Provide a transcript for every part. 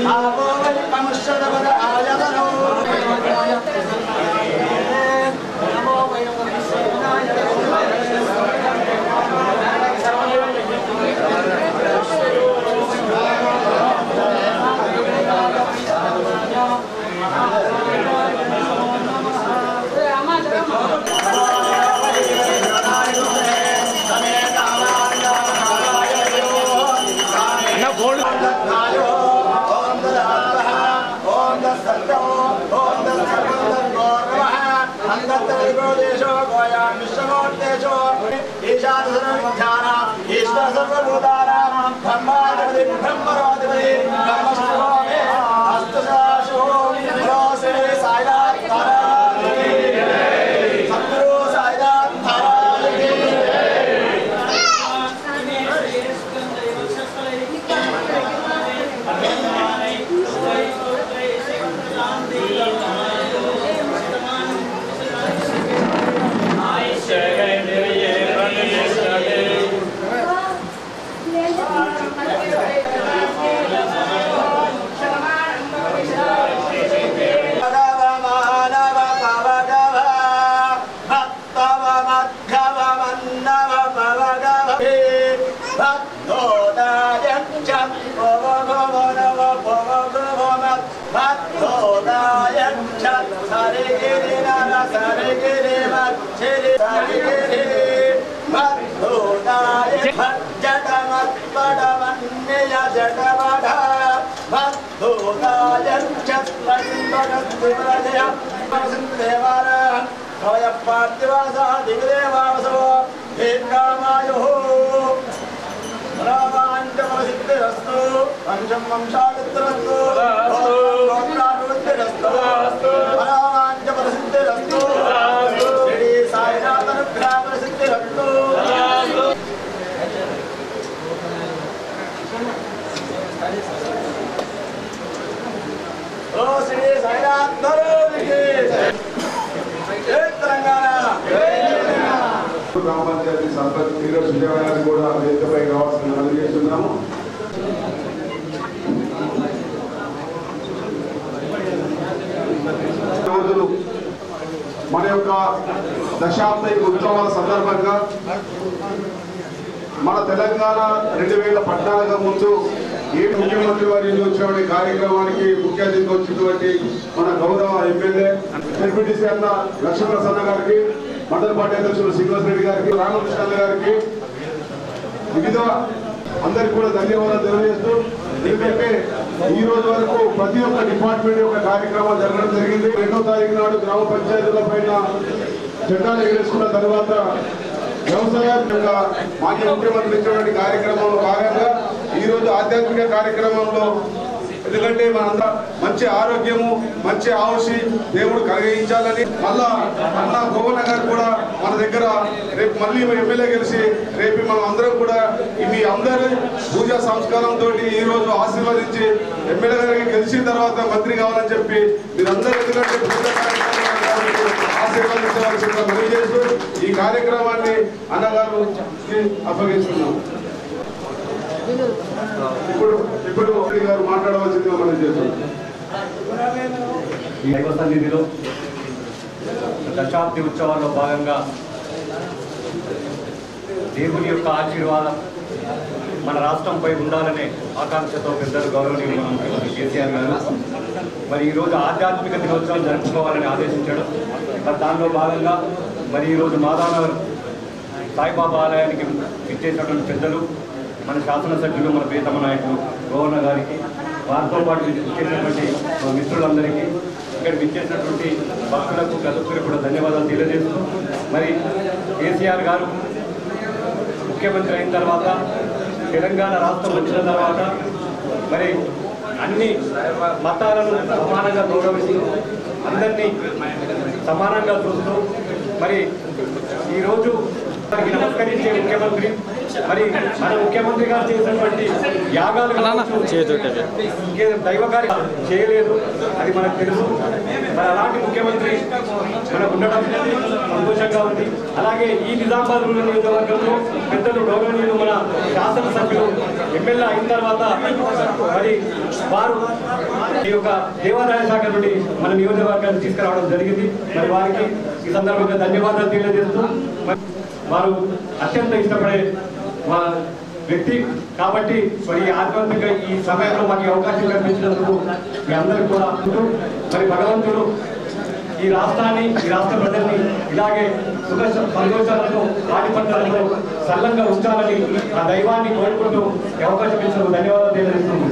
ఆపో వై పమశ్రవద ఆయతనో ఓం దదాత్మః ఓం దస్సత్తో ఓం దస్సర్వోర్వః అంతత్తైకోదేశో గోయాం విశ్వమోత్తేజో ఈశాన సర్వవిజ్ఞాన ఈశ్వర సర్వభూతానాం బ్రహ్మాధిపతి బ్రహ్మరోధిపతి బ్రహ్మస్వమే అస్తు సదాశివో శ్రీ సాయినాథ్ తారాకి సద్గురు సాయినాథ్ తారాకి భగవ మానవ పవగవ భక్తవ మధ్యవ మన్నవ పవగవ భక్తోదాయచ్చ పవగవనవ పవగవ భక్తోదాయచ్చ సరిగిరి నర సరిగిరి మచ్చిరి సరిగిరి భక్తోదాయ భజ్జట మత్పడవన్నియ జటవఢ భక్తోదాయచ్చ స్పందనస్తివరజయ దేవార కవయ పార్థివాస దిగదేవాసో దీర్ఘామాయు రామాంజమసిద్ధిరస్తు వంశం వంశామిత్రస్తు గోత్రాభివృద్ధిరస్తు రామాంజమసిద్ధిరస్తు శ్రీ సాయినాథనుగ్రహసిద్ధిరస్తు ఓ శ్రీ సాయినాథ్ ధరోనికి జై తెలంగాణ గ్రామ పంచాయతీ సర్పంచ్ నీరజ్ విజయవాడ గారిని కూడా వేదికపై కావాల్సిన మనవి చేస్తున్నాము రోజులు మన యొక్క దశాబ్ద ఉత్సవాల సందర్భంగా మన తెలంగాణ రెండు వేల పద్నాలుగు ముందు ఏ ముఖ్యమంత్రి వారి వచ్చినటువంటి కార్యక్రమానికి ముఖ్య అతిథిగా వచ్చినటువంటి మన గౌరవ ఎమ్మెల్యే ఎన్పిటిసి అన్న లక్ష్మీప్రసన్న గారికి మండల పార్టీ అధ్యక్షులు శ్రీనివాస్ రెడ్డి గారికి రామకృష్ణ గారికి వివిధ అందరికి కూడా ధన్యవాదాలు తెలియజేస్తూ ఎందుకంటే ఈ రోజు వరకు ప్రతి ఒక్క డిపార్ట్మెంట్ యొక్క కార్యక్రమాలు జరగడం జరిగింది రెండో తారీఖు నాడు గ్రామ పంచాయతీల పైన చట్టాలు ఎగరేసుకున్న తర్వాత వ్యవసాయంగా మాజీ ముఖ్యమంత్రి ఇచ్చినటువంటి కార్యక్రమంలో భాగంగా ఈ రోజు ఆధ్యాత్మిక కార్యక్రమంలో ఎందుకంటే మనందరం మంచి ఆరోగ్యము మంచి ఆవుషి దేవుడు కలిగించాలని మళ్ళా అన్న గోవన్న గారు కూడా మన దగ్గర రేపు మళ్ళీ ఎమ్మెల్యే గెలిచి రేపు మనం అందరం కూడా ఈ మీ అందరి పూజా సంస్కారంతో ఈ రోజు ఆశీర్వదించి ఎమ్మెల్యే గారికి గెలిచిన తర్వాత మంత్రి కావాలని చెప్పి మీరందరూ ఎందుకంటే పూజా కార్యక్రమాలు కాబట్టి ఆశీర్వదించవలసిందిగా మనవి చేస్తూ ఈ కార్యక్రమాన్ని అన్నగారు అప్పగిస్తున్నాం ఇప్పుడు ఇప్పుడు మోదీ గారు మాట్లాడవలసిందిగా మనం చేస్తున్నాం ఈ దైవ సన్నిధిలో దశాబ్ది ఉత్సవాల్లో భాగంగా దేవుని యొక్క ఆశీర్వాదం మన రాష్ట్రంపై ఉండాలనే ఆకాంక్షతో పెద్దలు గౌరవనీయులు మన ముఖ్యమంత్రి కేసీఆర్ గారు మరి ఈరోజు ఆధ్యాత్మిక దినోత్సవం జరుపుకోవాలని ఆదేశించాడు మరి దానిలో భాగంగా మరి ఈరోజు మాదానగర్ సాయిబాబా ఆలయానికి ఇచ్చేసినటువంటి పెద్దలు మన శాసనసభ్యులు మన ప్రియతమ నాయకులు గోవన్న గారికి వారితో పాటు ఇచ్చేసినటువంటి మా మిత్రులందరికీ ఇక్కడ ఇచ్చేసినటువంటి భక్తులకు ప్రతి కూడా ధన్యవాదాలు తెలియజేస్తూ మరి కేసీఆర్ గారు ముఖ్యమంత్రి అయిన తర్వాత తెలంగాణ రాష్ట్రం వచ్చిన తర్వాత మరి అన్ని మతాలను సమానంగా గౌరవిస్తూ అందరినీ సమానంగా చూస్తూ మరి ఈరోజు వారికి నమస్కరించే ముఖ్యమంత్రి మరి మన ముఖ్యమంత్రి గారు చేసినటువంటి యాగాలు కావచ్చు, ఇంకే దైవ కార్యం చేయలేదు అది మనకు తెలుసు మరి అలాంటి ముఖ్యమంత్రి మనకు ఉండడం సంతోషంగా ఉంది అలాగే ఈ నిజామాబాద్ రూరల్ నియోజకవర్గంలో పెద్దలు గౌరవనీయులు మన శాసనసభ్యులు ఎమ్మెల్యే అయిన తర్వాత మరి వారు ఈ యొక్క దేవాదాయ శాఖ నుండి మన నియోజకవర్గాన్ని తీసుకురావడం జరిగింది మరి వారికి ఈ సందర్భంగా ధన్యవాదాలు తెలియజేస్తూ మరి వారు అత్యంత ఇష్టపడే మా వ్యక్తి కాబట్టి మరి ఈ ఆధ్యాత్మిక ఈ సమయంలో మాకు ఈ అవకాశం కల్పించినందుకు మీ అందరికీ కూడా ఉంటూ మరి భగవంతుడు ఈ రాష్ట్రాన్ని ఈ రాష్ట్ర ప్రజల్ని ఇలాగే సుఖ సంతోషాలతో పాటి పంటలతో సల్లంగా ఉంచాలని ఆ దైవాన్ని కోరుకుంటూ ఈ అవకాశం ఇచ్చినందుకు ధన్యవాదాలు తెలియజేస్తున్నాను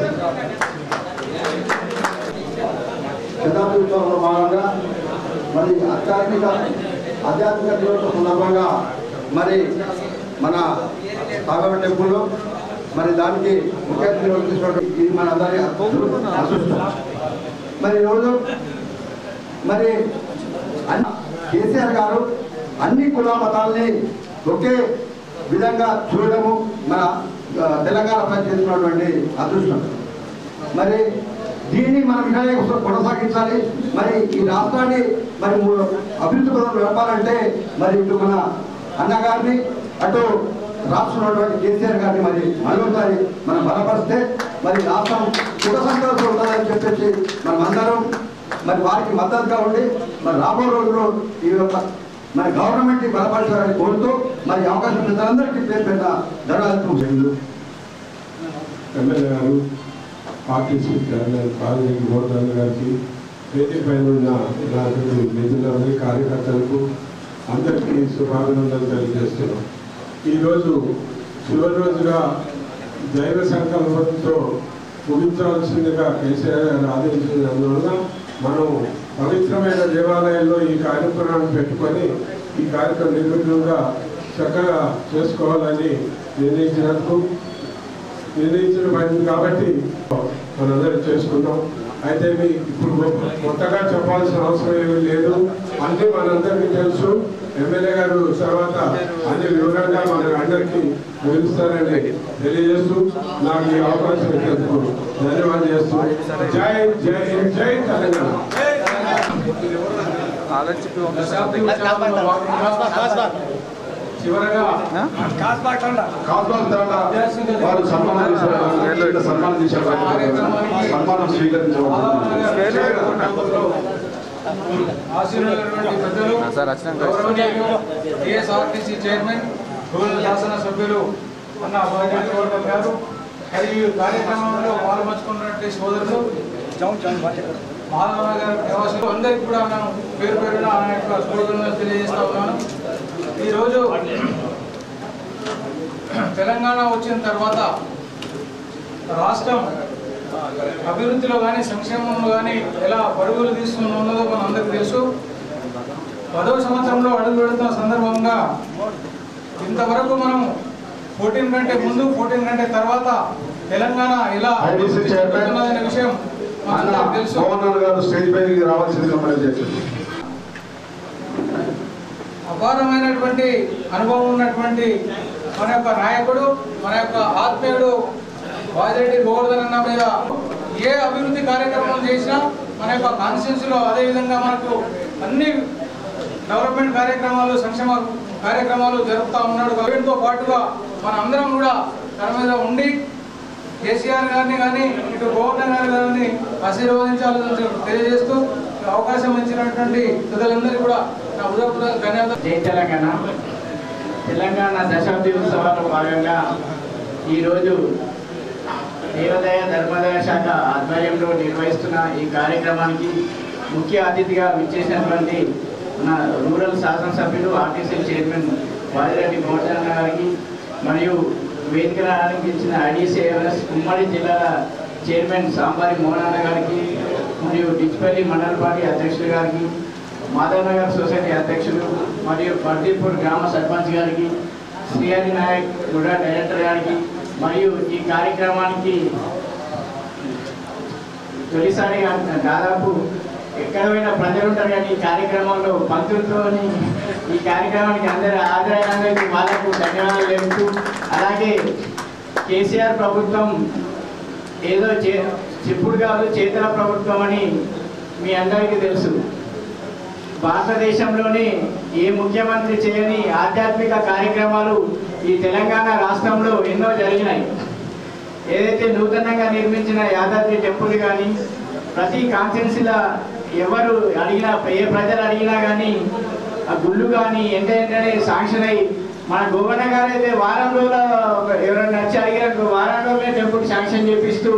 శతాబ్ది ఉత్సవంలో భాగంగా మరి ఆధ్యాత్మిక ఆధ్యాత్మిక దినోత్సవ సందర్భంగా మరి మన సాగవ టెంపుల్లో మరి దానికి ముఖ్య అతిథి తీసుకున్నటువంటి ఇది మన అందరి అదృష్టం మరి ఈరోజు మరి అన్ని కేసీఆర్ గారు అన్ని కుల మతాలని ఒకే విధంగా చూడడము మన ఆ, తెలంగాణ ప్రజలు చేస్తున్నటువంటి అదృష్టం మరి దీన్ని మనం ఇలాగే కొ- కొనసాగించాలి మరి ఈ రాష్ట్రాన్ని మరి ము- అభివృద్ధి పదం నడపాలంటే మరి ఇటు మన అన్నగారిని అటు రాష్ట్రంలో ఉన్నటువంటి కేసీఆర్ గారిని మరి మరొకసారి మనం బలపరిస్తే మరి రాష్ట్రం సుఖ సంతోషం ఉంటుందని చెప్పేసి మనం అందరం మరి వారికి మద్దతుగా ఉండి మరి రాబో రోజుల్లో ఈ యొక్క మరి గవర్నమెంట్ ని బలపరచాలని కోరుతూ మరి ఈ అవకాశం ప్రజలందరికీ పేరు పెట్ట ధన్యవాదాలు ఎమ్మెల్యే గారు ఆర్టీసీ చైర్మన్ కాలేజీ గోవర్ధన్ గారికి వేదిక పైన ఉన్న నాకు మిత్రులకి కార్యకర్తలకు అందరికీ శుభాభినందనలు తెలియజేస్తున్నాం ఈరోజు చివరి రోజుగా దైవ సంకల్పంతో ముగించాల్సిందిగా కేసీఆర్ గారు ఆదేశించినందువల్ల మనం పవిత్రమైన దేవాలయాల్లో ఈ కార్యక్రమాన్ని పెట్టుకొని ఈ కార్యక్రమం నిర్విఘ్నంగా చక్కగా చేసుకోవాలని నిర్ణయించినందుకు నిర్ణయించబడింది కాబట్టి మనందరం చేసుకున్నాం అయితే మీ ఇప్పుడు కొత్తగా చెప్పాల్సిన అవసరం ఏమీ లేదు అన్ని మనందరికీ తెలుసు ఎమ్మెల్యే గారు తర్వాత అన్ని వివరంగా మన అందరికీ వివరిస్తారని తెలియజేస్తూ నాకు ఈ అవకాశం ఇచ్చినందుకు ధన్యవాదాలు చేస్తూ జై జై జై తెలంగాణ చివరగా కాస్బాల్ తాండా వారు సన్మానం చేశారు సన్మానం చేశారు సన్మానం స్వీకరించబడుతుంది ఆశీర్వైనటువంటి పెద్దలు గౌరవనీయులు టిఎస్ఆర్టీసీ చైర్మన్ రూరల్ శాసన సభ్యులు అన్న బాధ్యత గౌరవం గారు మరియు ఈ కార్యక్రమంలో పాల్పంచుకున్నటువంటి సోదరులు మాధవ గారి నివాసులు అందరికీ కూడా నేను పేరు పేరున ఆయన యొక్క శుభాకాంక్షలు తెలియజేస్తా ఉన్నాను ఈరోజు తెలంగాణ వచ్చిన తర్వాత రాష్ట్రం అభివృద్ధిలో కానీ సంక్షేమంలో కానీ ఎలా పరుగులు తీసుకుని ఉన్నదో మన అందరికీ తెలుసు పదవ సంవత్సరంలో అడుగు పెడుతున్న సందర్భంగా ఇంతవరకు మనం ఫోర్టీన్ కంటే ముందు ఫోర్టీన్ కంటే తర్వాత తెలంగాణ ఎలా IDC chairman. అభివృద్ధి విషయం అన్న మనందరికీ తెలుసు గవర్నర్ గారు స్టేజ్ పైకి రావాల్సిందిగా మనం చేస్తుంది అపారమైనటువంటి అనుభవం ఉన్నటువంటి మన యొక్క నాయకుడు మన యొక్క ఆత్మీయుడు వాజిరెడ్డి గోవర్ధన్ అన్న మీద ఏ అభివృద్ధి కార్యక్రమం చేసినా మన యొక్క కాన్స్టిట్యూన్సీలో లో అదేవిధంగా మనకు అన్ని డెవలప్మెంట్ కార్యక్రమాలు సంక్షేమ కార్యక్రమాలు జరుపుతా ఉన్నాడు వీటితో పాటుగా మన అందరం కూడా తన మీద ఉండి కేసీఆర్ గారిని కానీ ఇటు గవర్నర్ గారి గారిని ఆశీర్వదించాలని తెలియజేస్తూ ఈ అవకాశం ఇచ్చినటువంటి పెద్దలందరికీ కూడా నా హృదయపూర్వక ధన్యవాదాలు జై తెలంగాణ తెలంగాణ దశాబ్ది ఉత్సవాల్లో భాగంగా ఈరోజు దేవాదాయ ధర్మాదాయ శాఖ ఆధ్వర్యంలో నిర్వహిస్తున్న ఈ కార్యక్రమానికి ముఖ్య అతిథిగా విచ్చేసినటువంటి మన రూరల్ శాసనసభ్యులు ఆర్టీసీ చైర్మన్ వాదిరెడ్డి గోవర్ధన్ గారికి మరియు వేదికను అలంకరించిన ఐడిసిఎంఎస్ ఉమ్మడి జిల్లాల చైర్మన్ సాంబారి మోహనన్న గారికి మరియు డిచ్పల్లి మండల పార్టీ అధ్యక్షులు గారికి మాధవ్ నగర్ సొసైటీ అధ్యక్షులు మరియు పర్దీపూర్ గ్రామ సర్పంచ్ గారికి శ్రీహరి నాయక్ కూడా డైరెక్టర్ గారికి మరియు ఈ కార్యక్రమానికి తొలిసారిగా దాదాపు ఎక్కడ పోయినా ప్రజలు ఉంటారు కానీ ఈ కార్యక్రమంలో పంక్తులతో ఈ కార్యక్రమానికి అందరూ హాజరైనందుకు వాళ్ళకు ధన్యవాదాలు తెలుపుతూ అలాగే కేసీఆర్ ప్రభుత్వం ఏదో చే చెప్పుడు కాదు చేతల ప్రభుత్వం అని మీ అందరికీ తెలుసు భారతదేశంలోనే ఏ ముఖ్యమంత్రి చేయని ఆధ్యాత్మిక కార్యక్రమాలు ఈ తెలంగాణ రాష్ట్రంలో ఎన్నో జరిగినాయి ఏదైతే నూతనంగా నిర్మించిన యాదాద్రి టెంపుల్ కానీ ప్రతి కాన్స్టిట్యున్సీల ఎవరు అడిగినా ఏ ప్రజలు అడిగినా కానీ ఆ గుళ్ళు కానీ ఎంత ఏంటనే శాంక్షన్ అయ్యి మన గవర్నర్ గారు అయితే వారం రోజుల ఎవరైనా వచ్చి అడిగిన వారం రోజులే టెంపుల్ శాంక్షన్ చేపిస్తూ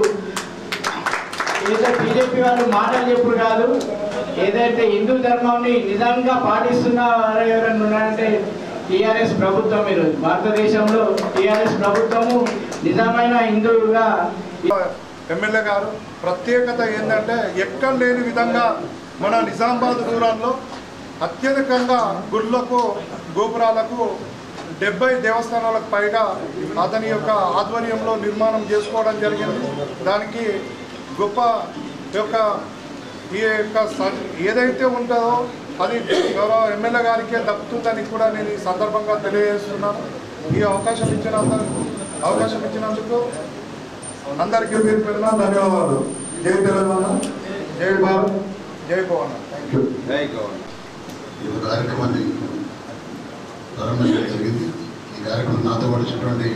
ఏదో బీజేపీ వాళ్ళు మాటలు చెప్పుడు కాదు ఏదైతే హిందూ ధర్మాన్ని నిజంగా పాటిస్తున్న వారు ఎవరైనా ఉన్నారంటే టీఆర్ఎస్ ప్రభుత్వం ఈరోజు భారతదేశంలో టీఆర్ఎస్ ప్రభుత్వము నిజమైన హిందువుగా ఎమ్మెల్యే గారు ప్రత్యేకత ఏంటంటే ఎక్కడ లేని విధంగా మన నిజామాబాద్ దూరాల్లో అత్యధికంగా గుళ్ళకు గోపురాలకు డెబ్బై దేవస్థానాలకు పైగా అతని యొక్క ఆధ్వర్యంలో నిర్మాణం చేసుకోవడం జరిగింది దానికి గొప్ప యొక్క ఈ యొక్క స- ఏదైతే ఉంటుందో అది గౌరవ ఎమ్మెల్యే గారికే దక్కుతుందని కూడా నేను ఈ సందర్భంగా తెలియజేస్తున్నాను ఈ అవకాశం ఇచ్చినందుకు అవకాశం ఇచ్చినందుకు అందరికీ పేరు పేరున ధన్యవాదాలు జై తెలంగాణ జై భారత్ జై భవన్ థ్యాంక్ యూ ఈ యొక్క కార్యక్రమాన్ని ప్రారంభించడం జరిగింది ఈ కార్యక్రమం నాతో వచ్చినటువంటి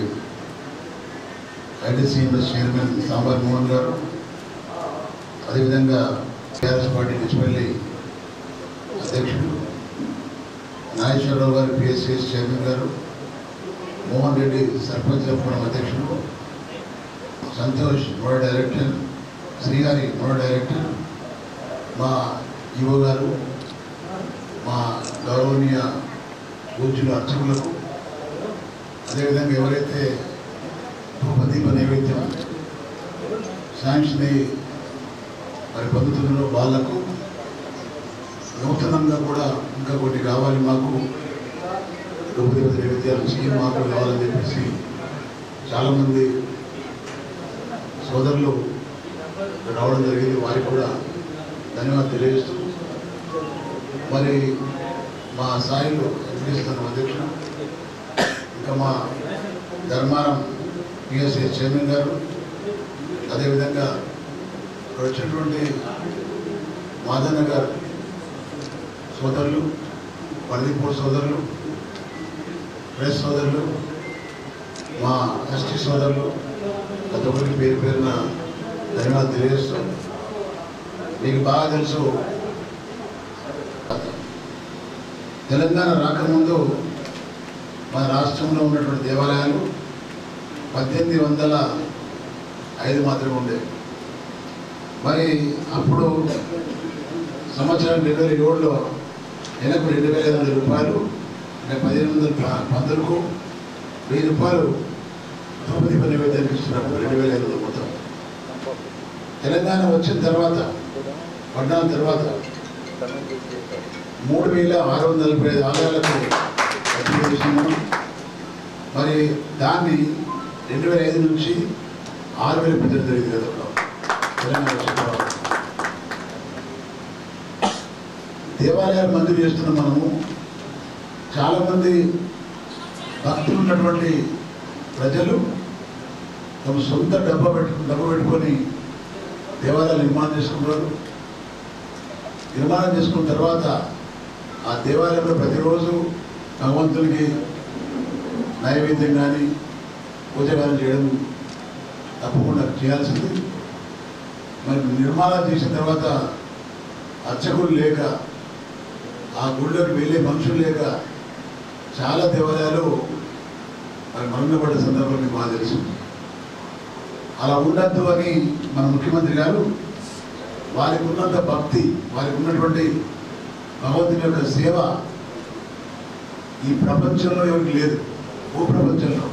ఐటీసీఎంఎస్ చైర్మన్ సాంబార్ మోహన్ గారు అదేవిధంగా టీఆర్ఎస్ పార్టీ నిచ్చిపల్లి అధ్యక్షుడు నాగేశ్వరరావు గారు పిఎస్సిఎస్ చైర్మన్ గారు మోహన్ రెడ్డి సర్పంచ్ ఫోరం అధ్యక్షుడు Santosh model director Srihari model director మా ఈవో గారు మా గౌరవనీయ పూజ్యుల అర్చకులకు అదేవిధంగా ఎవరైతే ధూపదీప నైవేద్యం శాంక్షన్ అయ్యి మరి పొందుతున్నారో వాళ్లకు నూతనంగా కూడా ఇంకా కొన్ని కావాలి మాకు ధూపదీప నైవేద్యాలు స్కీమ్ మాకు కావాలని చెప్పేసి చాలామంది సోదరులు రావడం జరిగింది వారికి కూడా ధన్యవాదాలు తెలియజేస్తూ మరి మా సాయిలు ఎంపిస్తాను అధ్యక్షుడు ఇంకా మా ధర్మారం పిఎస్ఏ చైర్మన్ గారు అదేవిధంగా ఇక్కడ వచ్చినటువంటి మాదన్న గారు సోదరులు పర్దీపూర్ సోదరులు ప్రెస్ సోదరులు మా ఎస్టీ సోదరులు ప్రతి ఒక్కరికి పేరు పేరున ధన్యవాదాలు తెలియజేస్తూ మీకు బాగా తెలుసు తెలంగాణ రాకముందు మన రాష్ట్రంలో ఉన్నటువంటి దేవాలయాలు పద్దెనిమిది వందల ఐదు మాత్రమే ఉండేవి మరి అప్పుడు సంవత్సరం రెండు వేల ఏడులో నెలకు రెండు వేల ఐదు వందల రూపాయలు అంటే పదిహేను వందల ప- పందులకు వెయ్యి రూపాయలు ద్రౌపది నైవేద్యానికి ఇస్తున్నప్పుడు రెండు వేల ఐదు వందలు మొత్తం తెలంగాణ వచ్చిన తర్వాత పడ్డాన తర్వాత మూడు వేల ఆరు వందల నలభై ఐదు ఆలయాలకు అర్పణ చేసినాము మరి దాన్ని రెండు వేల ఐదు నుంచి ఆరు వేల పెంచడం జరిగింది గతంలో తెలంగాణ వచ్చిన తర్వాత దేవాలయాలు మంజూరు చేస్తున్నాం మనము చాలామంది భక్తులు ఉన్నటువంటి ప్రజలు తమ సొంత డబ్బా పెట్టు డబ్బు పెట్టుకొని దేవాలయాలు నిర్మాణం చేసుకున్నారు నిర్మాణం చేసుకున్న తర్వాత ఆ దేవాలయంలో ప్రతిరోజు భగవంతునికి నైవేద్యం కానీ పూజ కానీ చేయడం తప్పకుండా చేయాల్సింది మరి నిర్మాణం చేసిన తర్వాత అర్చకులు లేక ఆ గుళ్ళోకి వెళ్ళే మనుషులు లేక చాలా దేవాలయాలు మరి మరుగుపడ్డ సందర్భం మీకు బాగా తెలుసు అలా ఉండద్దు అని మన ముఖ్యమంత్రి గారు వారికి ఉన్నంత భక్తి వారికి ఉన్నటువంటి భగవంతుని యొక్క సేవ ఈ ప్రపంచంలో ఎవరికి లేదు భూ ప్రపంచంలో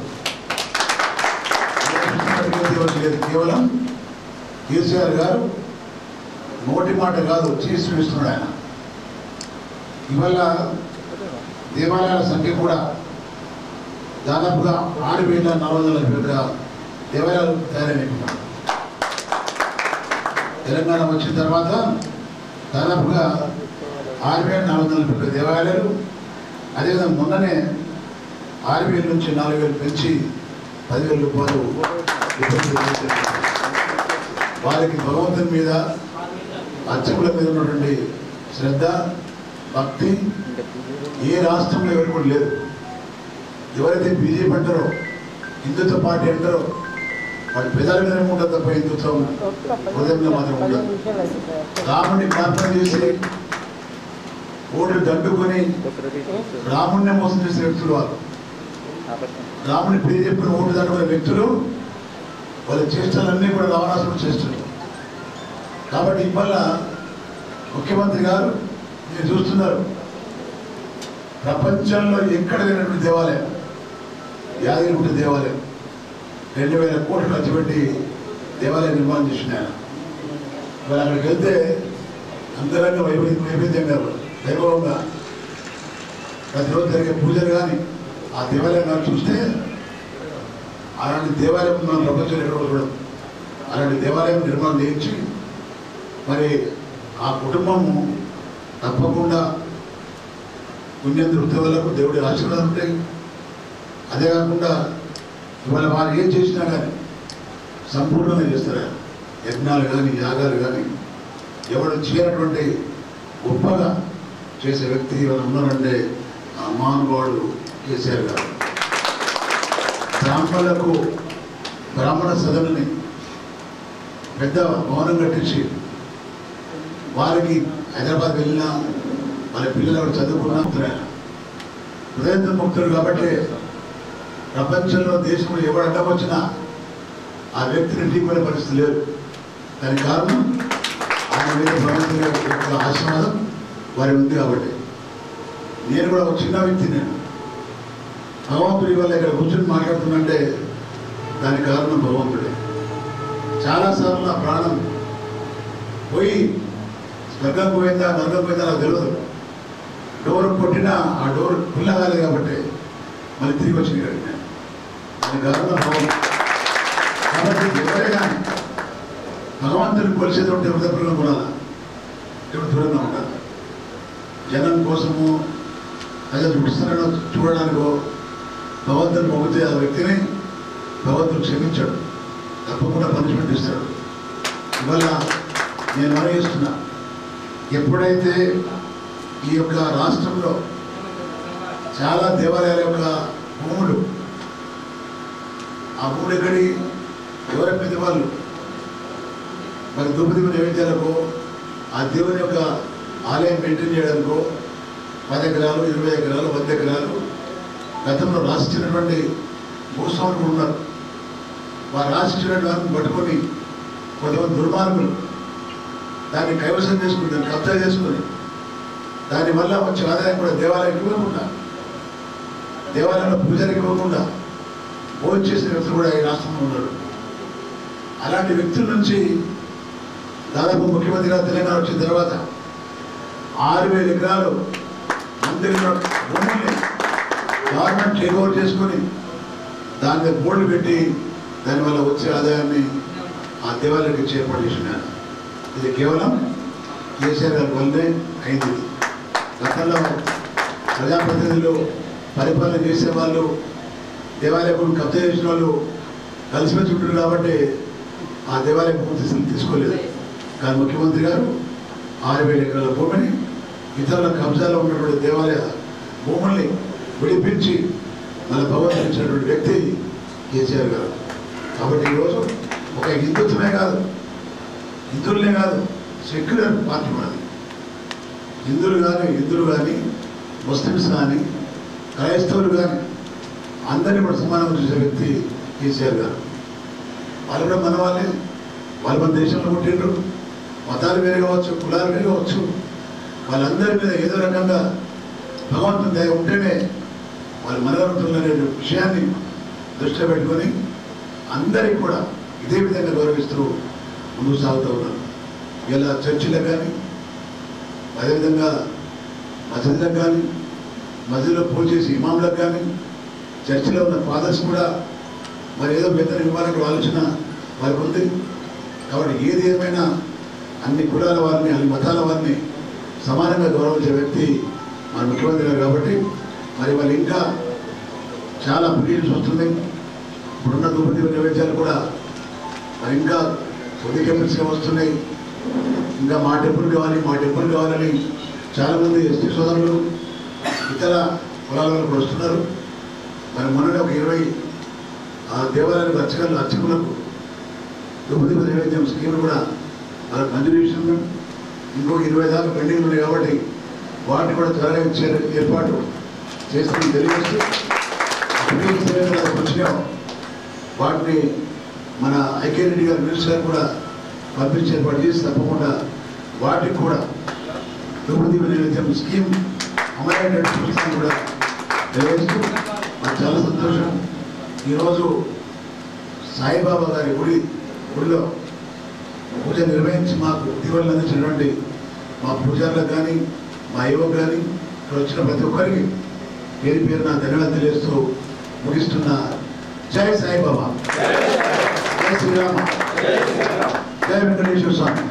ఎవరికి లేదు కేవలం కేసీఆర్ గారు నోటి మాట కాదు చేసి చూపిస్తున్నాడు ఆయన ఇవాళ దేవాలయాల సంఖ్య కూడా దాదాపుగా ఆరు వేల నాలుగు వందల నలభై ఒక్క దేవాలయాలు తయారైనాయి తెలంగాణ వచ్చిన తర్వాత దాదాపుగా ఆరు వేల నాలుగు వందల నలభై ఒక్క దేవాలయాలు అదేవిధంగా మొన్ననే ఆరు వేల నుంచి నాలుగు వేలు పెంచి పదివేల రూపాయలు డిపాజిట్ చేశారు. వారికి భగవంతుని మీద అర్చకుల మీద ఉన్నటువంటి శ్రద్ధ భక్తి ఏ రాష్ట్రంలో ఎవరికి కూడా లేదు ఎవరైతే బీజేపీ అంటారో హిందుత్వ పార్టీ అంటారో వాళ్ళ పెదాల మీద ఉంటుంది తప్ప హిందుత్వం హృదయంలో మాత్రం ఉండదు రాముడిని ప్రార్థన చేసి ఓట్లు దండుకొని రాముడిని మోసం చేసే వ్యక్తులు వాళ్ళు రాముని పేరు చెప్పిన ఓటు దండుకునే వ్యక్తులు వాళ్ళ చేష్టలన్నీ కూడా రావణాసుడు చేస్తున్నారు కాబట్టి ఇవాళ ముఖ్యమంత్రి గారు మీరు చూస్తున్నారు ప్రపంచంలో ఎక్కడ లేనటువంటి దేవాలయం యాదగిరిగుట్ట దేవాలయం రెండు వేల కోట్లు ఖర్చు పెట్టి దేవాలయం నిర్మాణం చేసిన ఆయన మరి అక్కడికి వెళ్తే అంతరంగ వైవిధ్య వైవిధ్యంగా వైభవంగా ప్రతిరోజు జరిగే పూజలు కానీ ఆ దేవాలయం కానీ చూస్తే అలాంటి దేవాలయం మనం ప్రపంచంలో ఎక్కడ చూడం అలాంటి దేవాలయం నిర్మాణం చేయించి మరి ఆ కుటుంబము తప్పకుండా పుణ్యం దృష్టి వాళ్ళకు దేవుడి ఆశీర్వాదం ఉంటాయి అదే కాకుండా ఇవాళ వారు ఏం చేసినా కానీ సంపూర్ణంగా చేస్తారు యజ్ఞాలు కానీ యాగాలు కానీ ఎవరు చేయనటువంటి గొప్పగా చేసే వ్యక్తి ఇవాళ ఉన్నారంటే ఆ మహానుభావుడు కేసీఆర్ గారు బ్రాహ్మణులకు బ్రాహ్మణ సదనని పెద్ద భవనం కట్టించి వారికి హైదరాబాద్ వెళ్ళినా వాళ్ళ పిల్లలు ఎవరు చదువుకున్నా హృదయంతో ముక్తులు కాబట్టి ప్రపంచంలో దేశంలో ఎవరు అడ్డం వచ్చినా ఆ వ్యక్తిని ఢీకొనే పరిస్థితి లేదు దానికి కారణం ఆయన మీద భగవంతుని యొక్క ఆశీర్వాదం వారి ఉంది కాబట్టి నేను కూడా ఒక చిన్న వ్యక్తి నేను భగవంతుడి వల్ల ఇక్కడ కూర్చొని మాట్లాడుతున్నంటే దానికి కారణం భగవంతుడే చాలాసార్లు నా ప్రాణం పోయి స్వర్గం పోయిందా నరకం పోయిందా నాకు తెలియదు డోర్ కొట్టినా ఆ డోర్ ఫుల్ కాలేదు కాబట్టి మళ్ళీ తిరిగి వచ్చింది ఇక్కడికి నేను దానికి కారణం భగవంతుడు కాబట్టి ఎవరే కానీ భగవంతుని కొలిసేది ఉంటే హృదయపూర్వకంగా కొనాలి దేవుడు దూరంగా ఉండాలి జనం కోసము ప్రజలు చూస్తున్నాడో చూడడానికో భగవంతుని మొగితే ఆ వ్యక్తిని భగవంతుడు క్షమించాడు తప్పకుండా పనిష్మెంట్ ఇస్తాడు ఇవాళ నేను మనం చేస్తున్నా ఎప్పుడైతే ఈ యొక్క రాష్ట్రంలో చాలా దేవాలయాల యొక్క భూములు ఆ భూములు ఎక్కడి ఎవరి పెద్ద వాళ్ళు మరి దుప్పది నైవేద్యాలకు ఆ దేవుని యొక్క ఆలయం మెయింటైన్ చేయడానికో పది ఎకరాలు ఇరవై ఎకరాలు వంద ఎకరాలు గతంలో రాసిచ్చినటువంటి భూస్వాములు ఉన్నారు వారు రాసిచ్చినటువంటి వారిని పట్టుకొని కొంతమంది దుర్మార్గులు దాన్ని కైవసం చేసుకుని దాన్ని కబ్జా చేసుకుని దానివల్ల వచ్చే ఆదాయం కూడా దేవాలయం ఇవ్వకుండా దేవాలయంలో పూజలకు ఇవ్వకుండా భోజనం చేసిన వ్యక్తులు కూడా ఈ రాష్ట్రంలో ఉన్నారు అలాంటి వ్యక్తుల నుంచి దాదాపు ముఖ్యమంత్రిగా తెలంగాణ వచ్చిన తర్వాత ఆరు వేల ఎకరాలు మంత్రి భూముల్ని గవర్నమెంట్ టేక్ ఓవర్ చేసుకొని దాని మీద బోర్డులు పెట్టి దానివల్ల వచ్చే ఆదాయాన్ని ఆ దేవాలయానికి ఏర్పాటు చేసినారు ఇది కేవలం కేసీఆర్ గారి వల్లే అయింది ఇది. గతంలో ప్రజాప్రతినిధులు పరిపాలన చేసే వాళ్ళు దేవాలయం కబ్జా చేసిన వాళ్ళు కలిసిమెలిసి ఉంటారు కాబట్టి ఆ దేవాలయం పూర్తి స్థితి తీసుకోలేదు కానీ ముఖ్యమంత్రి గారు ఆరు వేల ఎకరాల భూమిని ఇతరుల కబ్జాలో ఉన్నటువంటి దేవాలయ భూముల్ని విడిపించి మన భగవంతుడు ఇచ్చినటువంటి వ్యక్తి కేసీఆర్ గారు కాబట్టి ఈరోజు ఒక హిందుత్వమే కాదు హిందువులనే కాదు సెక్యులర్ పార్టీ మనది హిందువులు కానీ హిందువులు కానీ ముస్లిమ్స్ కానీ క్రైస్తవులు కానీ అందరినీ కూడా సమానంగా చూసే వ్యక్తి కేసీఆర్ గారు వాళ్ళు కూడా మన వాళ్ళే వాళ్ళు మన దేశంలో పుట్టిండ్రు మతాలు వేరే కావచ్చు కులాలు వేరే కావచ్చు వాళ్ళందరి మీద ఏదో రకంగా భగవంతుని దయ ఉంటేనే వాళ్ళు మనగలుగుతున్ననే విషయాన్ని దృష్టిలో పెట్టుకొని అందరికీ కూడా ఇదే విధంగా గౌరవిస్తూ ముందుకు సాగుతూ ఉన్నారు ఇలా చర్చిలకు కానీ అదేవిధంగా మసీదులకు కానీ మసీదులో పూజ చేసి ఇమాంలకు కానీ చర్చిలో ఉన్న ఫాదర్స్ కూడా మరి ఏదో వేతనం ఇవ్వాలంటే ఆలోచన వారికి ఉంది కాబట్టి ఏది ఏమైనా అన్ని కులాల వారిని అన్ని మతాల వారిని సమానంగా గౌరవించే వ్యక్తి మన ముఖ్యమంత్రి గారు కాబట్టి మరి వాళ్ళు ఇంకా చాలా ప్రియులు వస్తుంది ఇప్పుడున్న దుర్పతి నైవేద్యాలు కూడా మరి ఇంకా కొద్ది కెమికల్స్గా వస్తున్నాయి ఇంకా మా టెంపుల్ కావాలి మా టెంపుల్ కావాలని చాలామంది ఎస్టీ సోదరులు ఇతర కులాల వాళ్ళు కూడా వస్తున్నారు మరి మొన్ననే ఒక ఇరవై ఆ దేవాలయానికి అర్చకలు అర్చకులకు దుప్పదీప నైవేద్యం స్కీమ్ కూడా వాళ్ళకి మంజూరు చేసింది ఇంకొక ఇరవై దాకా పెండింగ్ ఉన్నాయి కాబట్టి వాటిని కూడా త్వరగా ఇచ్చే ఏర్పాటు చేసి తెలియజేస్తూ పెండింగ్ ఏవైతే వచ్చినాయో వాటిని మన ఐక్యరెడ్డి గారి మినిస్టర్ గారు కూడా పంపించి ఏర్పాటు చేసి తప్పకుండా వాటికి కూడా దుప్పదీప నైవేద్యం స్కీమ్ అమలయ్యేటట్టు చూస్తాను కూడా తెలియజేస్తూ నాకు చాలా సంతోషం ఈరోజు సాయిబాబా గారి గుడి గుడిలో పూజ నిర్వహించి మాకు దీవెనలు అందించినటువంటి మా పూజారులకు కానీ మా యువకు కానీ ఇక్కడ వచ్చిన ప్రతి ఒక్కరికి పేరు పేరు నా ధన్యవాదాలు తెలియజేస్తూ ముగిస్తున్న జై సాయిబాబా జై శ్రీరామ జై వెంకటేశ్వర స్వామి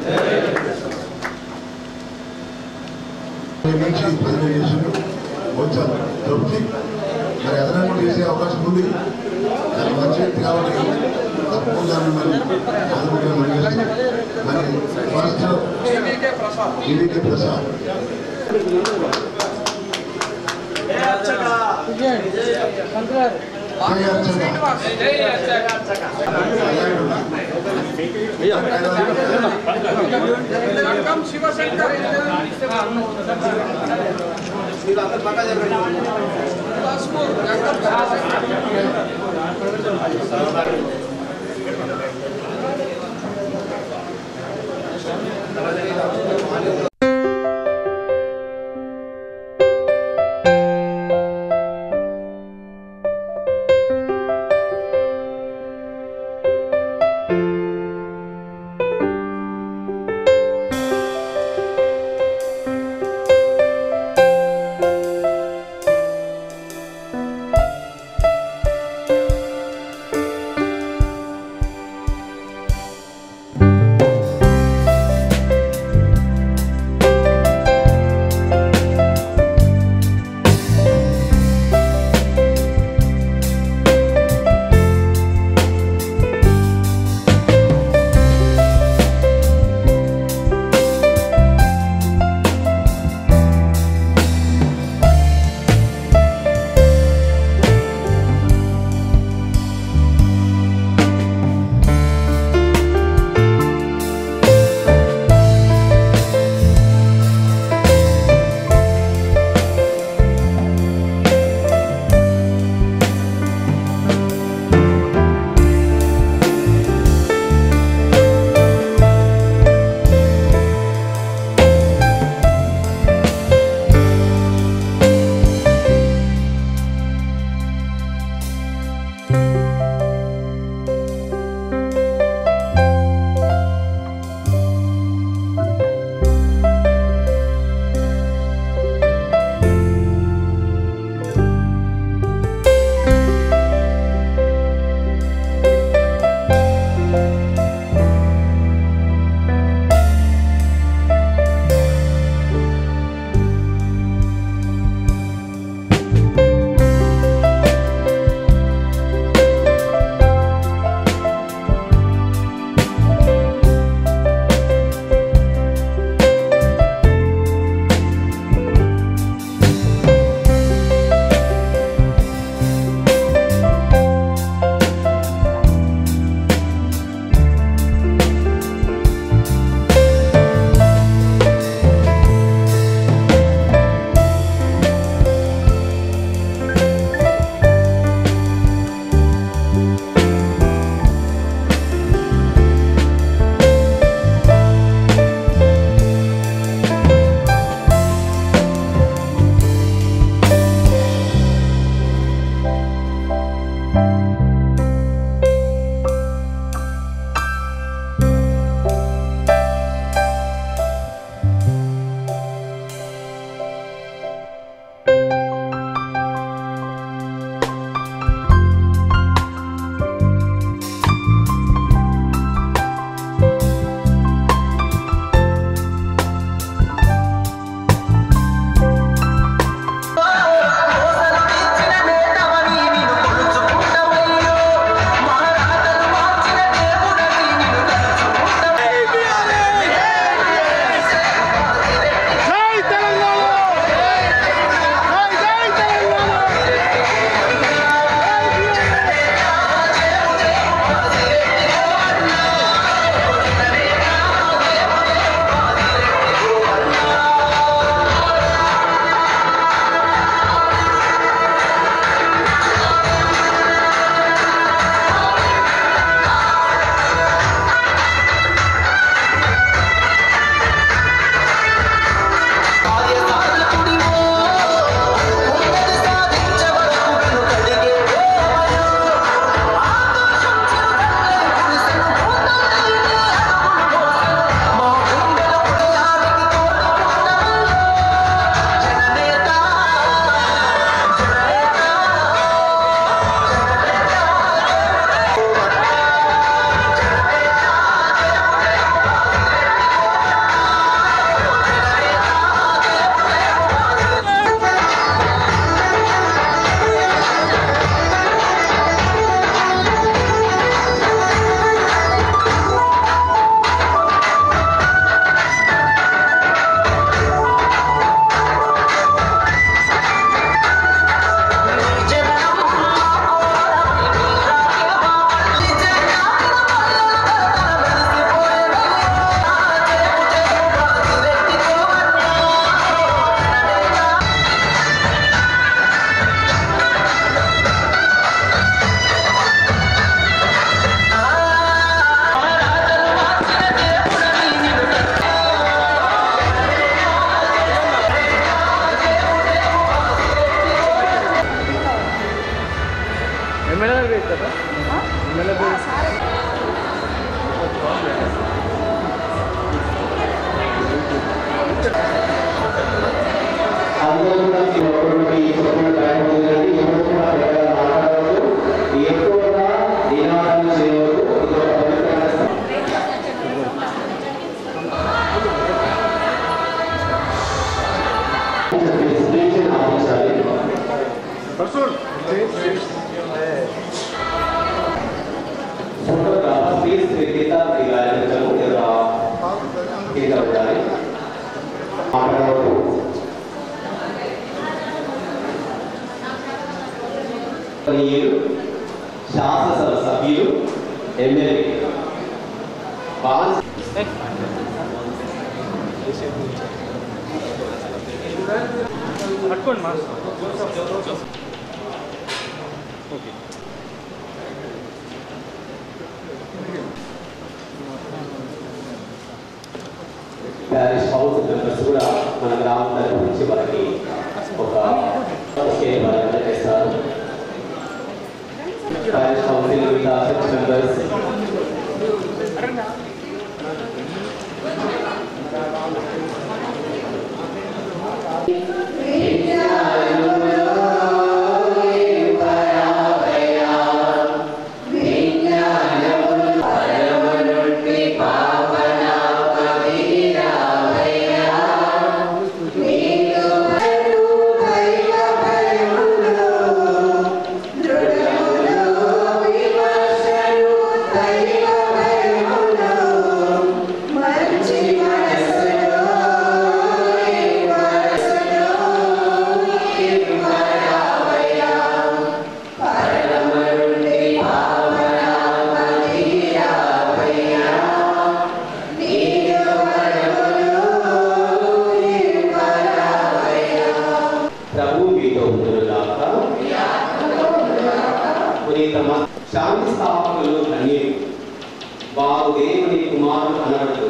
నుంచి పదివేలు చేసిండు వచ్చాను తృప్తి మరి అదనంగా చేసే అవకాశం ఉంది చాలా మంచి వ్యక్తి కాబట్టి తప్పకుండా మరి అనుకుంటే మరి మరి ఫస్ట్ ఈడీకే ప్రసాద్ ఏ అర్చక జయ అర్చన. శివశంకర్ మీరు అందరు పక్క జరగండి శ్రీ తీసుకుంటారు మాట్లాడవద్దు పనియేరు శాసనసభ సభ్యులు ఎమ్మెల్యే బాన్స్ పట్టుకోండి మా ప్యారిస్ హౌస్ మెంబర్స్ కూడా మన గ్రామం తరపు నుంచి వాళ్ళకి ఒక ఒకే వాళ్ళు అందజేస్తారు Paris council with church members ప్రభు మీతో ఉండునుగాక పునీత మ- శాంతి స్థాపకులు ధన్యులు వారు దేవుని కుమారులు అనబడు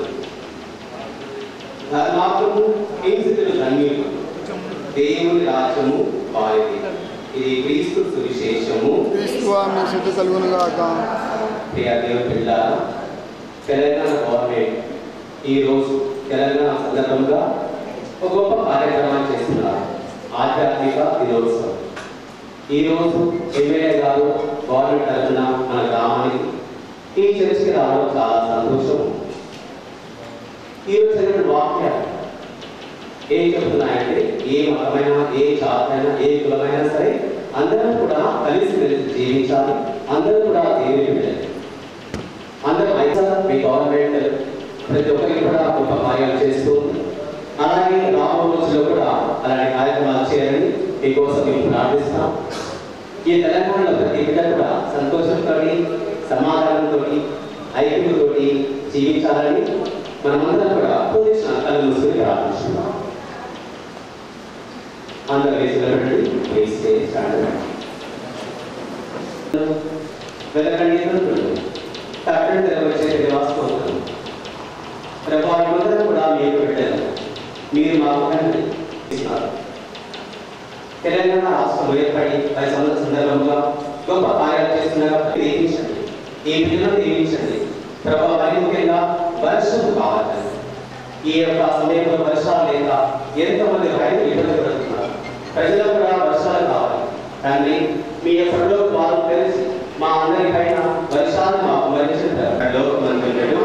ధర్మాత్మము హింసితులు ధన్యులు దేవుని రాజ్యము వారిది ఇది క్రీస్తు సువిశేషము మీ సిద్ధ కలుగునుగాక ప్రియ దేవుని పిల్ల తెలంగాణ గవర్నమెంట్ ఈరోజు తెలంగాణ సందర్భంగా ఒక గొప్ప కార్యక్రమాన్ని చేస్తున్నారు ఆధ్యాత్మిక దినోత్సవం ఈరోజు ఎమ్మెల్యే గారు గవర్నమెంట్ తరఫున మన గ్రామానికి ఈ చర్చికి రావడం చాలా సంతోషం ఈరోజు చదివిన వాక్యాలు ఏం చెప్తున్నాయంటే ఏ మతమైనా ఏ జాతైనా ఏ కులమైనా సరే అందరం కూడా కలిసి మెలిసి జీవించాలి అందరూ కూడా దేవుని బిడ్డలు అందరూ అయితే మీ గవర్నమెంట్ ప్రతి ఒక్కరికి కూడా గొప్ప కార్యాలు చేస్తూ ఉంది. అలాగే రాబో రోజుల్లో కూడా అలాంటి కార్యక్రమాలు చేయాలని మీకోసం మేము ప్రార్థిస్తాం ఈ తెలంగాణలో ప్రతి బిడ్డ కూడా సంతోషంతో సమాధానంతో ఐక్యంతో జీవించాలని మనమందరం కూడా పొజిషన్ కళ్ళు మూసుకొని ప్రార్థిస్తున్నాం అందరూ వేసి నిలబడండి ప్లీజ్ స్టే స్టాండర్డ్ వెతకండి ఎదురుతుంది తట్టండి తెరవచ్చే వాస్తవం ప్రభావ మందరం కూడా మీరు పెట్టారు మీరు మాకు తండ్రి ఇస్తున్నారు తెలంగాణ రాష్ట్రం ఏర్పడి పది సంవత్సరాల సందర్భంగా గొప్ప కార్యాలు చేస్తున్నారు దీవించండి ఈ బిడ్డలను దీవించండి ప్రభావ మరి ముఖ్యంగా వర్షం కావాలి ఈ యొక్క సమయంలో వర్షాలు లేక ఎంతమంది రైతులు ఇబ్బంది పడుతున్నారు ప్రజలకు కూడా వర్షాలు కావాలి తండ్రి మీ యొక్క వారు తెలిసి మా అందరి పైన వర్షాలు మాకు వర్షించారు మంత్రులు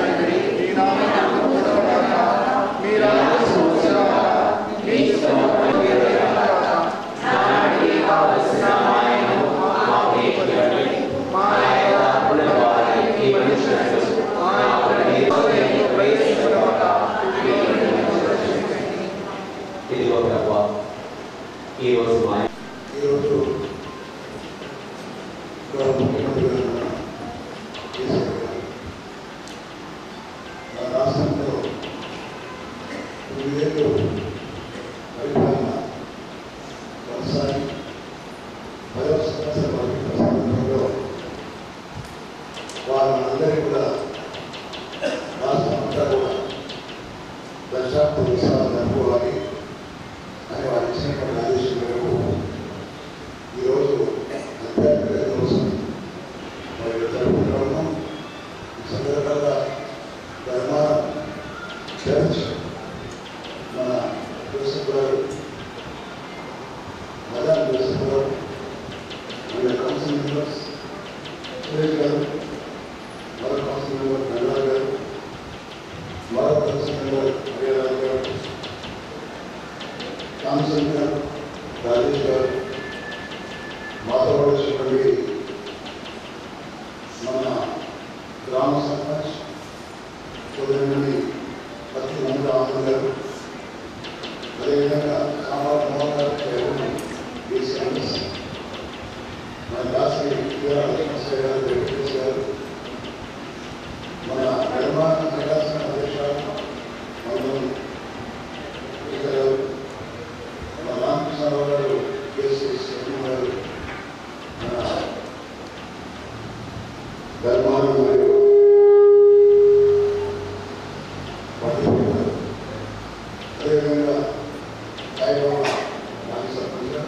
ఇదిగో ప్రభా ఈ రోజు మా ఈరోజు గౌరవ ముఖ్యమంత్రి గారు కేసీఆర్ గారు మన రాష్ట్రంలో తొమ్మిదేళ్ళు పరిపాలన కొనసాగి పదవ సంవత్సరం అభివృద్ధి సందర్భంలో వాళ్ళందరికీ కూడా రాష్ట్రం అంతా కూడా దశాబ్ద ఉత్సవాలు జరుపుకోవాలి అని వారు ఇచ్చినటువంటి ఆదేశం మేరకు ఈరోజు అధ్యాత్మిక దినోత్సవం మరి జరుపుకుంటున్నాం ఈ సందర్భంగా ధర్మారం చర్చ్ మన జోసఫ్ గారు మదన్ జోసఫ్ గారు మన కౌన్సిల్ మెంబర్స్ సురేష్ గారు మరో కౌన్సిల్ మెంబర్ గంగా గారు మరో కౌన్సిల్ మెంబర్ హరియారాజు గారు కాన్సల్ గారు రాజేష్ గారు మాతో వచ్చినటువంటి మన గ్రామ సర్పంచ్ సోదరుని పత్తి మందు ఆనంద్ గారు అదేవిధంగా కామాల మోహన్ గారు చైర్మన్ బీసీఎంఎస్ మన దాసి లక్ష్మణ గారు వెంకటేష్ గారు మన నిర్మాణ ప్రకాశం అధ్యక్షులు మందం గారు మన రామకృష్ణరావు గారు కేసీ శర్మ గారు మన ధర్మానం మరియు పట్టుదల గారు. అదేవిధంగా సాయిబాబా మాజీ సర్పంచ్ గారు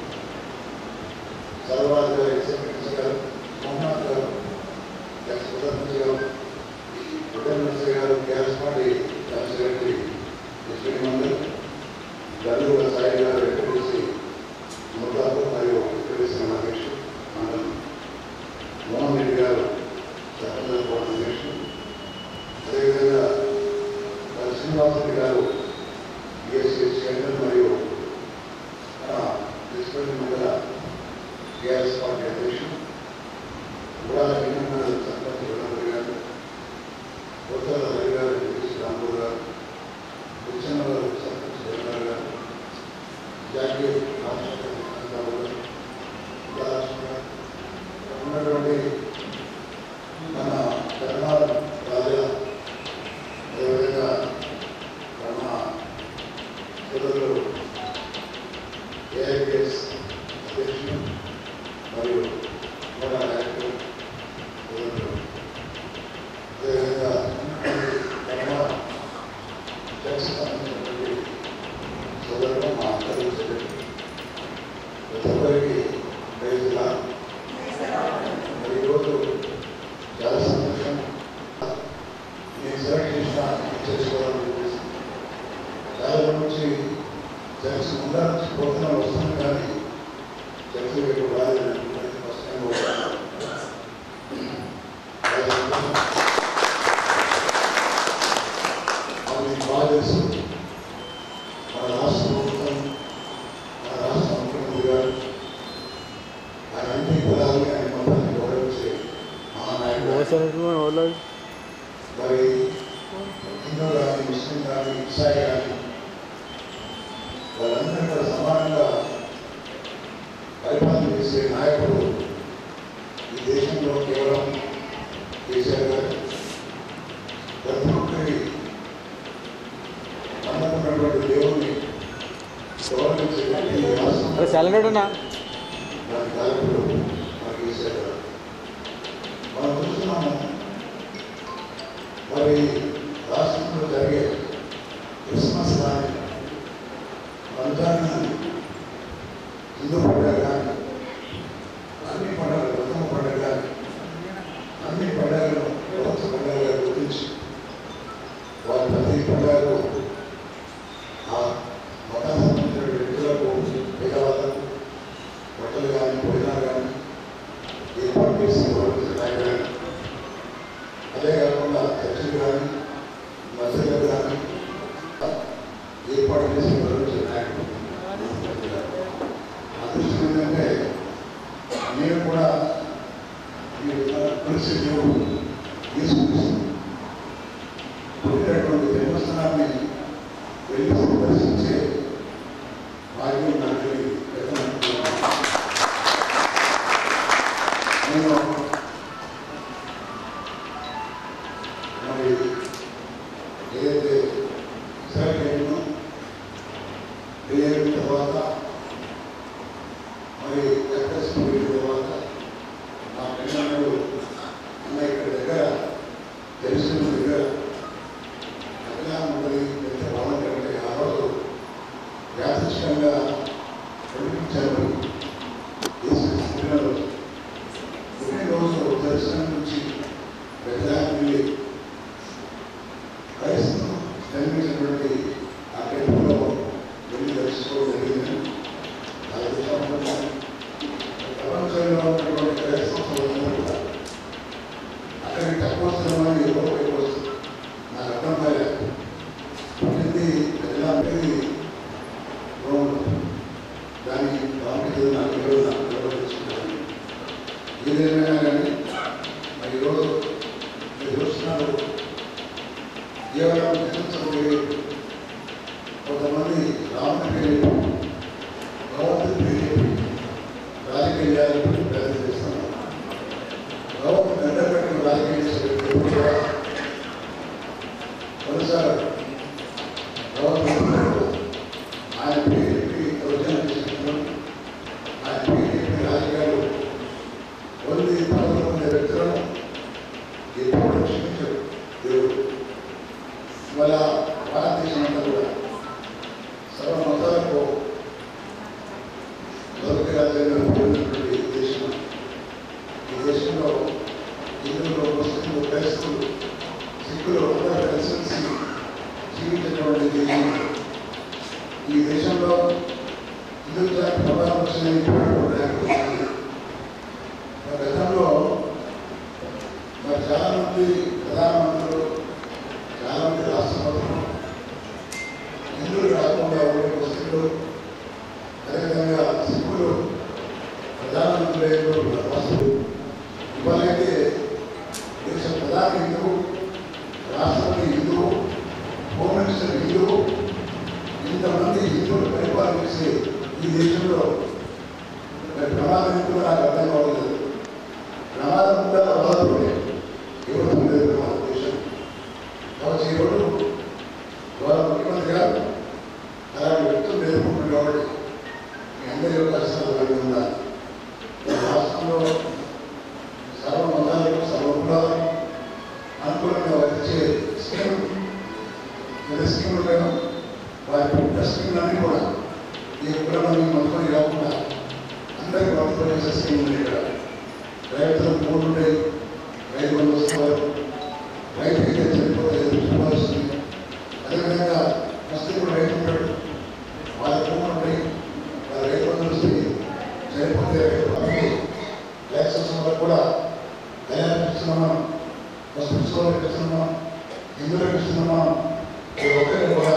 సర్వాజ్ గారు ఎక్స్ గారు మోహన్ గారు ఎక్స్ సర్పంచ్ గారు ఉదయం నర్సయ్య గారు KS party general secretary SP మండలి గల్లుల సాయి గారు ఎక్కడిసి ముద్దాపు మరియు ఎక్కడిసి అధ్యక్షుడు మండలి మోహన్ రెడ్డి గారు సర్పంచ్ బోర్డు అధ్యక్షుడు అదేవిధంగా మరి శ్రీనివాసరెడ్డి గారు బిఎస్సీ చైర్మన్ మరియు డిస్ట్రిక్ట్ మండల టీఆర్ఎస్ పార్టీ అధ్యక్షుడు గుడాల వెంకన్న సర్పంచ్ గుడాల గారు కొత్తల రవి గారు డిప్యూటీ రాంపూర్ గారు కృష్ణ గారు సర్పంచ్ జగన్ గారు జాకీ రాష్ట్ర గారు ఉపాధ్యక్షుడు గారు ఉన్నటువంటి మన ధర్మాల రాజా అదేవిధంగా మన సోదరులు ఏఐపిఎస్ అధ్యక్షులు మరియు మన నాయకులు సోదరులు అదేవిధంగా ధర్మ చర్చ సంబంధించినటువంటి సోదరులు మా అందరూ ప్రతి ఒక్కరికి ప్రైజ్లా మరి ఈరోజు చాలా సంతోషం నేను సెలెక్ట్ చేసిన చేసుకోవాలని చెప్పేసి చాలా రోజుల నుంచి చర్చ ముందర నుంచి ప్రోగ్రాం వస్తుంది కానీ చర్చ వైపు రాలేదు ఫస్ట్ టైం చాలా సంతోషం. అది మీకు బాగా తెలుసు మన రాష్ట్ర ప్రభుత్వం మన రాష్ట్ర ముఖ్యమంత్రి గారు ఆయన అన్ని కులాలని ఆయన మతాన్ని గౌరవించే మహానాయకుడు మరి హిందూ కానీ ముస్లిం కానీ ఇసాయి కానీ వాళ్ళందరూ కూడా సమానంగా పరిపాలన చేసే నాయకుడు ఈ దేశంలో కేవలం కేసీఆర్ గారు ప్రతి ఒక్కరి నమ్మకున్నటువంటి దేవుణ్ణి గౌరవించే వ్యక్తి ఈ రాష్ట్రంలో దాని కాలకుడు మన కేసీఆర్ గారు మనం చూస్తున్నాము మరి రాష్ట్రంలో జరిగే క్రిస్మస్ కానీ రంజాన్ కానీ హిందూ పండుగ కానీ అన్ని పండుగలు ప్రథమ పండుగ కానీ అన్ని పండుగలను ప్రభుత్వ పండుగగా గుర్తించి వారి ప్రతి పండుగలు ఆ మతానికి సంబంధించిన వ్యక్తులకు పేదవాళ్ళకు బట్టలు కానీ భోజనాలు కానీ ఏర్పాటు చేసి గౌరవించడానికి కానీ అదే కాకుండా చర్చలు కానీ మసీదులు కానీ ఏర్పాటు చేసి గౌరవించే నాయకుడు అదృష్టం ఏంటంటే నేను కూడా ఈ కలిసి దేవుడు తీసుకొస్తాను పుట్టినటువంటి జన్మస్థానాన్ని వెళ్ళి సందర్శించే భాగ్యం నాకు కలిగి నేను మరి ఏదైతే సెలెక్ట్ అయ్యానో అయిన తర్వాత మరి ఎఫ్ఎస్ పోయిన తర్వాత నా పిల్లలు అన్న ఇక్కడ దగ్గర తెలిసిన దగ్గర ఎట్లా ఉంటుంది ఎంత బాగుంటుంది ఆ రోజు యాదృష్టంగా పంపించారు పిల్లలు ఒకే రోజు దర్శనం నుంచి ప్రజాన్ని క్రైస్తవం జన్మించినటువంటి ఆ టెంపుల్లో వెళ్ళి దర్శించుకోవడం జరిగింది ఆ విషయంలో ప్రపంచంలో ఉన్నటువంటి క్రైస్తవ సోదరులు కూడా అక్కడికి తక్కువ స్థలమని ఎవరో ఎక్కువ వస్తుంది నాకు అర్థం కాలేదు పుట్టింది ప్రజలందరికీ రోడ్డు దాని ప్రాముఖ్యత నాకు ఈరోజు నాకు నిర్వహించుకున్నాను ఏదైనా కానీ మరి ఈరోజు మీరు చూస్తున్నారు కేవలం రాజకీయాలను గుర్తించబోయే కొంతమంది రామని గవర్నమెంట్ బీజేపీ రాజకీయాలను ప్రయత్నం చేస్తున్నారు గవర్నమెంట్ గంటపెట్టిన రాజకీయం చేసే వ్యక్తి ఎప్పుడు కూడా కొనసాగారు గవర్నమెంట్ ఆయన బీజేపీ యోజన చేస్తున్నారు ఆయన బీజేపీ రాజకీయాలు కొన్ని పదకొండు మంది వ్యక్తులను ఎప్పుడు క్షమించారు దేవుడు ఇవాళ భారతదేశం అంతా కూడా సర్వ మతాలకు మొదటి రాజ్యాంగం పొందినటువంటి దేశం ఈ దేశంలో హిందువులు ముస్లింలు క్రైస్తవులు సిక్కులు అందరూ కలిసి జీవించినటువంటి దేశం ఈ దేశంలో హిందూ జాతి ప్రభావం వచ్చిన గతంలో మరి చాలా మంది ప్రధానమంత్రులు చాలా మంది రాష్ట్రపతులు హిందువులు కాకుండా ఉండే ముస్లింలు అదేవిధంగా సిక్కులు ప్రధానమంత్రులు రాష్ట్రులు ఇవాళైతే దేశ ప్రధాన హిందువు రాష్ట్రపతి హిందువు హోమ్ మినిస్టర్ హిందువు ఇంతమంది హిందువులు పరిపాలన చేసే ఈ దేశంలో మరి ప్రమాదం ఎందుకు నాకు అర్థం కావట్లేదు ప్రమాదం ఉందా ప్రమాదమే ఎవరు లేదు మన దేశం కాబట్టి ఈరోజు గౌరవ ముఖ్యమంత్రి గారు అలాంటి వ్యక్తులు ఎదుర్కొంటున్నారు కాబట్టి మీ అందరి యొక్క కష్టాలు కలిగి ఉండాలి ఈ రాష్ట్రంలో సర్వ మతాలకు సర్వ కులాలకు అనుకూలంగా వచ్చే స్కీమ్ ఏ స్కీములు లేవు వారి పెద్ద స్కీములన్నీ కూడా ఈ కులమని మొత్తం కాకుండా అందరికీ వర్తింపజేసే స్కీములు ఇక్కడ రైతులకు మూడు ఉంటాయి రైతు బంధు వస్తారు రైతు అయితే చనిపోతే రూపాయలు వస్తుంది అదేవిధంగా ముస్లింలు రైతు ఉంటాడు వాళ్ళ భూములు ఉంటాయి వాళ్ళ రైతు బంధువులు వస్తాయి చనిపోతే రైతు బంధువులు లైసెన్స్ వాళ్ళకు కూడా కళ్యాణం ఇస్తున్నామా ముస్లిమ్స్ వాళ్ళకి ఇస్తున్నామా హిందువులకు ఇస్తున్నామా ఈ ఒక్కరిని కూడా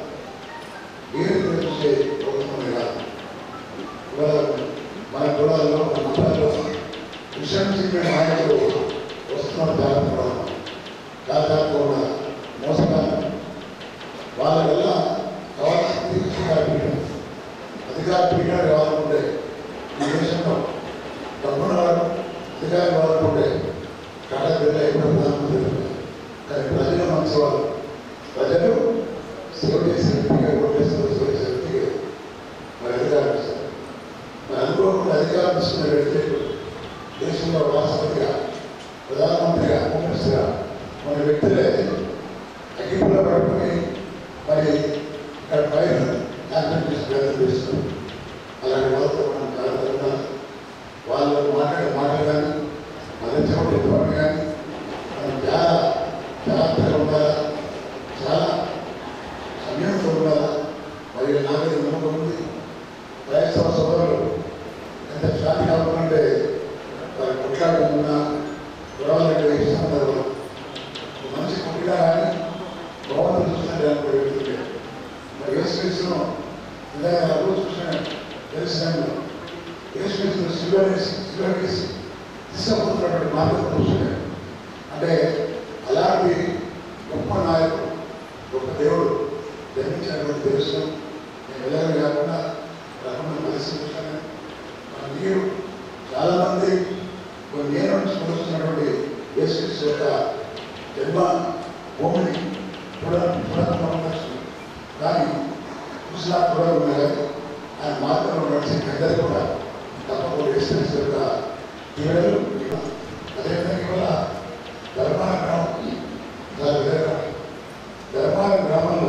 ఏది చూసే ప్రభుత్వం కాదు ఇవాళ మన కులాల్లో మన మతాల్లో విశ్రాంతి నాయకులు వస్తున్న జాగ్రత్త దాదాపు కూడా మోసగాలు వాళ్ళ వల్ల కావాల్సింది అధికార పీఠం అధికార పీఠాలు కావాలనుకుంటే ఈ దేశంలో డబ్బున వాడు అధికారం వాడుకుంటే కడ బిడ్డ ఎప్పుడు ప్రధానమంత్రి కానీ ప్రజలు మంచివాళ్ళు ప్రజలు సేవ చేసే వ్యక్తిగా కొట్టేస్తారు సేవ చేసే వ్యక్తిగా మరి అధికారం ఇస్తారు మరి అనుకోకుండా అధికారం ఇస్తున్న వ్యక్తి దేశంలో రాష్ట్రపతిగా ప్రధానమంత్రిగా హోమ్ మినిస్టర్గా మన వ్యక్తులే అగ్గిపుల్ల పట్టుకుని మరి ఇక్కడ పైన యాక్షన్ చేసి ప్రయత్నం చేస్తున్నారు అలాంటి వాళ్ళతో మనం జాగ్రత్తగా వాళ్ళు మాట్లాడే మాటలు కానీ అందించబడే ధోరణి కానీ మనం చాలా జాగ్రత్తగా ఉండాలా చాలా సమయంతో ఉండాలా మరి నాకైతే నమ్మకం ఉంది క్రైస్తవ సోదరులు ఎంత శాంతి కావాలంటే వారి కొట్లాడుతున్నా గొడవలు ఇష్టం ఉండదు మనిషి కొట్టినా కానీ గొడవలు చూసినట్టు అనుకునే వ్యక్తులే మరి యేసుక్రీస్తును ఇలా రోజు చూసిన తెలిసిన యేసుక్రీస్తును శిలువనేసి శిలువనేసి తీసుకుపోతున్నటువంటి మార్గం చూస్తున్నాడు అంటే అలాంటి గొప్ప నాయకుడు గొప్ప దేవుడు జన్మించినటువంటి తెలుసు నేను ఎలాగ కాకుండా రకమైన పరిస్థితులను మీరు చాలామంది కొన్ని నేను నుంచి చూస్తున్నటువంటి యేసుక్రీస్తు యొక్క జన్మ భూమిని చూడాలని చూడాలని ఉండొచ్చు కానీ చూసినా చూడాలి ఉన్నాయి కానీ ఆయన మార్గంలో నడిచే పెద్దలు కూడా తప్పకుండా యేసుక్రీస్తు యొక్క దీవెనలు అదేవిధంగా ఇవాళ ధర్మాన గ్రామం చాలా విధంగా ధర్మాన గ్రామంలో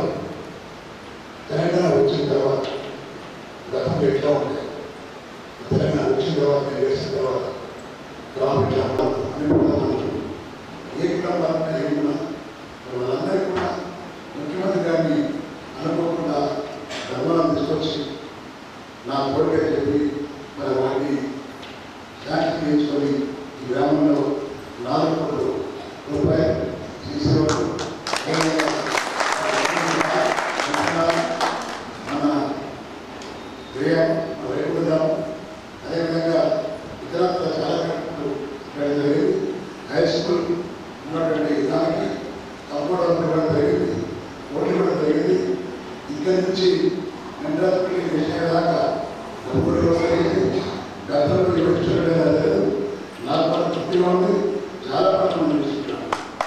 తెలంగాణ వచ్చిన తర్వాత గతంలో ఎట్లా ఉండే తెలంగాణ వచ్చిన తర్వాత నేను వేసిన తర్వాత గ్రామం ఎట్లా ఉండాలి అన్ని కులాలు ఏ కుటుంబాలన్నా ఏ ఉన్నా వాళ్ళందరికీ కూడా ముఖ్యమంత్రి గారిని అనుకోకుండా ధర్మాలను తీసుకొచ్చి నా కోరిక చెప్పి మరి వాటిని శాంతి చేయించుకొని ఈ గ్రామంలో నాలుగు కోట్ల రూపాయలు తీసేవాడు మన ప్రియ మన నుంచి ఇండస్ట్రీ విషయం దాకా డబ్బులు వస్తాయి గతంలో ఇవ్వడం లేదు నాకు మన తృప్తిగా ఉంది చాలా మంది మనం చూస్తున్నాం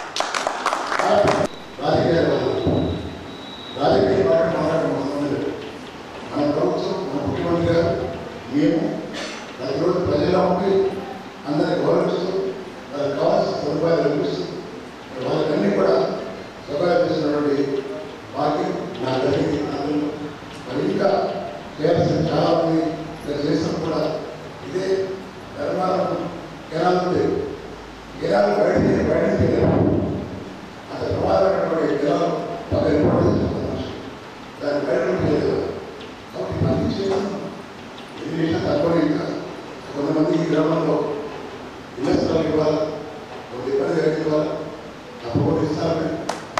రాజకీయాలు రాజకీయ పార్టీ మాట్లాడడం అవసరం లేదు మన ప్రభుత్వం మన ముఖ్యమంత్రి గారు మేము ప్రతిరోజు ప్రజల్లో ఉండి అందరిని గౌరవిస్తూ వాళ్ళకి కావాల్సిన సదుపాయాలు కల్పిస్తూ వాళ్ళకన్నీ కూడా సదుపాయాలు చేసినటువంటి భాగ్యం నా కలిగి అందులో మరి ఇంకా చేయాల్సిన చాలా మంది ఇక్కడ చేసిన కూడా ఇదే ధర్మాలను కెనాలు ఉంది కెనాలు బయట బయట చేయలేదు అసలు ప్రమాదమైనటువంటి కెనాలు పక్కన పడేస్తున్నారు దాన్ని బయట చేయలేదు కాబట్టి పని చేయడం ఇది చేసినా తక్కువ ఇంకా కొంతమంది ఈ గ్రామంలో ఇళ్ల స్థలాలు ఇవ్వాలి కొంత ఇబ్బంది కలిగి ఇవ్వాలి తప్పకుండా ఇస్తారని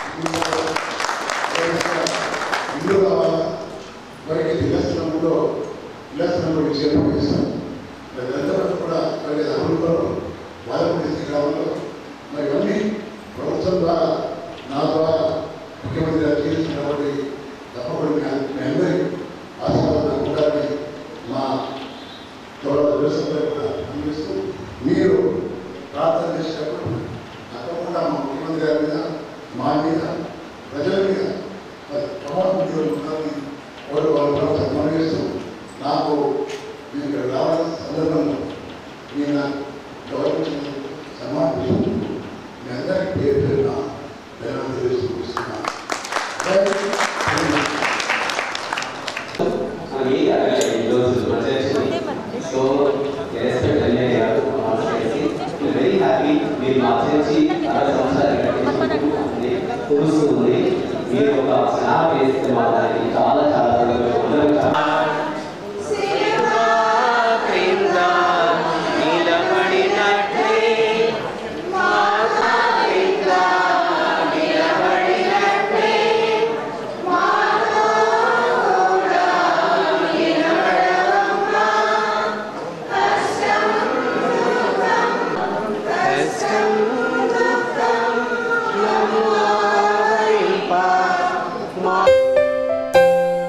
ఇల్లు కావాలా బయట ఇళ్ల స్థలంలో ఇళ్ల స్థలంలో విషయం చేస్తాం మరి ఎంతమంది కూడా మరి అభివృద్ధిలో బాధపడితే గ్రామంలో మరి ఇవన్నీ ప్రభుత్వం ద్వారా నా ద్వారా ముఖ్యమంత్రి గారు చేస్తున్నటువంటి తప్పకుండా మీ అందరి ఆశీర్వాదం ఉండాలని మా గౌరవ దేశంలో కూడా అందిస్తూ మీరు ప్రార్థన చేసేటప్పుడు తప్పకుండా మా ముఖ్యమంత్రి గారి మీద మా మీద ప్రజల మీద మరి ప్రమాణ ఉండాలని కోరి వాళ్ళు కూడా సన్మానం చేస్తూ నాకు నేను ఇక్కడ రావాల్సిన సందర్భంలో నేను నాకు గౌరవించిన సన్మానం చేస్తూ మీ అందరికీ పేరు పేరున నేను తెలియజేస్తున్నాను జై హింద్. అని ఈరోజు ప్రజెంట్ సో రెస్పెక్ట్ అన్నయ్య గారు వెరీ హ్యాపీ మీరు మార్చేసి అరవై సంవత్సరాలు తెలుస్తుంది మీరు ఒక స్నాప్ వేస్తే మా దానికి చాలా చాలా సంతోషం. అందరూ చాలా మా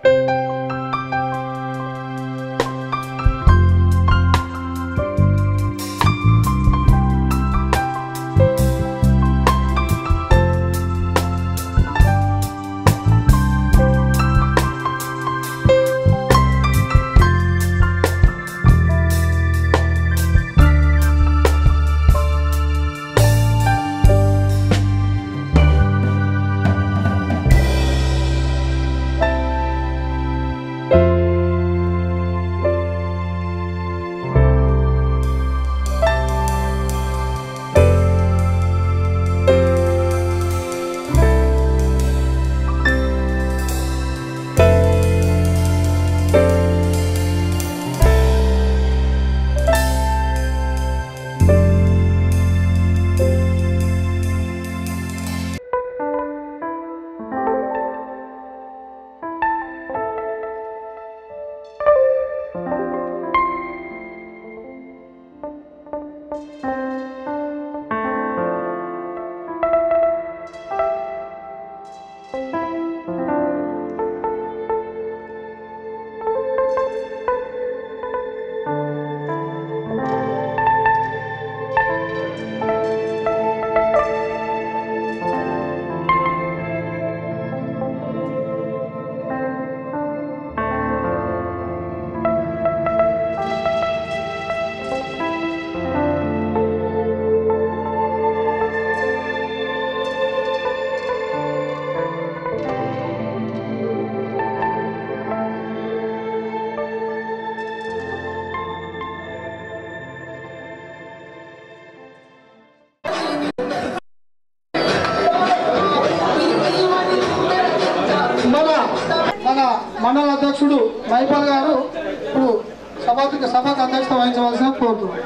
మన మన మండల అధ్యక్షుడు మైపాల్ గారు ఇప్పుడు సభకు సభకు అధ్యక్షత వహించవలసిన కోరుతున్నాం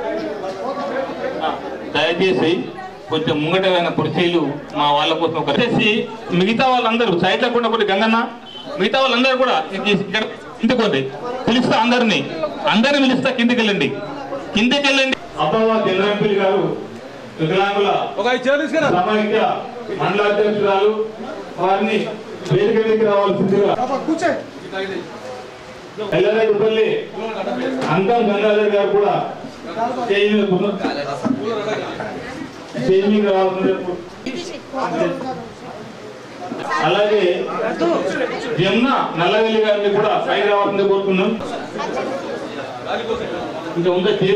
దయచేసి కొంచెం ముంగటమైన కుర్చీలు మా వాళ్ళ కోసం ఒక చేసి మిగతా వాళ్ళందరూ సైడ్ లేకుండా కొన్ని గంగన్న మిగతా వాళ్ళందరూ కూడా ఇంక- ఇక్కడ కిందకోండి పిలుస్తా అందరినీ అందరిని పిలుస్తా కిందికి వెళ్ళండి కిందికి వెళ్ళండి అబ్బమ్మ చంద్రంపల్లి గారు వికలాంగుల సమైక్య మండల అధ్యక్షురాలు వారిని వేదిక మీదకి రావాల్సిందిగా కూర్చో ఎల్లరెడ్డిపల్లి అంకం గంగాధర్ గారు కూడా స్టేజ్ మీద కూర్చో- స్టేజ్ మీద రావాల్సిందిగా అలాగే జమున నల్లవెల్లి గారిని కూడా పైకి రావాల్సింది కోరుతున్నాం ఇంకా ఉందా తీరు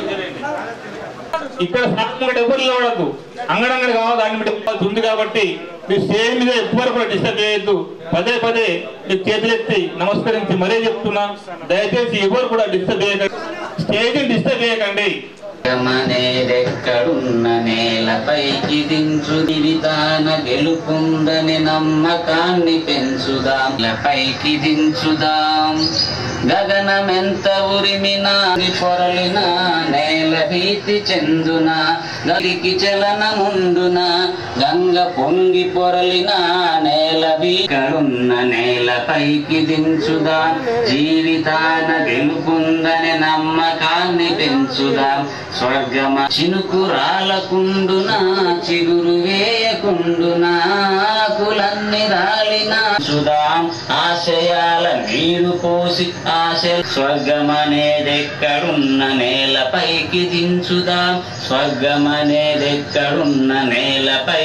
ఇక్కడ సాయంత్రం ఎవరు నిలబడద్దు అంగడంగడి కావాలి దాన్ని పెట్టుకోవాల్సి ఉంది కాబట్టి మీరు స్టేజ్ మీద ఎవ్వరు కూడా డిస్టర్బ్ చేయొద్దు పదే పదే మీరు చేతులెత్తి నమస్కరించి మరీ చెప్తున్నా దయచేసి ఎవరు కూడా డిస్టర్బ్ చేయకండి స్టేజ్ డిస్టర్బ్ చేయకండి మనేదెక్కడున్న నేలపైకి దించు దివితాన గెలుపుందని నమ్మకాన్ని పెంచుదాం పైకి దించుదాం గగనమెంత ఉరిమినా పొరలిన నేల భీతి చెందున గలికి చలనముండున గంగ పొంగి పొరలిన నేల వీకడున్న నేల పైకి దించుదాం జీవితాన గెలుపుందని నమ్మకాన్ని పెంచుదాం స్వర్గమ చినుకు రాలకుండున చిగురు వేయకుండునా కులన్ని రాలిన సుదాం ఆశయాల నీరు పోసి ఆశ స్వర్గమనేదెక్కడున్న నేలపైకి దించుదాం స్వర్గమనేదెక్కడున్న నేలపై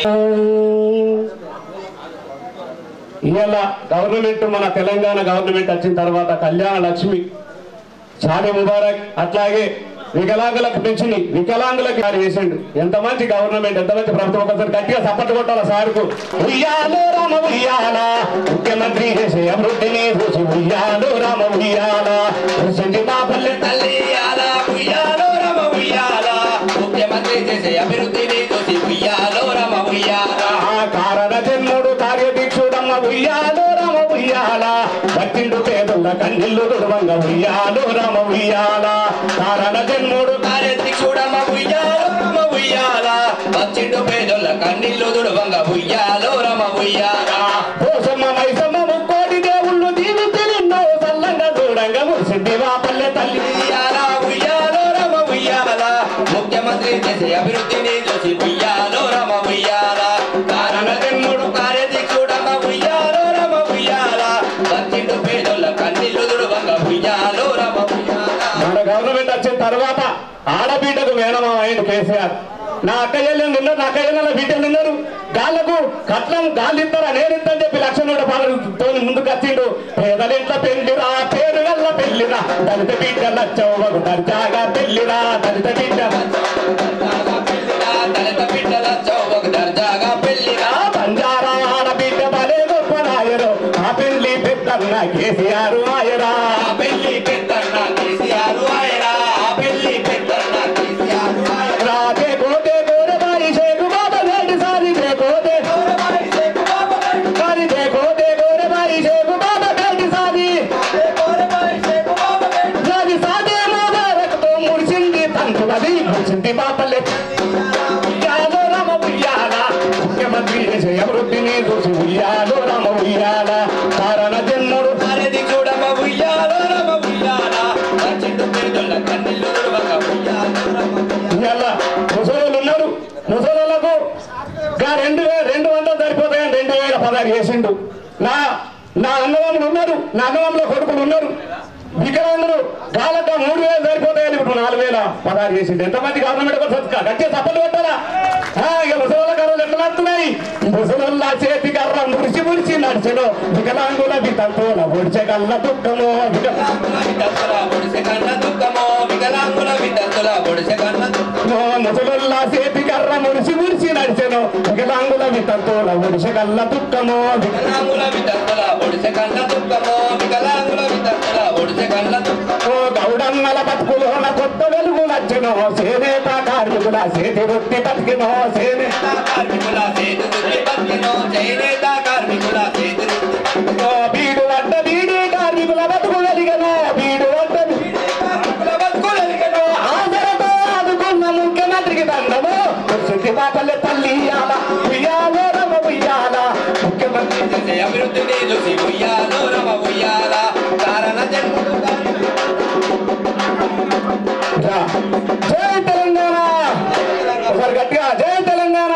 ఇవాళ గవర్నమెంట్ మన తెలంగాణ గవర్నమెంట్ వచ్చిన తర్వాత కళ్యాణ లక్ష్మి షాది ముబారక్ అట్లాగే వికలాంగులకు పెంచి వికలాంగులకు గారు వేసిండు ఎంత మంచి గవర్నమెంట్ ఎంత మంచి ప్రభుత్వం ఒకసారి గట్టిగా సపోర్ట్ కొట్టాల సార్కు ఉయ్యాలో రామ ఉయ్యాల ముఖ్యమంత్రి చేసే అభివృద్ధిని చూసి ఉయ్యాలో రామ ఉయ్యాల చూసింది మా పల్లె తల్లి ఇయ్యాల. ఉయ్యాలో రామ ఉయ్యాల ముఖ్యమంత్రి చేసే అభివృద్ధిని చూసి ఉయ్యాలో రామ ఉయ్యాల కారణ జన్ముడు కార్యదీక్షుడమ్మ ఉయ్యాలో రామ ఉయ్యాల భక్తిండు పేదల కన్నీళ్లు దుర్వంగ ఉయ్యాలో రామ ఉయ్యాల కారణ జన్ముడు కార్యదీక్షుడమ్మ ఉయ్యాలో రామ ఉయ్యాల భక్తిండు పేదల కన్నీళ్లు దుర్వంగ ఉయ్యాలో రామ ఉయ్యాల పోసమ్మ మైసమ్మ ముక్కోటి దేవుళ్ళు దీవించి నిన్నో సల్లంగా చూడంగా మురిసిద్దివా పల్లె తల్లి ఉయ్యాల ఉయ్యాలో రామ ఉయ్యాల ముఖ్యమంత్రి చేసే అభివృద్ధిని చూసి ఉయ్యాలో రామ ఉయ్యాల కారణ జన్ముడు కార్యదీక్షుడమ్మ ఉయ్యాలో రామ ఉయ్యాల భక్తిండు పేద ఆడబిడ్డకు వేణమా అయింది కేసీఆర్ నా అక్క చెల్లెలు ఉన్నారు నా అక్క చెల్లెల బిడ్డలు ఉన్నారు గాళ్ళకు కట్నం గాళ్ళు ఇస్తారా నేను ఇస్తా చెప్పి లక్ష నూట పాలతో ముందుకు వచ్చిండు పేదలింట్ల పెళ్లిరా పేరు గల్ల పెళ్లిరా దళిత బిడ్డ లచ్చవ్వకు దర్జాగా పెళ్లిరా దళిత బిడ్డ దళిత బిడ్డల చౌవకు దర్జాగా పెళ్లిరా బంజారా ఆడబిడ్డ బలే గొప్ప నాయరు ఆ పెళ్లి పెద్దన్న కేసీఆర్ ఆయరా ఆ పెళ్లి పెద్దన్న కేసీఆర్ ఆయరా ఆ పెళ్లి పెద్దన్న కేసీఆర్ ఆయరా దేకో దేకో రే బాయి షేకు బాబా నేటి సారి దేకో దేకో రే బాయి షేకు బాబా సారి దేకో దేకో రే బాయి షేకు బాబా నేటి సారి దేకో రే బాయి షేకు బాబా నేటి సారి సాదే మోదారకతో ముడిసింది తంతులది ముడిసింది బాపల్లె ఉయ్యాలో రమ ఉయ్యాల ముఖ్యమంత్రి జయవృద్ధిని చూసి ఉయ్యాలో రమ ఉయ్యాల కారణ జన్ముడు సారది చూడమ ఉయ్యాలో రమ ఉయ్యాల చెట్టు పేదల కన్నీళ్ళు తుడవక ఉయ్యాలో రమ ఉయ్యాల ముసలోళ్ళు ఉన్నారు ముసలోళ్ళకు గా రెండు వే- రెండు వందలు సరిపోతాయని రెండు వేల పదహారు చేసిండు నా నా అన్నదమ్ములు ఉన్నారు నా అన్నదమ్ముల కొడుకులు ఉన్నారు వికలాంగులు గాలక మూడు వేలు సరిపోతాయని ఇప్పుడు నాలుగు వేల పదహారు చేసిండు ఎంతమంది గవర్నమెంట్ సత్కా గట్టిగా సప్పలు పెట్టాలా ఆ, ఇక ముసలోళ్ళ కర్రలు ఎట్లా నడుతున్నాయి ముసలోళ్ళ చేతి కర్ర మురిసి మురిసి నడిచను వికలాంగుల వితంతుల ఒడిచే కళ్ళ దుఃఖము వికలాంగుల వితంతుల ఒడిచే కళ్ళ దుఃఖము వికలాంగుల వితంతుల ఒడిచే కళ్ళ ముసలోళ్ళ చేతి కర్ర మురిసి మురిసి నడిచెను వికలాంగుల వితంతుల ఒడిచే కళ్ళ దుఃఖము వికలాంగుల వితంతుల ఒడిచే కళ్ళ దుఃఖము వికలాంగుల వితంతుల ఒడిచే కళ్ళ దుఃఖము గౌడన్నల బతుకులోన కొత్త వెలుగు నచ్చను చేనేత కార్మికుల చేతి వృత్తి బతికినో చేనేత కార్మికుల చేతి వృత్తి బతికినో చేనేత కార్మికుల చేతి వృత్తి బీడు వడ్డ బీడి కార్మికుల బతుకు వెలిగను బీడు వడ్డ బీడి కార్మికుల బతుకు వెలిగను ఆదరతో ఆదుకున్న ముఖ్యమంత్రికి దండము శుద్ధి మాటలే తల్లి ఇయ్యాల ఉయ్యాలో రమ ఉయ్యాల ముఖ్యమంత్రి చేసే అభివృద్ధిని చూసి ఉయ్యాలో రమ ఉయ్యాల కారణ జన్ముడు రా. జై తెలంగాణ ఒకసారి గట్టిగా జై తెలంగాణ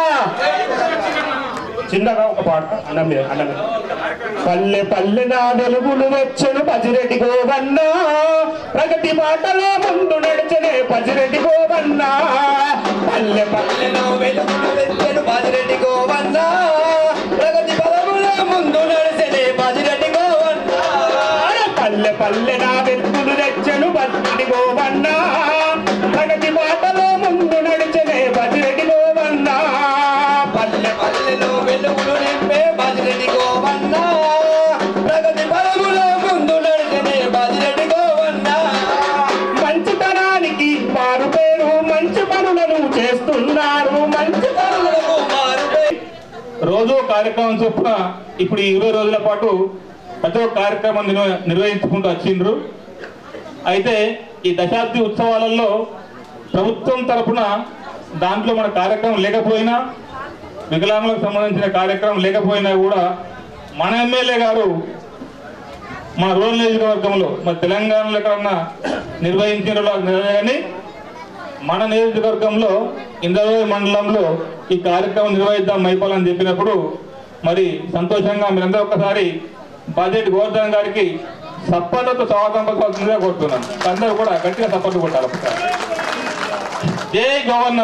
చిన్నగా ఒక పాట అన్నం మీద అన్నం మీద. పల్లె పల్లె నా వెలుగులు వచ్చను పజిరెడ్డి గోవన్న ప్రగతి బాటలో ముందు నడిచనే పజిరెడ్డి గోవన్న పల్లె పల్లెలో వెలుగులు వచ్చను పజిరెడ్డి గోవన్న ప్రగతి పదములో ముందు నడిచనే పజిరెడ్డి గోవన్న పల్లె పల్లె నా వెలుగులు తెచ్చను పజిరెడ్డి గోవన్న ప్రగతి బాటలో ముందు నడిచనే పజిరెడ్డి గోవన్న పల్లె పల్లెలో వెలుగులు నింపే బజిరెడ్డి గోవన్న ప్రగతి పదములో ముందు నడిచనే బజిరెడ్డి గోవన్న మంచితనానికి మారు పేరు మంచి పనులను చేస్తున్నారు మంచి పనులకు మారు పేరు రోజు కార్యక్రమం చొప్పున ఇప్పుడు ఈ ఇరవై రోజుల పాటు ప్రతి ఒక్క కార్యక్రమం నిర్వ- నిర్వహించుకుంటూ వచ్చిండ్రు అయితే ఈ దశాబ్ది ఉత్సవాలలో ప్రభుత్వం తరపున దాంట్లో మన కార్యక్రమం లేకపోయినా వికలాంగులకు సంబంధించిన కార్యక్రమం లేకపోయినా కూడా మన ఎమ్మెల్యే గారు మన రూరల్ నియోజకవర్గంలో మన తెలంగాణలో ఎక్కడన్నా నిర్వహించిన కానీ మన నియోజకవర్గంలో ఇంద్రవల్లి మండలంలో ఈ కార్యక్రమం నిర్వహిద్దాం మైపాలని చెప్పినప్పుడు మరి సంతోషంగా మీరందరూ ఒక్కసారి బడ్జెట్ గోవర్ధన్ గారికి సప్పట్లతో స్వాగతం పలకాల్సిందిగా కోరుతున్నాను అందరూ కూడా గట్టిగా సపోర్ట్ కొట్టాలి ఒకసారి జై గవర్న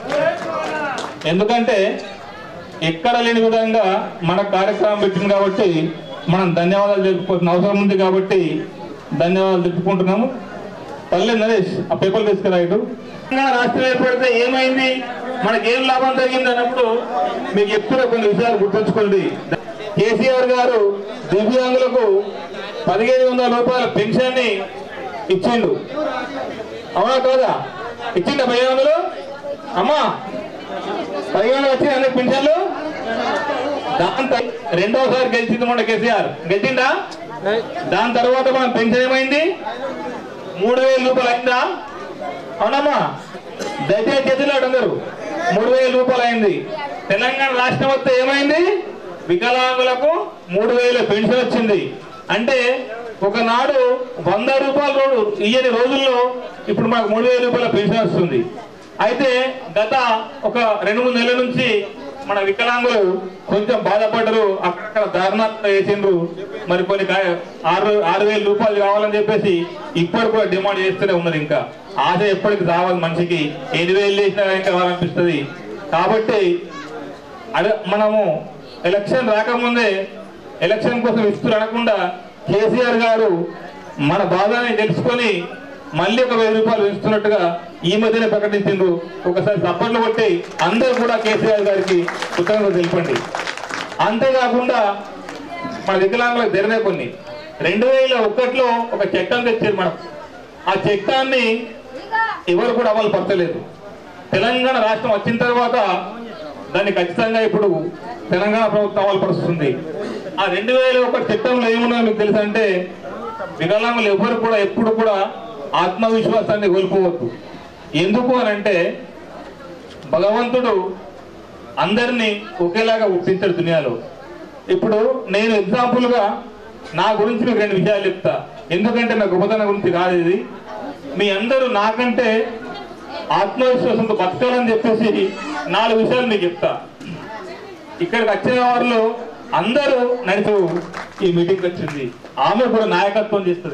ఎందుకంటే ఎక్కడ లేని విధంగా మన కార్యక్రమం పెట్టింది కాబట్టి మనం ధన్యవాదాలు తెలుపుకోవాల్సిన అవసరం ఉంది కాబట్టి ధన్యవాదాలు తెలుపుకుంటున్నాము పల్లె నరేష్ ఆ పేపర్ తీసుకురా ఇటు తెలంగాణ రాష్ట్రం ఏర్పడితే ఏమైంది మనకి ఏం లాభం జరిగింది అన్నప్పుడు మీకు చెప్తున్న కొన్ని విషయాలు గుర్తుంచుకోండి కేసీఆర్ గారు దివ్యాంగులకు పదిహేను వందల రూపాయల పెన్షన్ ని ఇచ్చిండు అవునా కాదా ఇచ్చిండ పదిహేను వందలు అమ్మా పదిహేను వందలు వచ్చింది అందరికి పెన్షన్లు దాంతో రెండోసారి గెలిచింది మొన్న కేసీఆర్ గెలిచిందా దాని తర్వాత మన పెన్షన్ ఏమైంది మూడు వేల రూపాయలు అయిందా అవునమ్మా దయచేసి చేతిలో అందరు మూడు వేల రూపాయలు అయింది తెలంగాణ రాష్ట్రం వస్తే ఏమైంది వికలాంగులకు మూడు వేల పెన్షన్ వచ్చింది అంటే ఒకనాడు వంద రూపాయల రోడ్డు ఇయ్యని రోజుల్లో ఇప్పుడు మనకు మూడు వేల రూపాయల పెన్షన్ వస్తుంది అయితే గత ఒక రెండు మూడు నెలల నుంచి మన వికలాంగులు కొంచెం బాధపడ్డరు అక్కడక్కడ దారుణాత్మ వేసిండ్రు మరి కొన్ని కా- ఆరు ఆరు వేల రూపాయలు కావాలని చెప్పేసి ఇప్పుడు కూడా డిమాండ్ చేస్తూనే ఉన్నది ఇంకా ఆశ ఎప్పటికి రావాలి మనిషికి ఎన్ని వేలు చేసినా ఇంకా కావాలనిపిస్తుంది కాబట్టి అదే మనము ఎలక్షన్ రాకముందే ఎలక్షన్ కోసం ఇస్తున్నారు అనకుండా కేసీఆర్ గారు మన బాధని తెలుసుకొని మళ్ళీ ఒక వెయ్యి రూపాయలు ఇస్తున్నట్టుగా ఈ మధ్యనే ప్రకటించిండ్రు ఒకసారి చప్పట్లు కొట్టి అందరూ కూడా కేసీఆర్ గారికి కృతజ్ఞతలు తెలపండి అంతేకాకుండా మన వికలాంగులకు జరిగిన కొన్ని రెండు వేల ఒకటిలో ఒక చట్టం తెచ్చారు మనం ఆ చట్టాన్ని ఎవరు కూడా అమలు పరచలేదు తెలంగాణ రాష్ట్రం వచ్చిన తర్వాత దాన్ని ఖచ్చితంగా ఇప్పుడు తెలంగాణ ప్రభుత్వం అమలు పరుస్తుంది ఆ రెండు వేల ఒక చట్టంలో ఏమున్నాయో మీకు తెలుసా అంటే వికలాంగులు ఎవరు కూడా ఎప్పుడు కూడా ఆత్మవిశ్వాసాన్ని కోల్పోవద్దు ఎందుకు అని అంటే భగవంతుడు అందరినీ ఒకేలాగా గుర్తించాడు దునియాలో ఇప్పుడు నేను ఎగ్జాంపుల్ గా నా గురించి మీకు రెండు విషయాలు చెప్తా ఎందుకంటే నా గొప్పతనం గురించి కాదు ఇది మీ అందరూ నాకంటే ఆత్మవిశ్వాసంతో బతకాలని చెప్పేసి నాలుగు విషయాలు మీకు చెప్తా ఇక్కడికి వచ్చిన వారిలో అందరూ నడిచు ఈ మీటింగ్ వచ్చింది ఆమె కూడా నాయకత్వం చేస్తుంది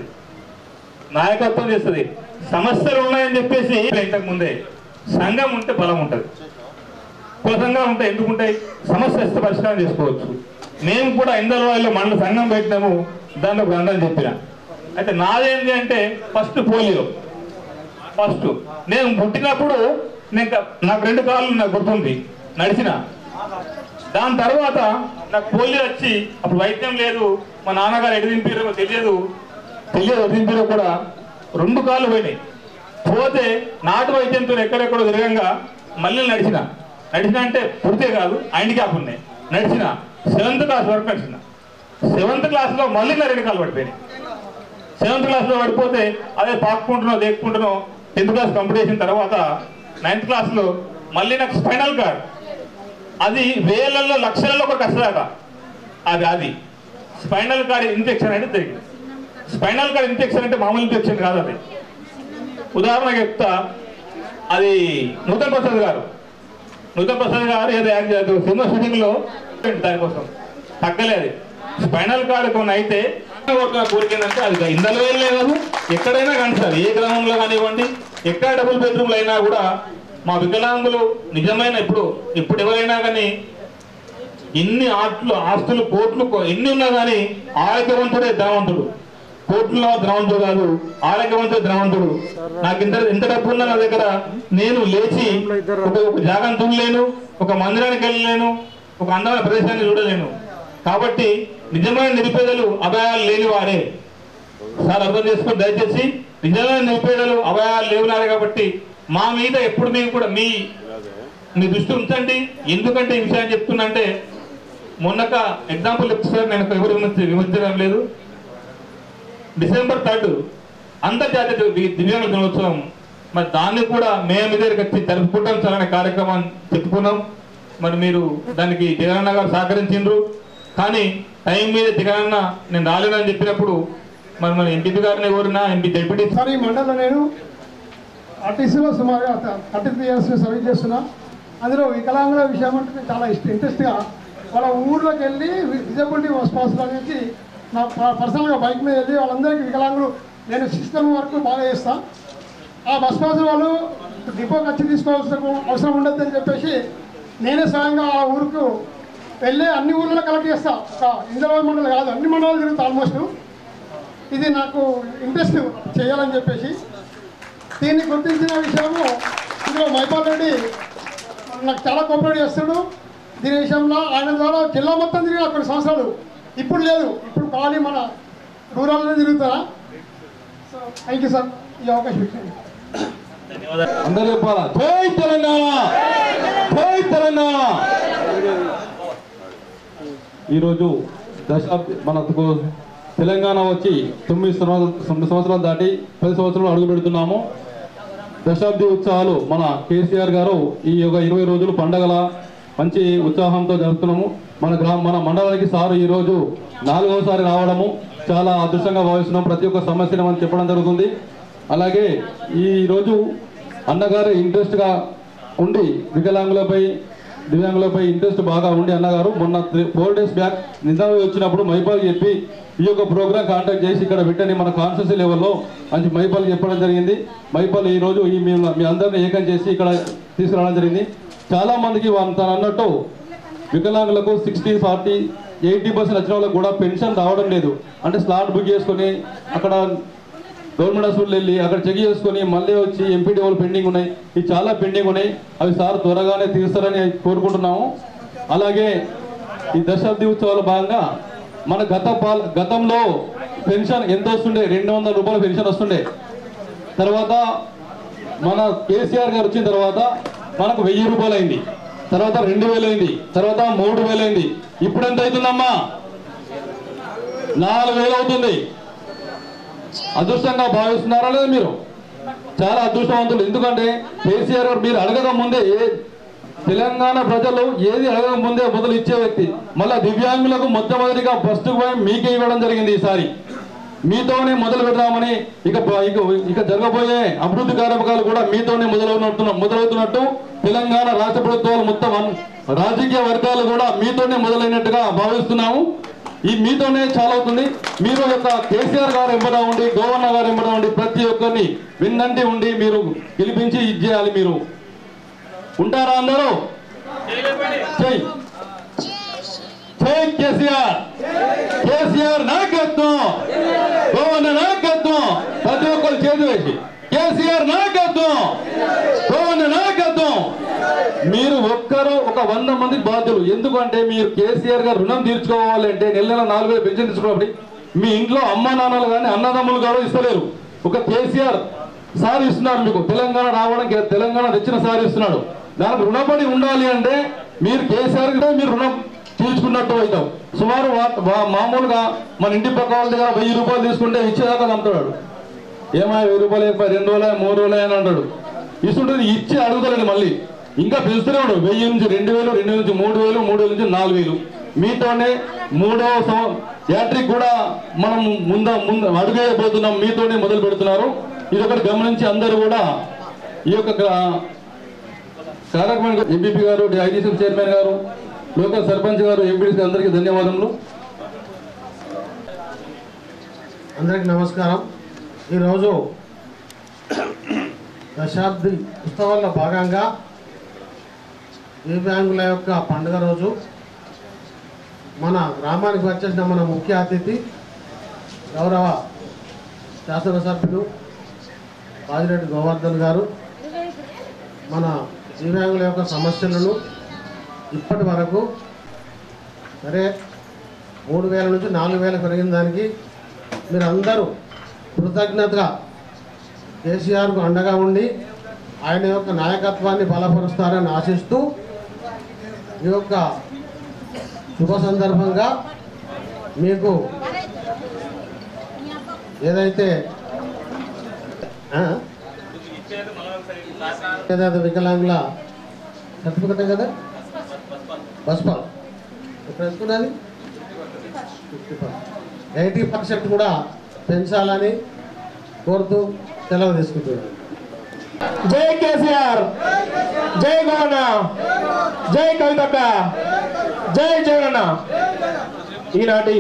నాయకత్వం చేస్తుంది సమస్యలు ఉన్నాయని చెప్పేసి ఇంతకు ముందే సంఘం ఉంటే బలం ఉంటుంది కుల సంఘాలు ఉంటాయి ఎందుకు ఉంటాయి సమస్య వస్తే పరిష్కారం చేసుకోవచ్చు మేము కూడా ఇందరవాయిలో మండల సంఘం పెట్టినాము దాంట్లో గ్రంథం చెప్పిన అయితే నాదేంటి అంటే ఫస్ట్ పోలియో ఫస్ట్ నేను పుట్టినప్పుడు నేను క- నాకు రెండు కాళ్ళు నాకు గుర్తుంది నడిచిన దాని తర్వాత నాకు పోలియో వచ్చి అప్పుడు వైద్యం లేదు మా నాన్నగారు ఎటు దింపారో తెలియదు తెలియదు ఎటు దింపారో కూడా రెండు కాళ్ళు పోయినాయి పోతే నాటు వైద్యంతో ఎక్కడెక్కడో తిరగంగా మళ్ళీ నడిచిన నడిచిన అంటే పుడితే కాదు హ్యాండిక్యాప్ ఉన్నాయి నడిచిన సెవెంత్ క్లాస్ వరకు నడిచిన సెవెంత్ క్లాస్లో మళ్ళీ నా రెండు కాళ్ళు పడిపోయినాయి సెవెంత్ క్లాస్లో పడిపోతే అదే పాక్కుంటున్నావు దేక్కుంటున్నావు టెన్త్ క్లాస్ కంప్లీషన్ తర్వాత నైన్త్ క్లాస్లో మళ్ళీ నాకు స్పైనల్ కార్డ్ అది వేలల్లో లక్షలలో ఒక కష్టదాట అది అది స్పైనల్ కార్డ్ ఇన్ఫెక్షన్ అంటే తెలియదు స్పైనల్ కార్డ్ ఇన్ఫెక్షన్ అంటే మామూలు ఇన్ఫెక్షన్ కాదు అది ఉదాహరణ చెప్తా అది నూతన్ ప్రసాద్ గారు నూతన్ ప్రసాద్ గారు ఏదో యాక్ట్ చేస్తారు సినిమా షూటింగ్ లో దానికోసం తగ్గలేదు స్పైనల్ కార్డ్ కొన్ని అయితే ఒక కోరిక ఏంటంటే అది ఇందలో లేదు ఎక్కడైనా కానీ సార్ ఏ గ్రామంలో కానివ్వండి ఎక్కడ డబుల్ బెడ్రూమ్లు అయినా కూడా మా వికలాంగులు నిజమైన ఇప్పుడు ఇప్పుడు ఎవరైనా కానీ ఎన్ని ఆట్లు ఆస్తులు కోట్లు కో- ఎన్ని ఉన్నా కానీ ఆరోగ్యవంతుడే ధనవంతుడు కోట్లలో ధనవంతుడు కాదు ఆరోగ్యవంతుడు ధనవంతుడు నాకు ఇంత ఎంత డబ్బు ఉన్నా నా దగ్గర నేను లేచి ఒక ఒక జాగం చూడలేను ఒక మందిరానికి వెళ్ళలేను ఒక అందమైన ప్రదేశాన్ని చూడలేను కాబట్టి నిజమైన నిరుపేదలు అభయాలు లేని వారే సార్ అర్థం చేసుకొని దయచేసి నిజమైన నిరుపేదలు అభయాలు లేవునారే కాబట్టి మా మీద ఎప్పుడు మేము కూడా మీ మీ దృష్టి ఉంచండి ఎందుకంటే ఈ విషయాన్ని చెప్తున్నా అంటే మొన్నక ఎగ్జాంపుల్ చెప్తే సార్ నేను ఎవరు విమర్శ- విమర్శించడం లేదు డిసెంబర్ థర్డ్ అంతర్జాతీయ ది- దివ్యాంగుల దినోత్సవం మరి దాన్ని కూడా మేము మీ దగ్గరికి వచ్చి జరుపుకుంటాం సార్ అనే కార్యక్రమాన్ని చెప్పుకున్నాం మరి మీరు దానికి జగనన్న గారు సహకరించిండ్రు కానీ టైం మీద జగనన్న నేను రాలేనని చెప్పినప్పుడు మరి మన ఎంపీ గారిని కోరినా ఎంపీ డెప్యూటీ సార్ ఈ మండలంలో నేను ఆర్టీసీలో సుమారుగా థర్టీ త్రీ ఇయర్స్ సర్వీస్ చేస్తున్నా అందులో వికలాంగుల విషయం అంటే చాలా ఇష్ట ఇంట్రెస్ట్గా వాళ్ళ ఊర్లోకి వెళ్ళి డిజబిలిటీ రెస్పాన్సిబుల్ అనేది నా ప- పర్సనల్గా బైక్ మీద వెళ్ళి వాళ్ళందరికీ వికలాంగులు నేను సిస్టమ్ వర్క్ బాగా చేస్తాను ఆ బస్ పాస్ వాళ్ళు డిపోకి వచ్చి తీసుకోవాల్సిన అవసరం ఉండదు అని చెప్పేసి నేనే స్వయంగా ఆ ఊరుకు వెళ్ళి అన్ని ఊర్లలో కలెక్ట్ చేస్తా ఒక ఇంద్రబాబు మండలం కాదు అన్ని మండలాలు తిరుగుతా ఆల్మోస్ట్ ఇది నాకు ఇంట్రెస్ట్ చేయాలని చెప్పేసి దీన్ని గుర్తించిన విషయము ఇందులో మైపాల్ రెడ్డి నాకు చాలా కోఆపరేట్ చేస్తాడు దీని విషయంలో ఆయన ద్వారా జిల్లా మొత్తం తిరిగిన కొన్ని సంవత్సరాలు ఇప్పుడు లేదు ఇప్పుడు ఖాళీ మన రూరల్లో తిరుగుతారా సో థ్యాంక్ యూ సార్ ఈ అవకాశం ఇచ్చాను అందరూ చెప్పాలా జై తెలంగాణ జై తెలంగాణ ఈరోజు దశాబ్ది మనకు తెలంగాణ వచ్చి తొమ్మిది సంవత్సరాలు తొమ్మిది సంవత్సరాలు దాటి పది సంవత్సరాలు అడుగు పెడుతున్నాము దశాబ్ది ఉత్సవాలు మన కేసీఆర్ గారు ఈ యొక్క ఇరవై రోజులు పండగల మంచి ఉత్సాహంతో జరుపుతున్నాము మన గ్రామ మన మండలానికి సారు ఈ రోజు నాలుగవసారి రావడము చాలా అదృష్టంగా భావిస్తున్నాం ప్రతి ఒక్క సమస్యను మనం చెప్పడం జరుగుతుంది అలాగే ఈ రోజు అన్నగారు ఇంట్రెస్ట్గా ఉండి వికలాంగులపై దివ్యాంగులపై ఇంట్రెస్ట్ బాగా ఉండి అన్నగారు మొన్న ఫోర్ డేస్ బ్యాక్ నిజామాబాద్ వచ్చినప్పుడు మైపాల్ చెప్పి ఈ యొక్క ప్రోగ్రామ్ కాంటాక్ట్ చేసి ఇక్కడ పెట్టని మన కాన్స్టిట్యూన్సీ లెవెల్లో మంచి మైపాల్ చెప్పడం జరిగింది మైపాల్ ఈ రోజు ఈ మీ- మీ అందరిని ఏకం చేసి ఇక్కడ తీసుకురావడం జరిగింది చాలా మందికి వా- తను అన్నట్టు వికలాంగులకు సిక్స్టీ ఫార్టీ ఎయిటీ పర్సెంట్ వచ్చిన వాళ్ళకి కూడా పెన్షన్ రావడం లేదు అంటే స్లాట్ బుక్ చేసుకొని అక్కడ గవర్నమెంట్ హాస్పిటల్ వెళ్ళి అక్కడ చెక్ చేసుకొని మళ్ళీ వచ్చి ఎంపీడీ వాళ్ళు పెండింగ్ ఉన్నాయి ఇవి చాలా పెండింగ్ ఉన్నాయి అవి సార్ త్వరగానే తీరుస్తారని కోరుకుంటున్నాము అలాగే ఈ దశాబ్ది ఉత్సవాల భాగంగా మన గత పాల గతంలో పెన్షన్ ఎంత వస్తుండే రెండు వందల రూపాయల పెన్షన్ వస్తుండే తర్వాత మన కేసీఆర్ గారు వచ్చిన తర్వాత మనకు వెయ్యి రూపాయలు అయింది తర్వాత రెండు వేలు అయింది తర్వాత మూడు వేలు అయింది ఇప్పుడు ఎంత అవుతుందమ్మా నాలుగు వేలు అవుతుంది అదృష్టంగా భావిస్తున్నారా లేదా మీరు చాలా అదృష్టవంతులు ఎందుకంటే కేసీఆర్ గారు మీరు అడగక ముందే ఏ- తెలంగాణ ప్రజలు ఏది అడగక ముందే మొదలు ఇచ్చే వ్యక్తి మళ్ళా దివ్యాంగులకు మొట్టమొదటిగా ఫస్ట్ పోయి మీకే ఇవ్వడం జరిగింది ఈసారి మీతోనే మొదలు పెడదామని ఇక బ- ఇక ఇక జరగబోయే అభివృద్ధి కార్యక్రమాలు కూడా మీతోనే మొదలవుతున్నట్టు మొదలవుతున్నట్టు తెలంగాణ రాష్ట్ర ప్రభుత్వాలు మొత్తం అన్- రాజకీయ వర్గాలు కూడా మీతోనే మొదలైనట్టుగా భావిస్తున్నాము ఈ మీతోనే చాలా అవుతుంది మీరు యొక్క కేసీఆర్ గారు ఎంబడ ఉండి గవర్నర్ గారు ఎంబడ ఉండి ప్రతి ఒక్కరిని విన్నంటి ఉండి మీరు గెలిపించి ఇది చేయాలి మీరు ఉంటారా అందరూ చెయ్యి జై కేసీఆర్ కేసీఆర్ నాయకత్వం గవర్నర్ నాయకత్వం ప్రతి ఒక్కరు చేతి వేసి కేసీఆర్ నాయకత్వం గవర్నర్ నాయకత్వం మీరు ఒక్కరు ఒక వంద మంది బాధ్యులు ఎందుకంటే మీరు కేసీఆర్ గారు రుణం తీర్చుకోవాలంటే నెల నెల నాలుగు వేలు పెన్షన్ తీసుకున్నప్పుడు మీ ఇంట్లో అమ్మ నాన్నలు కానీ అన్నదమ్ములు గారు ఇస్తలేరు ఒక కేసీఆర్ సార్ ఇస్తున్నారు మీకు తెలంగాణ రావడానికి తెలంగాణ తెచ్చిన సార్ ఇస్తున్నాడు దానికి రుణపడి ఉండాలి అంటే మీరు కేసీఆర్ కి మీరు రుణం తీర్చుకున్నట్టు అవుతాం సుమారు వా- వా- మామూలుగా మన ఇంటి పక్క వాళ్ళ దగ్గర వెయ్యి రూపాయలు తీసుకుంటే ఇచ్చేదాకా నమ్ముతాడు ఏమా వెయ్యి రూపాయలు అయిపోయి రెండు రోజులు మూడు రోజులు అని అంటాడు ఇస్తుంటుంది ఇచ్చి అడుగుతలేదు మళ్ళీ ఇంకా పెంచుతూనే ఉన్నాడు వెయ్యి నుంచి రెండు వేలు రెండు వేల నుంచి మూడు వేలు మూడు వేల నుంచి నాలుగు వేలు మీతోనే మూడో సం- యాట్రిక్ కూడా మనం ముంద ముందు అడుగేయబోతున్నాం మీతోనే మొదలు పెడుతున్నారు ఇది ఒకటి గమనించి అందరూ కూడా ఈ యొక్క కా- కార్యక్రమానికి ఎంపీపీ గారు ఐటీసీ చైర్మన్ గారు లోకల్ సర్పంచ్ గారు ఎంపీడీ అందరికీ ధన్యవాదములు అందరికి నమస్కారం ఈరోజు దశాబ్ది ఉత్సవాల్లో భాగంగా దివ్యాంగుల యొక్క పండుగ రోజు మన గ్రామానికి వచ్చేసిన మన ముఖ్య అతిథి గౌరవ శాసనసభ్యులు బాజిరెడ్డి గోవర్ధన్ గారు మన దివ్యాంగుల యొక్క సమస్యలను ఇప్పటి వరకు సరే మూడు వేల నుంచి నాలుగు వేలు పెరిగిన దానికి మీరు అందరూ కృతజ్ఞతగా కేసీఆర్కు అండగా ఉండి ఆయన యొక్క నాయకత్వాన్ని బలపరుస్తారని ఆశిస్తూ ఈ యొక్క శుభ సందర్భంగా మీకు ఏదైతే ఆ? ఏదైతే వికలాంగుల సర్టిఫికెట్ కదా బస్ పాస్ ఎప్పుడు ఎంతున్నది ఎయిటీ పర్సెంట్ కూడా పెంచాలని కోరుతూ సెలవు తీసుకుంటున్నాను జై కేసీఆర్ జై గోవన్న జై కవితక్క జై జగనన్న ఈనాటి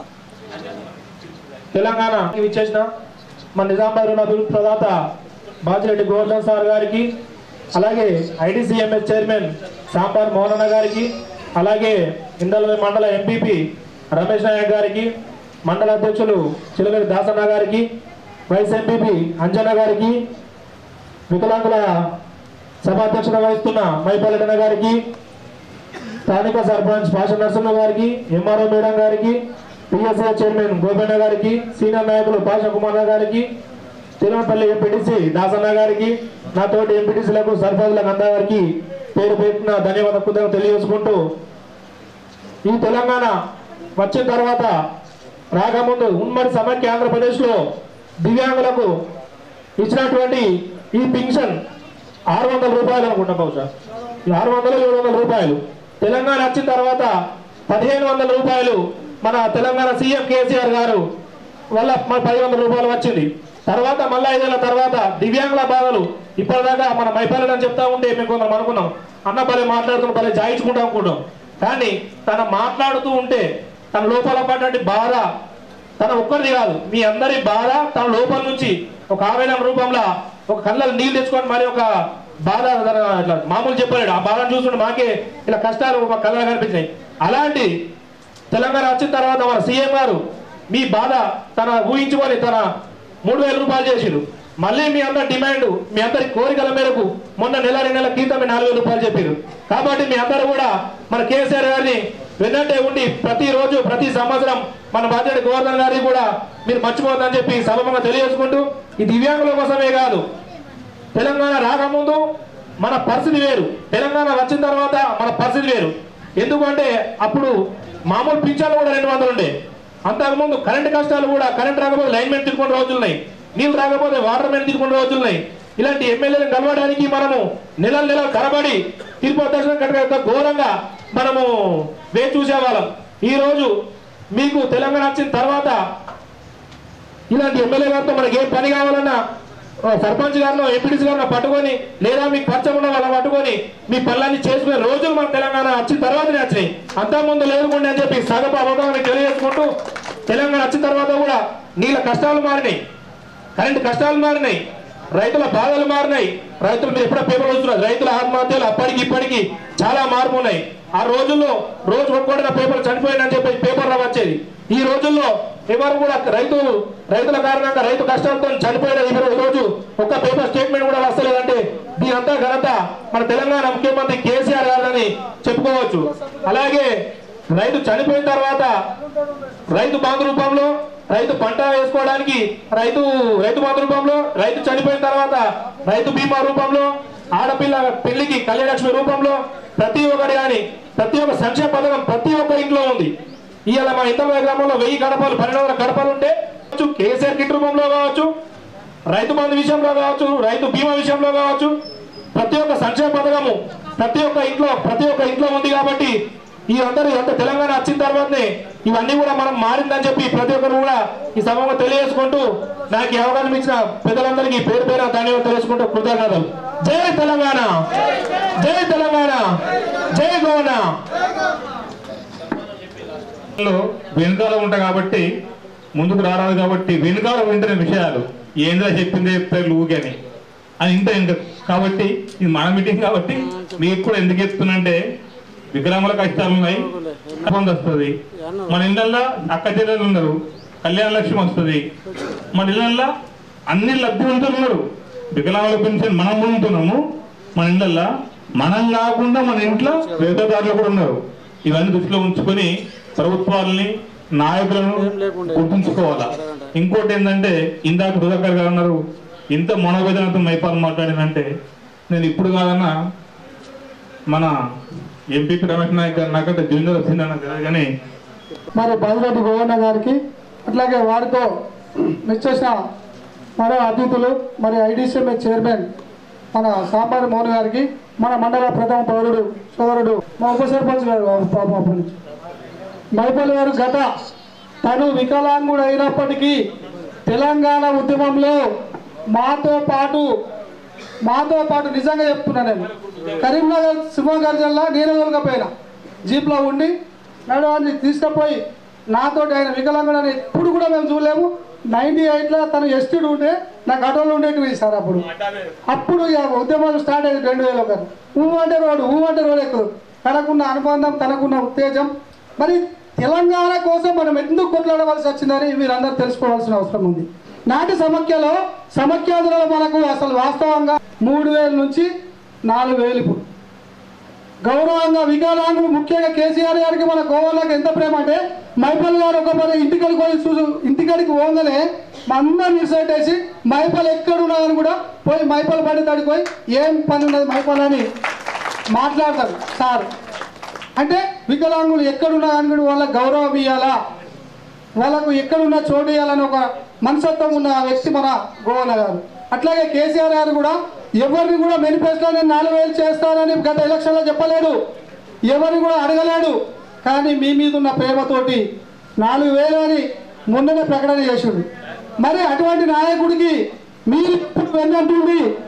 తెలంగాణ ఇచ్చేసిన మన నిజామాబాద్ రుణ అభివృద్ధి ప్రదాత బాజిరెడ్డి గోవర్ధన్ సార్ గారికి అలాగే ఐడిసిఎంఎస్ చైర్మన్ సాంబార్ మోహనన్న గారికి అలాగే ఇందల మండల ఎంపీపీ రమేష్ నాయక్ గారికి మండల అధ్యక్షులు చిలకరి దాసన్న గారికి వైస్ ఎంపీపీ అంజన గారికి వికలాంగుల సభాధ్యక్షత వహిస్తున్న మైపల్లెటన గారికి స్థానిక సర్పంచ్ పాష నరసింహ గారికి ఎంఆర్ఓ మేడం గారికి పిఎస్ఏ చైర్మన్ గోపన్న గారికి సీనియర్ నాయకులు పాష కుమార్ గారికి తిరుమపల్లి ఎంపీటీసీ దాసన్న గారికి నాతోటి ఎంపీటీసీలకు సర్పంచ్లకు అందా గారికి పేరు పెట్టిన ధన్యవాద కృతజ్ఞతలు తెలియజేసుకుంటూ ఈ తెలంగాణ వచ్చిన తర్వాత రాకముందు ఉమ్మడి సమైక్య ఆంధ్రప్రదేశ్లో దివ్యాంగులకు ఇచ్చినటువంటి ఈ పింఛన్ ఆరు వందల రూపాయలు అనుకుంటా బహుశా ఈ ఆరు వందలు ఏడు వందల రూపాయలు తెలంగాణ వచ్చిన తర్వాత పదిహేను వందల రూపాయలు మన తెలంగాణ సీఎం కేసీఆర్ గారు వల్ల మన పది వందల రూపాయలు వచ్చింది తర్వాత మళ్ళీ ఐదేళ్ల తర్వాత దివ్యాంగుల బాధలు ఇప్పటిదాకా మన మైపాలని చెప్తా ఉంటే మేము కొందరం అనుకున్నాం అన్న భలే మాట్లాడుతున్నాం భలే జాయించుకుంటాం అనుకుంటాం కానీ తన మాట్లాడుతూ ఉంటే తన లోపల పడ్డటువంటి బాధ తన ఒక్కరిది కాదు మీ అందరి బాధ తన లోపల నుంచి ఒక ఆవేదన రూపంలో ఒక కళ్ళలో నీళ్ళు తెచ్చుకొని మరి ఒక బాధ తన ఇట్లా మామూలు చెప్పలేడు ఆ బాధను చూస్తుంటే మాకే ఇలా కష్టాలు మా కళ్ళలో కనిపించాయి అలాంటి తెలంగాణ వచ్చిన తర్వాత మన సీఎం గారు మీ బాధ తన ఊహించుకొని తన మూడు వేల రూపాయలు చేసిండు మళ్ళీ మీ అందరి డిమాండ్ మీ అందరి కోరికల మేరకు మొన్న నెల రెండు నెలల క్రితం నాలుగు వేల రూపాయలు చెప్పారు కాబట్టి మీ అందరూ కూడా మన కేసీఆర్ గారిని వెన్నంటే ఉండి ప్రతిరోజు ప్రతి సంవత్సరం మన బాధ్యత గవర్నర్ గారికి కూడా మీరు మర్చిపోవద్దని చెప్పి సభమంగా తెలియజేసుకుంటూ ఈ దివ్యాంగుల కోసమే కాదు తెలంగాణ రాకముందు మన పరిస్థితి వేరు తెలంగాణ వచ్చిన తర్వాత మన పరిస్థితి వేరు ఎందుకంటే అప్పుడు మామూలు పింఛన్లు కూడా రెండు వందలు ఉండే అంతకుముందు కరెంట్ కష్టాలు కూడా కరెంట్ రాకపోతే లైన్ మెన్ తిరుగుకునే రోజులున్నాయి నీళ్ళు రాకపోతే వాటర్ మెన్ తిరుగుకునే రోజులున్నాయి ఇలాంటి ఎమ్మెల్యేలను కలవడానికి మనము నెలలు నెలలు కనబడి తిరుపతి దర్శనం కనుక ఘోరంగా మనము వేచి చూసేవాళ్ళం ఈ రోజు మీకు తెలంగాణ వచ్చిన తర్వాత ఇలాంటి ఎమ్మెల్యే గారితో మనకి ఏం పని కావాలన్నా ఓ సర్పంచ్ గారినో ఎంపీడీసీ గారినో పట్టుకొని లేదా మీకు పరిచయం ఉన్న వాళ్ళని పట్టుకొని మీ పనులన్నీ చేసుకునే రోజులు మన తెలంగాణ వచ్చిన తర్వాతనే వచ్చినాయి అంతకుముందు లేదుకుండే అని చెప్పి సగపు అవగాహన తెలియజేసుకుంటూ తెలంగాణ వచ్చిన తర్వాత కూడా నీళ్ళ కష్టాలు మారినాయి కరెంటు కష్టాలు మారినాయి రైతుల బాధలు మారినాయి రైతులు మీరు ఎప్పుడో పేపర్ వస్తున్నారు రైతుల ఆత్మహత్యలు అప్పటికి ఇప్పటికి చాలా మార్పు ఉన్నాయి ఆ రోజుల్లో రోజు ఒక్కొక్కటి పేపర్ చనిపోయిందని చెప్పి పేపర్లో వచ్చేది ఈ రోజుల్లో ఎవరు కూడా రైతు రైతుల కారణంగా రైతు కష్టాలతో చనిపోయిన ఈ రో- ఈ రోజు ఒక్క పేపర్ స్టేట్మెంట్ కూడా వస్తలేదంటే దీనంతా ఘనత మన తెలంగాణ ముఖ్యమంత్రి కేసీఆర్ గారని చెప్పుకోవచ్చు అలాగే రైతు చనిపోయిన తర్వాత రైతు బంధు రూపంలో రైతు పంట వేసుకోవడానికి రైతు రైతు బంధు రూపంలో రైతు చనిపోయిన తర్వాత రైతు బీమా రూపంలో ఆడపిల్ల పెళ్లికి కళ్యాణలక్ష్మి రూపంలో ప్రతి ఒక్కటి కానీ ప్రతి ఒక్క సంక్షేమ పథకం ప్రతి ఒక్క ఇంట్లో ఉంది ఇవాళ మా ఇంతలో గ్రామంలో వెయ్యి గడపలు పన్నెండు వందల గడపలు ఉంటే కేసీఆర్ కిట్ రూపంలో కావచ్చు రైతు బంధు విషయంలో కావచ్చు రైతు బీమా విషయంలో కావచ్చు ప్రతి ఒక్క సంక్షేమ పథకము ప్రతి ఒక్క ఇంట్లో ప్రతి ఒక్క ఇంట్లో ఉంది కాబట్టి ఈ అందరూ ఎంత తెలంగాణ వచ్చిన తర్వాతనే ఇవన్నీ కూడా మనం మారిందని చెప్పి ప్రతి ఒక్కరు కూడా ఈ సభలో తెలియజేసుకుంటూ నాకు ఈ అవకాశం ఇచ్చిన పెద్దలందరికీ పేరు పేరు ధన్యవాదాలు తెలియజేసుకుంటూ కృతజ్ఞతలు జై తెలంగాణ జై తెలంగాణ జై గోన లో వెనుకాల ఉంటా కాబట్టి ముందుకు రారాదు కాబట్టి వెనుకాల వింటున్న విషయాలు ఏంద్రా చెప్పింది చెప్తారు ఊగని అని ఇంత ఇంత కాబట్టి ఇది మన మీటింగ్ కాబట్టి మీకు కూడా ఎందుకు చెప్తున్నంటే వికలాంగుల కష్టాలు ఉన్నాయి ఇబ్బంది వస్తుంది మన ఇళ్ళల్లో అక్క చెల్లెలు ఉన్నారు కళ్యాణ లక్ష్యం వస్తుంది మన ఇళ్ళల్లో అన్ని లబ్ధివంతులు ఉన్నారు వికలాంగుల పెన్షన్ మనం పొందుతున్నాము మన ఇళ్ళల్లో మనం కాకుండా మన ఇంట్లో వ్యవసాయదారులు కూడా ఉన్నారు ఇవన్నీ దృష్టిలో ఉంచుకొని ప్రభుత్వాలని నాయకులను గుర్తుంచుకోవాలా ఇంకోటి ఏంటంటే ఇందాక సుధాకర్ గారు అన్నారు ఇంత మనోవేదనతో మైపాలు మాట్లాడిందంటే నేను ఇప్పుడు కాదన్నా మన ఎంపీపీ రమేష్ నాయక్ గారు నాకంటే జూనియర్ వచ్చిందన్న తెలియదు కానీ మరి బదిరెడ్డి గోవన్న గారికి అట్లాగే వారితో మెచ్చేసిన మరో అతిథులు మరి ఐడిసిఎంఏ చైర్మన్ మన సాంబారి మోహన్ గారికి మన మండల ప్రథమ పౌరుడు సోదరుడు మా ఉప సర్పంచ్ గారు పాపం నుంచి మైపల్లి గారు గత తను వికలాంగుడు అయినప్పటికీ తెలంగాణ ఉద్యమంలో మాతో పాటు మాతో పాటు నిజంగా చెప్తున్నా నేను కరీంనగర్ సింహగర్జన్లో నేను దొరకపోయినా జీప్లో ఉండి నడవాన్ని తీసుకుపోయి నాతోటి ఆయన వికలాంగుడు అని ఎప్పుడు కూడా మేము చూడలేము నైన్టీ ఎయిట్లో తను ఎస్టీడ్ ఉంటే నాకు ఆటోలో ఉండేటివి సార్ అప్పుడు అప్పుడు ఇక ఉద్యమాలు స్టార్ట్ అయ్యింది రెండు వేల ఒకటి ఊ అంటే రోడ్డు ఊ అంటే రోడ్ ఎక్కుదు తనకున్న అనుబంధం తనకున్న ఉత్తేజం మరి తెలంగాణ కోసం మనం ఎందుకు కొట్లాడవలసి వచ్చిందని మీరందరూ తెలుసుకోవాల్సిన అవసరం ఉంది నాటి సమైక్యలో సమైక్యాంధ్రలో మనకు అసలు వాస్తవంగా మూడు వేల నుంచి నాలుగు వేలు ఇప్పుడు గౌరవంగా వికలాంగులు ముఖ్యంగా కేసీఆర్ గారికి మన గోవాలకు ఎంత ప్రేమ అంటే మైపల్ గారు ఒక పని ఇంటికడికి పోయి చూ ఇంటికడికి పోగానే మా అందరం నిసైట్ వేసి మైపల్ ఎక్కడ ఉన్నదని కూడా పోయి మైపల్ బండి తడికి పోయి ఏం పని ఉన్నది మైపల్ అని మాట్లాడతారు సార్ అంటే వికలాంగులు ఎక్కడున్నా అని కూడా వాళ్ళకి గౌరవం ఇవ్వాలా వాళ్ళకు ఎక్కడున్నా చోటు ఇవ్వాలని ఒక మనసత్వం ఉన్న వ్యక్తి మన గోవన్న గారు అట్లాగే కేసీఆర్ గారు కూడా ఎవరిని కూడా మేనిఫెస్టో నేను నాలుగు వేలు చేస్తానని గత ఎలక్షన్లో చెప్పలేడు ఎవరిని కూడా అడగలేడు కానీ మీ మీద ఉన్న ప్రేమతోటి నాలుగు వేలు అని మొన్ననే ప్రకటన చేసిండు మరి అటువంటి నాయకుడికి మీరు ఇప్పుడు వెన్నంటుండి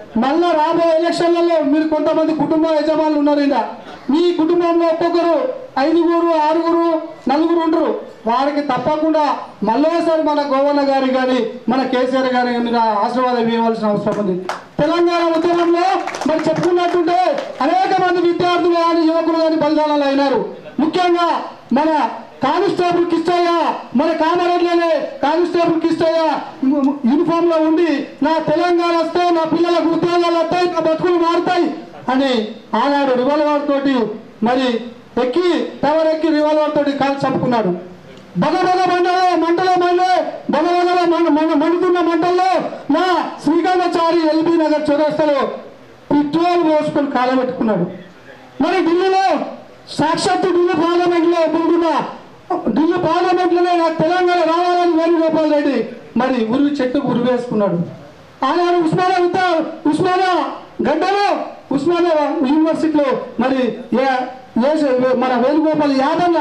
మళ్ళా రాబోయే ఎలక్షన్లలో మీరు కొంతమంది కుటుంబ యజమానులు ఉన్నారు ఇంకా మీ కుటుంబంలో ఒక్కొక్కరు ఐదుగురు ఆరుగురు నలుగురు ఉండరు వారికి తప్పకుండా మళ్ళోసారి మన గోవన్న గారికి కానీ మన కేసీఆర్ గారి మీరు ఆశీర్వాదం ఇవ్వాల్సిన అవసరం ఉంది తెలంగాణ ఉద్యమంలో మరి చెప్పుకున్నట్టుంటే అనేక మంది విద్యార్థులు కానీ యువకులు కానీ బలిదానాలు అయినారు ముఖ్యంగా మన కానిస్టేబుల్ కిష్టయ్య మన కామారెడ్డిలోనే కానిస్టేబుల్ కిష్టయ్య యూనిఫామ్ లో ఉండి నా తెలంగాణ వస్తే నా పిల్లలకు ఉద్యోగాలు వస్తాయి నా బతుకులు మారుతాయి అని ఆనాడు రివాల్వర్ తోటి మరి ఎక్కి టవర్ ఎక్కి రివాల్వర్ తోటి కాలు చంపుకున్నాడు బగ బగ మంటలో మంటలో మండే బగ బగలో మండ మండ మండుతున్న మంటల్లో నా శ్రీకాంతాచారి ఎల్బీ నగర్ చౌరస్తలో పెట్రోల్ పోసుకొని కాలబెట్టుకున్నాడు మరి ఢిల్లీలో సాక్షాత్తు ఢిల్లీ పార్లమెంట్ లో ఉంటున్న ఢిల్లీ పార్లమెంట్ లోనే నాకు తెలంగాణ రావాలని వేణుగోపాల్ రెడ్డి మరి ఉరివి చెట్టుకు ఉరి వేసుకున్నాడు ఆనాడు ఉస్మానియా విద్యా ఉస్మానియా గడ్డలో ఉస్మానియా యూనివర్సిటీలో మరి ఏ- ఏ- మన వేణుగోపాల్ యాదన్న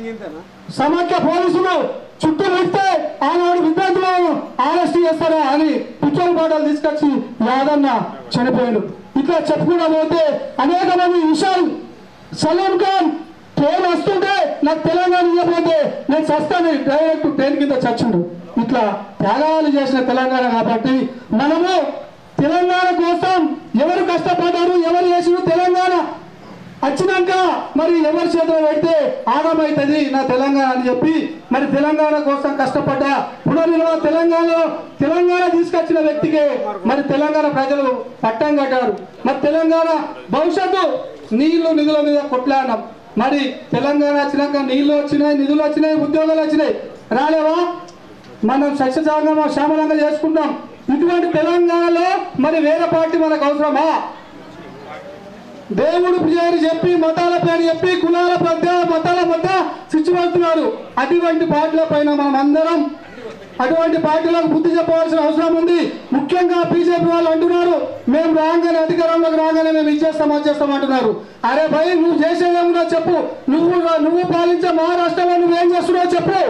సమాఖ్య పోలీసులు చుట్టూ పెడితే ఆనాడు విద్యార్థులు అరెస్ట్ చేస్తారా అని పిచ్చోల్ బాటలు తీసుకొచ్చి యాదన్న చనిపోయాడు ఇట్లా చెప్పుకుంటా పోతే అనేక మంది విషయాలు సలీం ఖాన్ ట్రైన్ వస్తుంటే నాకు తెలంగాణ ఇవ్వకపోతే నేను చస్తాను డైరెక్ట్ ట్రైన్ కింద చచ్చిండు ఇట్లా త్యాగాలు చేసిన తెలంగాణ కాబట్టి మనము తెలంగాణ కోసం ఎవరు కష్టపడ్డారు ఎవరు చేసిన తెలంగాణ వచ్చినాక మరి ఎవరి చేతిలో పెడితే ఆగమవుతుంది నా తెలంగాణ అని చెప్పి మరి తెలంగాణ కోసం కష్టపడ్డ పునర్నిర్మాణ తెలంగాణలో తెలంగాణ తీసుకొచ్చిన వ్యక్తికే మరి తెలంగాణ ప్రజలు పట్టం కట్టారు మరి తెలంగాణ భవిష్యత్తు నీళ్లు నిధుల మీద కొట్లాడినాం మరి తెలంగాణ వచ్చినాక నీళ్లు వచ్చినాయి నిధులు వచ్చినాయి ఉద్యోగాలు వచ్చినాయి రాలేవా మనం సస్యశాంగంగా శ్యామలంగా చేసుకుంటాం ఇటువంటి తెలంగాణలో మరి వేరే పార్టీ మనకు అవసరమా దేవుడు పేరు చెప్పి మతాల పేరు చెప్పి కులాల మధ్య మతాల మధ్య శిక్షిస్తున్నారు అటువంటి పార్టీల పైన మనం అందరం అటువంటి పార్టీలకు బుద్ధి చెప్పవలసిన అవసరం ఉంది ముఖ్యంగా బీజేపీ వాళ్ళు అంటున్నారు మేము రాగానే అధికారంలోకి రాగానే మేము ఇచ్చేస్తాం వచ్చేస్తాం అంటున్నారు అరే భయ్ నువ్వు చేసేదేమున్నా చెప్పు నువ్వు నువ్వు పాలించే మహారాష్ట్రలో నువ్వేం చేస్తున్నావు చెప్పు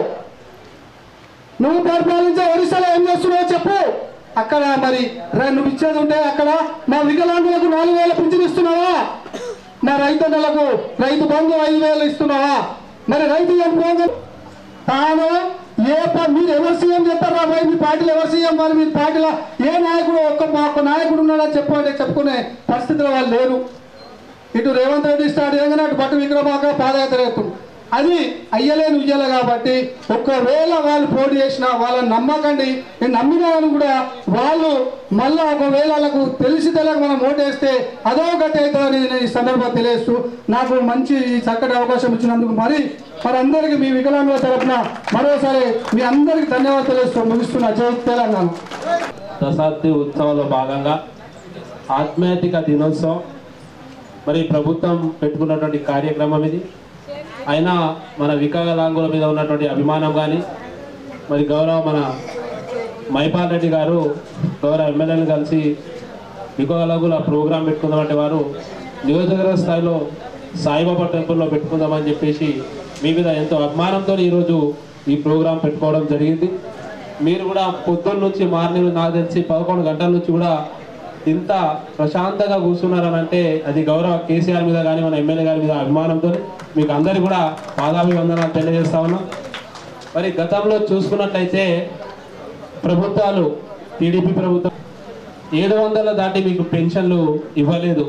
నువ్వు పరిపాలించే ఒరిస్సాలో ఏం చేస్తున్నావు చెప్పు అక్కడ మరి రే నువ్వు ఇచ్చేది ఉంటే అక్కడ మా వికలాంగులకు నాలుగు వేల పింఛన్ ఇస్తున్నావా మా రైతన్నలకు రైతు బంధు ఐదు వేలు ఇస్తున్నావా మరి రైతు చనిపోగా తాను ఏ ప- మీరు ఎవరు సీఎం చెప్తారా మరి మీ పార్టీలో ఎవరు సీఎం మరి మీ పార్టీలో ఏ నాయకుడు ఒక్క మా ఒక్క నాయకుడు ఉన్నాడా చెప్పు అంటే చెప్పుకునే పరిస్థితిలో వాళ్ళు లేరు ఇటు రేవంత్ రెడ్డి స్టార్ట్ చేయగానే అటు పట్టు విక్రమాక పాదయాత్ర చేస్తుంది అది అయ్యలేని ఉయ్యాల కాబట్టి ఒకవేళ వాళ్ళు పోటీ చేసినా వాళ్ళని నమ్మకండి నేను నమ్మినాను కూడా వాళ్ళు మళ్ళా ఒకవేళ వాళ్ళకు తెలిసి తెలియక మనం ఓటేస్తే అదో గట్టి అవుతుందని నేను ఈ సందర్భంగా తెలియజేస్తూ నాకు మంచి ఈ చక్కటి అవకాశం ఇచ్చినందుకు మరి మరి అందరికీ మీ వికలాంగుల తరఫున మరోసారి మీ అందరికీ ధన్యవాదాలు తెలియజేస్తూ ముగిస్తున్నా జై తెలంగాణ దశాబ్ది ఉత్సవంలో భాగంగా ఆత్మీయతిక దినోత్సవం మరి ప్రభుత్వం పెట్టుకున్నటువంటి కార్యక్రమం ఇది అయినా మన వికలాంగుల మీద ఉన్నటువంటి అభిమానం కానీ మరి గౌరవ మన మైపాల్ రెడ్డి గారు గౌరవ ఎమ్మెల్యేలు కలిసి వికలాంగుల ప్రోగ్రాం పెట్టుకుందామంటే వారు నియోజకవర్గ స్థాయిలో సాయిబాబా టెంపుల్లో పెట్టుకుందామని చెప్పేసి మీ మీద ఎంతో అభిమానంతో ఈరోజు ఈ ప్రోగ్రాం పెట్టుకోవడం జరిగింది మీరు కూడా పొద్దున్న నుంచి మార్నింగ్ నాకు తెలిసి పదకొండు గంటల నుంచి కూడా ఇంత ప్రశాంతంగా కూర్చున్నారని అంటే అది గౌరవ కేసీఆర్ మీద కానీ మన ఎమ్మెల్యే గారి మీద అభిమానంతో మీకు అందరికీ కూడా పాదాభివందనాలు తెలియజేస్తా ఉన్నాం మరి గతంలో చూసుకున్నట్లయితే ప్రభుత్వాలు టీడీపీ ప్రభుత్వం ఏడు వందల దాటి మీకు పెన్షన్లు ఇవ్వలేదు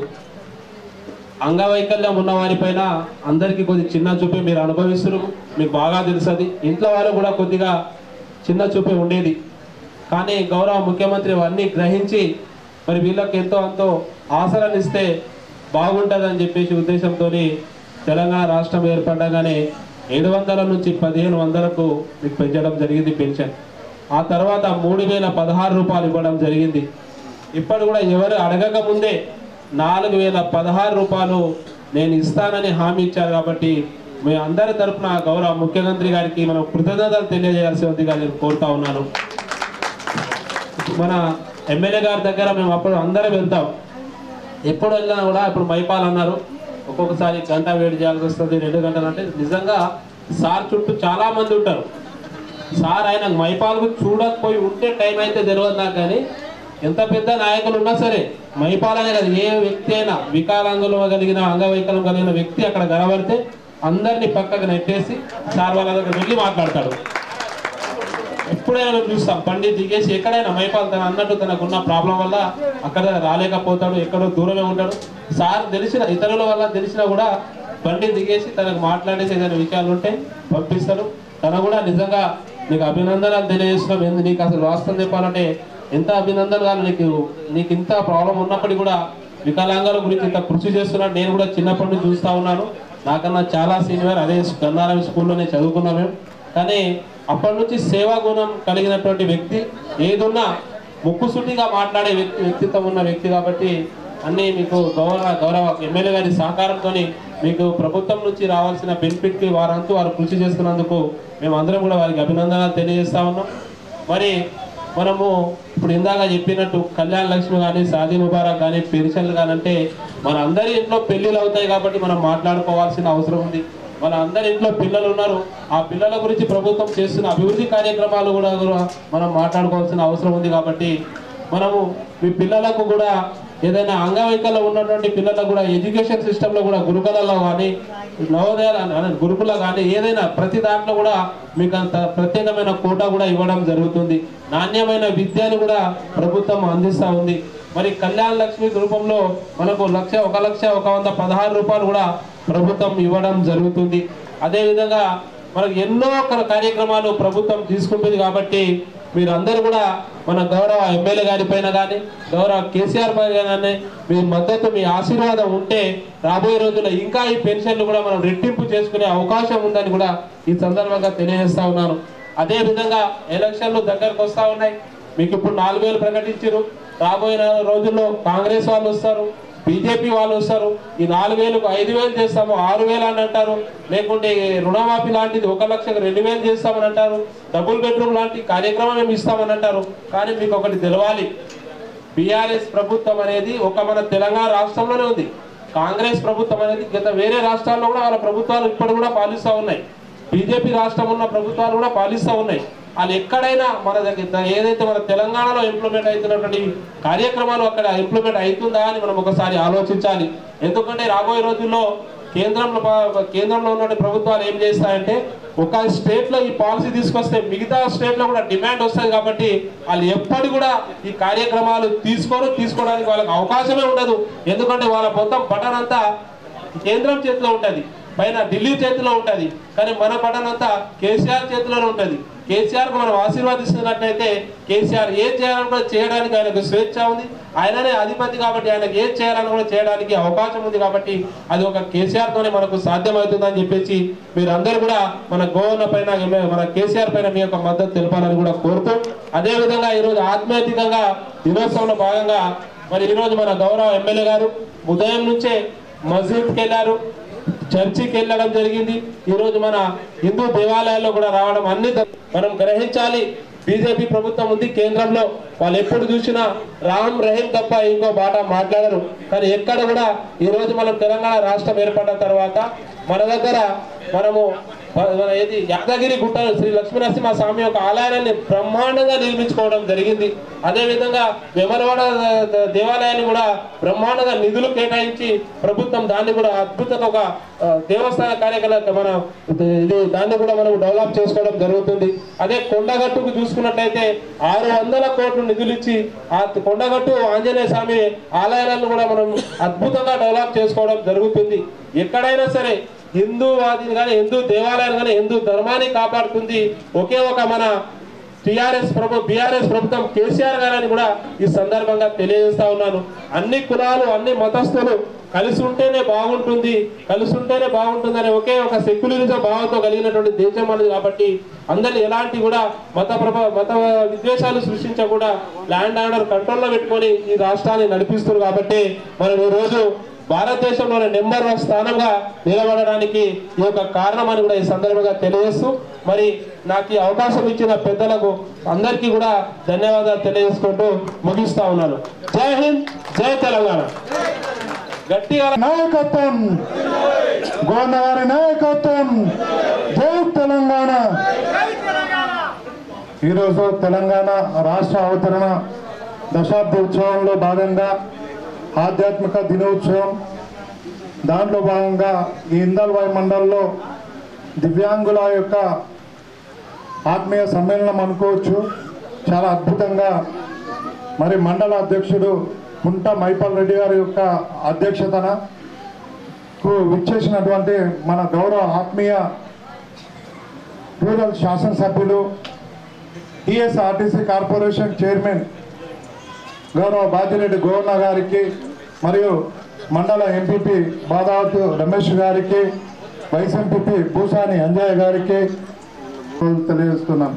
అంగవైకల్యం ఉన్న వారిపైన అందరికీ కొద్ది చిన్న చూపే మీరు అనుభవిస్తున్నారు మీకు బాగా తెలుస్తుంది ఇంట్లో వాళ్ళు కూడా కొద్దిగా చిన్న చూపే ఉండేది కానీ గౌరవ ముఖ్యమంత్రి అవన్నీ గ్రహించి మరి వీళ్ళకి ఎంతో అంతో ఆసరాన్నిస్తే బాగుంటుందని చెప్పేసి ఉద్దేశంతో తెలంగాణ రాష్ట్రం ఏర్పడగానే ఏడు వందల నుంచి పదిహేను వందలకు మీకు పెంచడం జరిగింది పెన్షన్ ఆ తర్వాత మూడు వేల పదహారు రూపాయలు ఇవ్వడం జరిగింది ఇప్పుడు కూడా ఎవరు అడగక ముందే నాలుగు వేల పదహారు రూపాయలు నేను ఇస్తానని హామీ ఇచ్చారు కాబట్టి మీ అందరి తరపున గౌరవ ముఖ్యమంత్రి గారికి మనం కృతజ్ఞతలు తెలియజేయాల్సిందిగా నేను కోరుతా ఉన్నాను మన ఎమ్మెల్యే గారి దగ్గర మేము అప్పుడు అందరం వెళ్తాం ఎప్పుడు వెళ్ళినా కూడా ఇప్పుడు మైపాల్ అన్నారు ఒక్కొక్కసారి గంట వేడి చేయాల్సి వస్తుంది రెండు గంటలు అంటే నిజంగా సార్ చుట్టూ చాలా మంది ఉంటారు సార్ ఆయన మైపాల్కు చూడకపోయి ఉంటే టైం అయితే తెలియదు నాకు కానీ ఎంత పెద్ద నాయకులు ఉన్నా సరే మైపాలనే కాదు ఏ వ్యక్తి అయినా వికలాంగులు కలిగిన అంగవైకల్యం కలిగిన వ్యక్తి అక్కడ కనబడితే అందరినీ పక్కకు నెట్టేసి సార్ వాళ్ళ దగ్గర వెళ్ళి మాట్లాడతాడు ఎప్పుడైనా మేము చూస్తాం బండి దిగేసి ఎక్కడైనా మైపాల్ తన అన్నట్టు తనకున్న ప్రాబ్లం వల్ల అక్కడ రాలేకపోతాడు ఎక్కడో దూరమే ఉంటాడు సార్ తెలిసిన ఇతరుల వల్ల తెలిసినా కూడా బండి దిగేసి తనకు మాట్లాడేసి ఏదైనా విషయాలు ఉంటే పంపిస్తారు తన కూడా నిజంగా నీకు అభినందనలు తెలియజేస్తున్నాం ఎందు నీకు అసలు వాస్తవం చెప్పాలంటే ఎంత అభినందనలు కాదు నీకు నీకు ఇంత ప్రాబ్లం ఉన్నప్పటికీ కూడా వికలాంగుల గురించి ఇంత కృషి చేస్తున్నాడు నేను కూడా చిన్నప్పటి నుంచి చూస్తా ఉన్నాను నాకన్నా చాలా సీనియర్ అదే గన్నారం స్కూల్లోనే చదువుకున్నాం మేము కానీ అప్పటి నుంచి సేవా గుణం కలిగినటువంటి వ్యక్తి ఏదున్నా ముక్కుసూటిగా మాట్లాడే వ్యక్తి వ్యక్తిత్వం ఉన్న వ్యక్తి కాబట్టి అన్ని మీకు గౌరవ గౌరవ ఎమ్మెల్యే గారి సహకారంతో మీకు ప్రభుత్వం నుంచి రావాల్సిన బెనిఫిట్ కి వారంతూ వారు కృషి చేస్తున్నందుకు మేము అందరం కూడా వారికి అభినందనలు తెలియజేస్తా ఉన్నాం మరి మనము ఇప్పుడు ఇందాక చెప్పినట్టు కళ్యాణ లక్ష్మి కానీ సాదీ ముబారక్ కానీ పెన్షన్లు కానీ అంటే మన అందరి ఇంట్లో పెళ్లిళ్ళు అవుతాయి కాబట్టి మనం మాట్లాడుకోవాల్సిన అవసరం ఉంది మన అందరి ఇంట్లో పిల్లలు ఉన్నారు ఆ పిల్లల గురించి ప్రభుత్వం చేస్తున్న అభివృద్ధి కార్యక్రమాలు కూడా కూడా మనం మాట్లాడుకోవాల్సిన అవసరం ఉంది కాబట్టి మనము మీ పిల్లలకు కూడా ఏదైనా అంగవైకల్యం ఉన్నటువంటి పిల్లలకు కూడా ఎడ్యుకేషన్ సిస్టంలో కూడా గురుకులలో కానీ నవోదయాల అనే గురుకుల కానీ ఏదైనా ప్రతి దాంట్లో కూడా మీకు అంత ప్రత్యేకమైన కోటా కూడా ఇవ్వడం జరుగుతుంది నాణ్యమైన విద్యను కూడా ప్రభుత్వం అందిస్తూ ఉంది మరి కళ్యాణ లక్ష్మి రూపంలో మనకు లక్ష ఒక లక్ష ఒక వంద పదహారు రూపాయలు కూడా ప్రభుత్వం ఇవ్వడం జరుగుతుంది అదేవిధంగా మనకు ఎన్నో క- కార్యక్రమాలు ప్రభుత్వం తీసుకుంటుంది కాబట్టి మీరందరూ కూడా మన గౌరవ ఎమ్మెల్యే గారి పైన కానీ గౌరవ కేసీఆర్ పైన కానీ మీ మద్దతు మీ ఆశీర్వాదం ఉంటే రాబోయే రోజుల్లో ఇంకా ఈ పెన్షన్లు కూడా మనం రెట్టింపు చేసుకునే అవకాశం ఉందని కూడా ఈ సందర్భంగా తెలియజేస్తా ఉన్నాను అదే విధంగా ఎలక్షన్లు దగ్గరకు వస్తా ఉన్నాయి మీకు ఇప్పుడు నాలుగు వేలు ప్రకటించారు రాబోయే నా- రోజుల్లో కాంగ్రెస్ వాళ్ళు వస్తారు బీజేపీ వాళ్ళు వస్తారు ఈ నాలుగు వేలకు ఐదు వేలు చేస్తాము ఆరు వేలు అని అంటారు లేకుంటే రుణమాఫీ లాంటిది ఒక లక్షకు రెండు వేలు చేస్తామని అంటారు డబుల్ బెడ్రూమ్ లాంటి కార్యక్రమం మేము ఇస్తామని అంటారు కానీ మీకు ఒకటి తెలవాలి బీఆర్ఎస్ ప్రభుత్వం అనేది ఒక మన తెలంగాణ రాష్ట్రంలోనే ఉంది కాంగ్రెస్ ప్రభుత్వం అనేది గత వేరే రాష్ట్రాల్లో కూడా వాళ్ళ ప్రభుత్వాలు ఇప్పుడు కూడా పాలిస్తూ ఉన్నాయి బీజేపీ రాష్ట్రం ఉన్న ప్రభుత్వాలు కూడా పాలిస్తూ ఉన్నాయి వాళ్ళు ఎక్కడైనా మన దగ్గర ఏదైతే మన తెలంగాణలో ఇంప్లిమెంట్ అవుతున్నటువంటి కార్యక్రమాలు అక్కడ ఇంప్లిమెంట్ అవుతుందా అని మనం ఒకసారి ఆలోచించాలి ఎందుకంటే రాబోయే రోజుల్లో కేంద్రంలో ప- కేంద్రంలో ఉన్న ప్రభుత్వాలు ఏం చేస్తాయంటే ఒక స్టేట్ లో ఈ పాలసీ తీసుకొస్తే మిగతా స్టేట్ లో కూడా డిమాండ్ వస్తుంది కాబట్టి వాళ్ళు ఎప్పటి కూడా ఈ కార్యక్రమాలు తీసుకోరు తీసుకోవడానికి వాళ్ళకి అవకాశమే ఉండదు ఎందుకంటే వాళ్ళ మొత్తం బటన్ అంతా కేంద్రం చేతిలో ఉంటది పైన ఢిల్లీ చేతిలో ఉంటది కానీ మన బటన్ అంతా కేసీఆర్ చేతిలోనే ఉంటది కేసీఆర్ కు మనం ఆశీర్వాదిస్తున్నట్లయితే కేసీఆర్ ఏం చేయాలని కూడా చేయడానికి ఆయనకు స్వేచ్ఛ ఉంది ఆయననే అధిపతి కాబట్టి ఆయనకు ఏం చేయాలని కూడా చేయడానికి అవకాశం ఉంది కాబట్టి అది ఒక కేసీఆర్ తోనే మనకు సాధ్యమవుతుందని చెప్పేసి మీరందరూ కూడా మన గోవన్న పైన ఎమ్మె- మన కేసీఆర్ పైన మీ యొక్క మద్దతు తెలపాలని కూడా కోరుతూ అదే విధంగా ఈరోజు ఆత్మీయతంగా దినోత్సవంలో భాగంగా మరి ఈరోజు మన గౌరవ ఎమ్మెల్యే గారు ఉదయం నుంచే మసీద్కి వెళ్ళారు చర్చికి వెళ్ళడం జరిగింది ఈ రోజు మన హిందూ దేవాలయాల్లో కూడా రావడం అన్ని ద- మనం గ్రహించాలి బీజేపీ ప్రభుత్వం ఉంది కేంద్రంలో వాళ్ళు ఎప్పుడు చూసినా రామ్ రహీం తప్ప ఇంకో మాట మాట్లాడరు కానీ ఎక్కడ కూడా ఈ రోజు మనం తెలంగాణ రాష్ట్రం ఏర్పడిన తర్వాత మన దగ్గర మనము మన ఏది యాదగిరి గుట్ట శ్రీ లక్ష్మీనరసింహ స్వామి యొక్క ఆలయాన్ని బ్రహ్మాండంగా నిర్మించుకోవడం జరిగింది అదే విధంగా వెమలవాడ ద- దేవాలయాన్ని కూడా బ్రహ్మాండంగా నిధులు కేటాయించి ప్రభుత్వం దాన్ని కూడా అద్భుతంగా ఒక ఆ, దేవస్థాన కార్యకలాప మన ఇది దాన్ని కూడా మనం డెవలప్ చేసుకోవడం జరుగుతుంది అదే కొండగట్టుకు చూసుకున్నట్లయితే ఆరు వందల కోట్లు నిధులు ఇచ్చి ఆ కొండగట్టు ఆంజనేయ స్వామి ఆలయాలను కూడా మనం అద్భుతంగా డెవలప్ చేసుకోవడం జరుగుతుంది ఎక్కడైనా సరే హిందూవాదిని కానీ హిందూ దేవాలయాన్ని కానీ హిందూ ధర్మాన్ని కాపాడుతుంది ఒకే ఒక మన టిఆర్ఎస్ ప్రభు బీఆర్ఎస్ ప్రభుత్వం కేసీఆర్ గారని కూడా ఈ సందర్భంగా తెలియజేస్తా ఉన్నాను అన్ని కులాలు అన్ని మతస్థులు కలిసి ఉంటేనే బాగుంటుంది కలిసి ఉంటేనే బాగుంటుందనే ఒకే ఒక సెక్యులరిజం భావంతో కలిగినటువంటి దేశం అనేది కాబట్టి అందరిని ఎలాంటి కూడా మత ప్రభ మత విద్వేషాలు సృష్టించకుండా ల్యాండ్ ఆర్డర్ కంట్రోల్లో పెట్టుకొని ఈ రాష్ట్రాన్ని నడిపిస్తారు కాబట్టి మనం ఈ రోజు భారతదేశంలోని నెంబర్ వన్ స్థానంగా నిలబడడానికి ఈ యొక్క కారణం అని కూడా ఈ సందర్భంగా తెలియజేస్తూ మరి నాకు ఈ అవకాశం ఇచ్చిన పెద్దలకు అందరికీ కూడా ధన్యవాదాలు తెలియజేసుకుంటూ ముగిస్తా ఉన్నాను జై హింద్ జై తెలంగాణ గట్టిగా నాయకత్వం గోన్నవారి నాయకత్వం జై తెలంగాణ ఈరోజు తెలంగాణ రాష్ట్ర అవతరణ దశాబ్ది ఉత్సవంలో భాగంగా ఆధ్యాత్మిక దినోత్సవం దాంట్లో భాగంగా ఈ ఇందల్వాయి మండలంలో దివ్యాంగుల యొక్క ఆత్మీయ సమ్మేళనం అనుకోవచ్చు చాలా అద్భుతంగా మరి మండల అధ్యక్షుడు కుంట మైపాల్ రెడ్డి గారి యొక్క అధ్యక్షతన కు విచ్చేసినటువంటి మన గౌరవ ఆత్మీయ రూరల్ శాసనసభ్యులు టిఎస్ఆర్టీసీ కార్పొరేషన్ చైర్మన్ గౌరవ బాజిరెడ్డి గోవర్ణ గారికి మరియు మండల ఎంపీపీ బాదావతు రమేష్ గారికి వైస్ ఎంపీపీ భూసాని అంజయ్ గారికి తెలియజేస్తున్నాను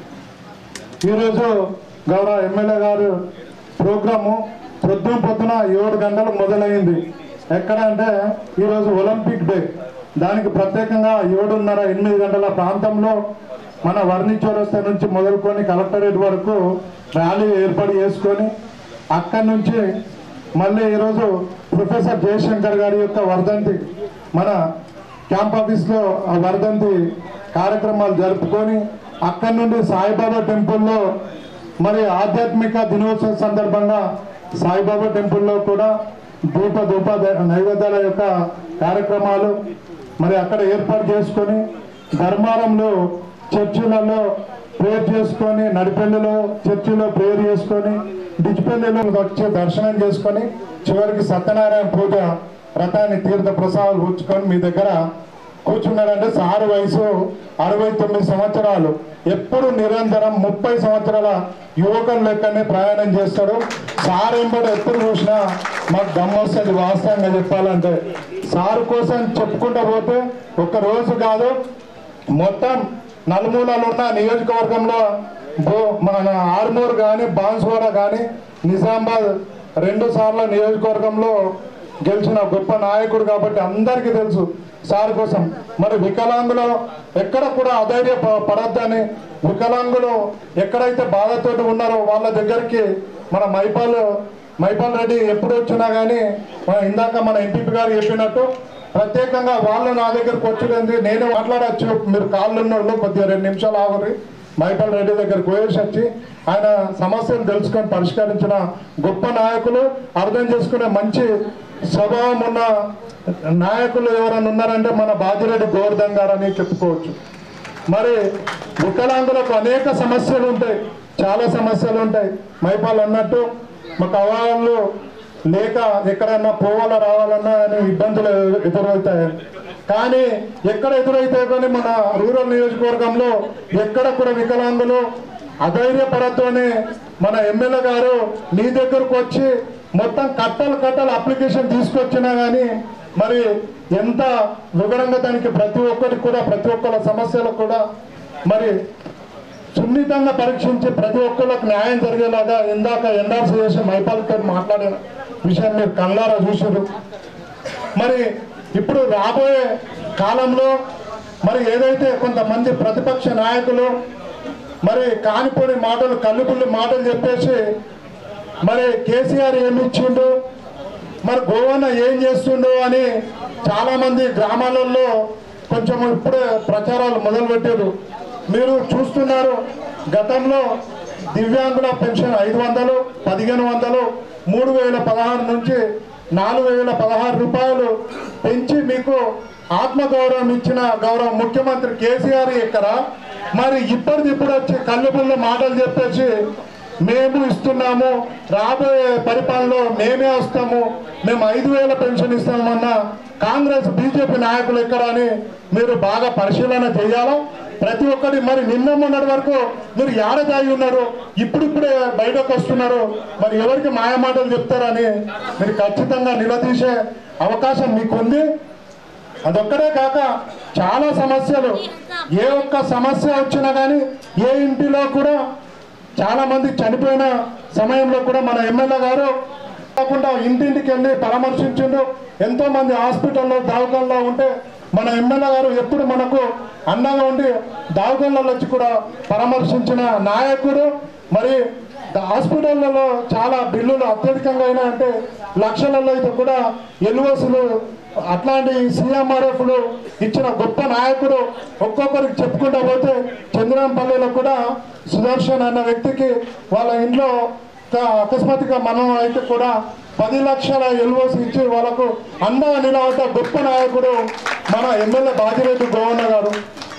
ఈరోజు గౌరవ ఎమ్మెల్యే గారు ప్రోగ్రాము పొద్దున పొద్దున ఏడు గంటలకు మొదలైంది ఎక్కడ అంటే ఈరోజు ఒలింపిక్ డే దానికి ప్రత్యేకంగా ఏడున్నర ఎనిమిది గంటల ప్రాంతంలో మన వర్ణి చౌరస్తా నుంచి మొదలుకొని కలెక్టరేట్ వరకు ర్యాలీ ఏర్పాటు చేసుకొని అక్కడి నుంచి మళ్ళీ ఈరోజు ప్రొఫెసర్ జయశంకర్ గారి యొక్క వర్ధంతి మన క్యాంప్ ఆఫీస్లో ఆ వర్ధంతి కార్యక్రమాలు జరుపుకొని అక్కడి నుండి సాయిబాబా టెంపుల్లో మరి ఆధ్యాత్మిక దినోత్సవం సందర్భంగా సాయిబాబా టెంపుల్లో కూడా ధూప ధూప నైవేద్యాల యొక్క కార్యక్రమాలు మరి అక్కడ ఏర్పాటు చేసుకొని ధర్మారంలో చర్చిలలో ప్రేయర్ చేసుకొని నడిపెల్లిలో చర్చిలో ప్రేయర్ చేసుకొని డిజిపెల్లిలో వచ్చి దర్శనం చేసుకొని చివరికి సత్యనారాయణ పూజ రథాన్ని తీర్థ ప్రసాదాలు పుచ్చుకొని మీ దగ్గర కూర్చున్నాడంటే సారు వయసు అరవై తొమ్మిది సంవత్సరాలు ఎప్పుడు నిరంతరం ముప్పై సంవత్సరాల యువకుల లెక్కనే ప్రయాణం చేస్తాడు సార్ ఎంబడి ఎప్పుడు చూసినా మాకు దమ్మొస్తుంది వాస్తవంగా చెప్పాలంటే సారు కోసం చెప్పుకుంటూ పోతే ఒక రోజు కాదు మొత్తం నలుమూలలు ఉన్న నియోజకవర్గంలో బో- మన ఆర్మూర్ కానీ బాన్స్వాడ కానీ నిజామాబాద్ రెండు సార్ల నియోజకవర్గంలో గెలిచిన గొప్ప నాయకుడు కాబట్టి అందరికీ తెలుసు సార్ కోసం మరి వికలాంగులు ఎక్కడ కూడా అధైర్య ప- పడొద్దని వికలాంగులు ఎక్కడైతే బాధతోటి ఉన్నారో వాళ్ళ దగ్గరికి మన మైపాల్ మైపాల్ రెడ్డి ఎప్పుడు వచ్చినా కానీ మన ఇందాక మన ఎంపీ గారు చెప్పినట్టు ప్రత్యేకంగా వాళ్ళు నా దగ్గరకు వచ్చింది నేను మాట్లాడచ్చు మీరు కాళ్ళు ఉన్న వాళ్ళు కొద్దిగా రెండు నిమిషాలు ఆగురి మైపాల్ రెడ్డి దగ్గరకు పోయేసి వచ్చి ఆయన సమస్యలు తెలుసుకొని పరిష్కరించిన గొప్ప నాయకులు అర్థం చేసుకునే మంచి స్వభావం ఉన్న నాయకులు ఎవరైనా ఉన్నారంటే మన బాజిరెడ్డి గోవర్ధన్ గారు అని చెప్పుకోవచ్చు మరి వికలాంగులకు అనేక సమస్యలు ఉంటాయి చాలా సమస్యలు ఉంటాయి మైపాల్ అన్నట్టు మాకు అవాళ్ళు లేక ఎక్కడన్నా పోవాలా రావాలన్నా అని ఇబ్బందులు ఎదురవుతాయి కానీ ఎక్కడ ఎదురైతాయి కానీ మన రూరల్ నియోజకవర్గంలో ఎక్కడ కూడా వికలాంగులు అధైర్యపడద్దు అని మన ఎమ్మెల్యే గారు నీ దగ్గరకు వచ్చి మొత్తం కట్టలు కట్టలు అప్లికేషన్ తీసుకొచ్చినా కానీ మరి ఎంత వివరంగా దానికి ప్రతి ఒక్కరికి కూడా ప్రతి ఒక్కరి సమస్యలకు కూడా మరి సున్నితంగా పరీక్షించి ప్రతి ఒక్కరికి న్యాయం జరిగేలాగా ఇందాక ఎన్ఆర్సీ చేసి మైపాల్తో మాట్లాడిన విషయం మీరు కళ్ళారా చూసారు మరి ఇప్పుడు రాబోయే కాలంలో మరి ఏదైతే కొంతమంది ప్రతిపక్ష నాయకులు మరి కానిపోని మాటలు కల్లుపుల్లి మాటలు చెప్పేసి మరి కేసీఆర్ ఏమి ఇచ్చిండు మరి గోవన్న ఏం చేస్తుండో అని చాలా మంది గ్రామాలలో కొంచెం ఇప్పుడే ప్రచారాలు మొదలుపెట్టారు మీరు చూస్తున్నారు గతంలో దివ్యాంగుల పెన్షన్ ఐదు వందలు పదిహేను వందలు మూడు వేల పదహారు నుంచి నాలుగు వేల పదహారు రూపాయలు పెంచి మీకు ఆత్మగౌరవం ఇచ్చిన గౌరవ ముఖ్యమంత్రి కేసీఆర్ ఇక్కడ మరి ఇప్పటిదిప్పుడు వచ్చి కళ్ళుపుల్ల మాటలు చెప్పేసి మేము ఇస్తున్నాము రాబోయే పరిపాలనలో మేమే వస్తాము మేము ఐదు వేల పెన్షన్ ఇస్తామన్న కాంగ్రెస్ బీజేపీ నాయకులు ఎక్కడ అని మీరు బాగా పరిశీలన చేయాలా ప్రతి ఒక్కటి మరి నిన్న మొన్నటి వరకు మీరు ఏడ దాగి ఉన్నారు ఇప్పుడిప్పుడే బయటకు వస్తున్నారు మరి ఎవరికి మాయమాటలు చెప్తారని మీరు ఖచ్చితంగా నిలదీసే అవకాశం మీకుంది అదొక్కడే కాక చాలా సమస్యలు ఏ ఒక్క సమస్య వచ్చినా కానీ ఏ ఇంటిలో కూడా చాలా మంది చనిపోయిన సమయంలో కూడా మన ఎమ్మెల్యే గారు కాకుండా ఇంటింటికి వెళ్ళి పరామర్శించిండు ఎంతో మంది హాస్పిటల్లో దావకాల్లో ఉంటే మన ఎమ్మెల్యే గారు ఎప్పుడు మనకు అండగా ఉండి దావకాలలో వచ్చి కూడా పరామర్శించిన నాయకుడు మరి హాస్పిటళ్లలో చాలా బిల్లులు అత్యధికంగా అయినా అంటే లక్షలలో అయితే కూడా ఎల్ఓసులు అట్లాంటి సీఎంఆర్ఎఫ్లు ఇచ్చిన గొప్ప నాయకుడు ఒక్కొక్కరికి చెప్పుకుంటా పోతే చంద్రంపల్లిలో కూడా సుదర్శన్ అన్న వ్యక్తికి వాళ్ళ ఇంట్లో త- అకస్మాత్తుగా మనం అయితే కూడా పది లక్షల ఎల్ఓసి ఇచ్చి వాళ్ళకు అండగా నిలబడ్డ గొప్ప నాయకుడు మన ఎమ్మెల్యే బాజిరెడ్డి గోవన్న గారు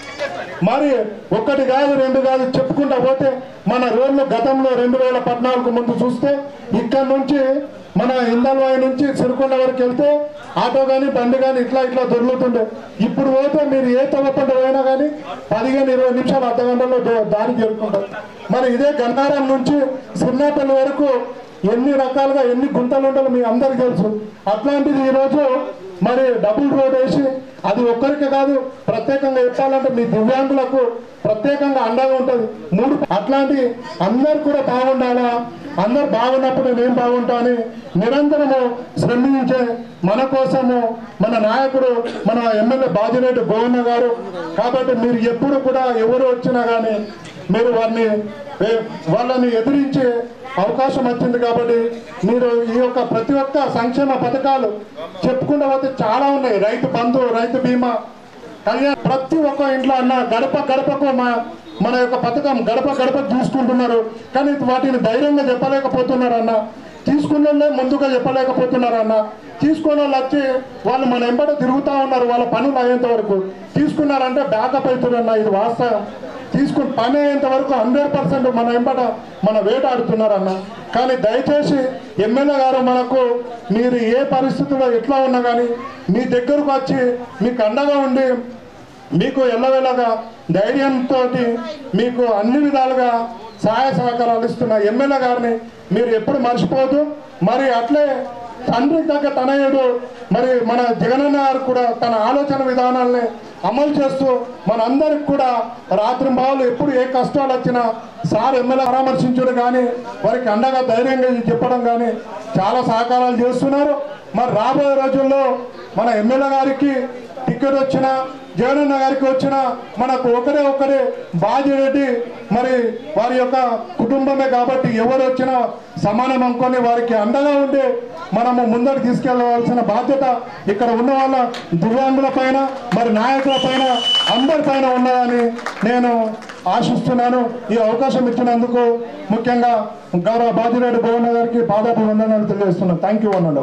మరి ఒక్కటి కాదు రెండు కాదు చెప్పుకుంటా పోతే మన రోడ్లు గతంలో రెండు వేల పద్నాలుగు ముందు చూస్తే ఇక్కడ నుంచి మన ఇందల్వాయి నుంచి సిరికొండ వరకు వెళ్తే ఆటో కానీ బండి కానీ ఇట్లా ఇట్లా దొరుకుతుండే ఇప్పుడు పోతే మీరు ఏ తవ్వకుండా పోయినా కానీ పదిహేను ఇరవై నిమిషాలు అర్ధ గంటలో దో- దారి చేరుకుంటారు మరి ఇదే గన్నారం నుంచి సిరినాపల్లి వరకు ఎన్ని రకాలుగా ఎన్ని గుంటలు ఉంటాయో మీ అందరికీ తెలుసు అట్లాంటిది ఈరోజు మరి డబుల్ రోడ్ వేసి అది ఒక్కరికి కాదు ప్రత్యేకంగా చెప్పాలంటే మీ దివ్యాంగులకు ప్రత్యేకంగా అండగా ఉంటుంది మూడు అట్లాంటి అందరు కూడా బాగుండాలా అందరు బాగున్నప్పుడు నేను బాగుంటా అని నిరంతరము శ్రమించే మన కోసము మన నాయకుడు మన ఎమ్మెల్యే బాజిరెడ్డి గోవన్న గారు కాబట్టి మీరు ఎప్పుడు కూడా ఎవరు వచ్చినా కానీ మీరు వారిని ఏ- వాళ్ళని ఎదిరించే అవకాశం వచ్చింది కాబట్టి మీరు ఈ యొక్క ప్రతి ఒక్క సంక్షేమ పథకాలు చెప్పుకుంటూ పోతే చాలా ఉన్నాయి రైతు బంధు రైతు బీమా కళ్యాణ ప్రతి ఒక్క ఇంట్లో అన్న గడప గడపకు మా మన యొక్క పథకం గడప గడప చూసుకుంటున్నారు కానీ వాటిని ధైర్యంగా చెప్పలేకపోతున్నారు అన్న తీసుకున్న వాళ్ళే ముందుగా చెప్పలేకపోతున్నారు అన్న తీసుకున్న వాళ్ళు వచ్చి వాళ్ళు మన ఎంబట తిరుగుతూ ఉన్నారు వాళ్ళ పనులు అయ్యేంత వరకు తీసుకున్నారంటే బ్యాకప్ అవుతుందన్న ఇది వాస్తవం తీసుకుని పని అయ్యేంత వరకు హండ్రెడ్ పర్సెంట్ మన ఎంబట మన వేటాడుతున్నారన్న కానీ దయచేసి ఎమ్మెల్యే గారు మనకు మీరు ఏ పరిస్థితుల్లో ఎట్లా ఉన్నా కానీ మీ దగ్గరకు వచ్చి మీకు అండగా ఉండి మీకు ఎల్లవేళగా ధైర్యంతో మీకు అన్ని విధాలుగా సహాయ సహకారాలు ఇస్తున్న ఎమ్మెల్యే గారిని మీరు ఎప్పుడు మర్చిపోదు మరి అట్లే తండ్రి తగ్గ తనయుడు మరి మన జగనన్న గారు కూడా తన ఆలోచన విధానాల్ని అమలు చేస్తూ మనందరికి కూడా రాత్రి బావులు ఎప్పుడు ఏ కష్టాలు వచ్చినా సార్ ఎమ్మెల్యే పరామర్శించడం కానీ వారికి అండగా ధైర్యంగా చెప్పడం కానీ చాలా సహకారాలు చేస్తున్నారు మరి రాబోయే రోజుల్లో మన ఎమ్మెల్యే గారికి టికెట్ వచ్చినా జగనన్న గారికి వచ్చిన మనకు ఒకరే ఒకరే బాధ్యరెడ్డి మరి వారి యొక్క కుటుంబమే కాబట్టి ఎవరు వచ్చినా సమానం అనుకొని వారికి అండగా ఉండి మనము ముందరికి తీసుకెళ్లవలసిన బాధ్యత ఇక్కడ ఉన్న వాళ్ళ దివ్యాంగుల పైన మరి నాయకుల పైన అందరి పైన ఉన్నదని నేను ఆశిస్తున్నాను ఈ అవకాశం ఇచ్చినందుకు ముఖ్యంగా గౌరవ బాజిరెడ్డి భువన గారికి పాదాభివందనాలు తెలియజేస్తున్నాను థ్యాంక్ యూ అన్నాడు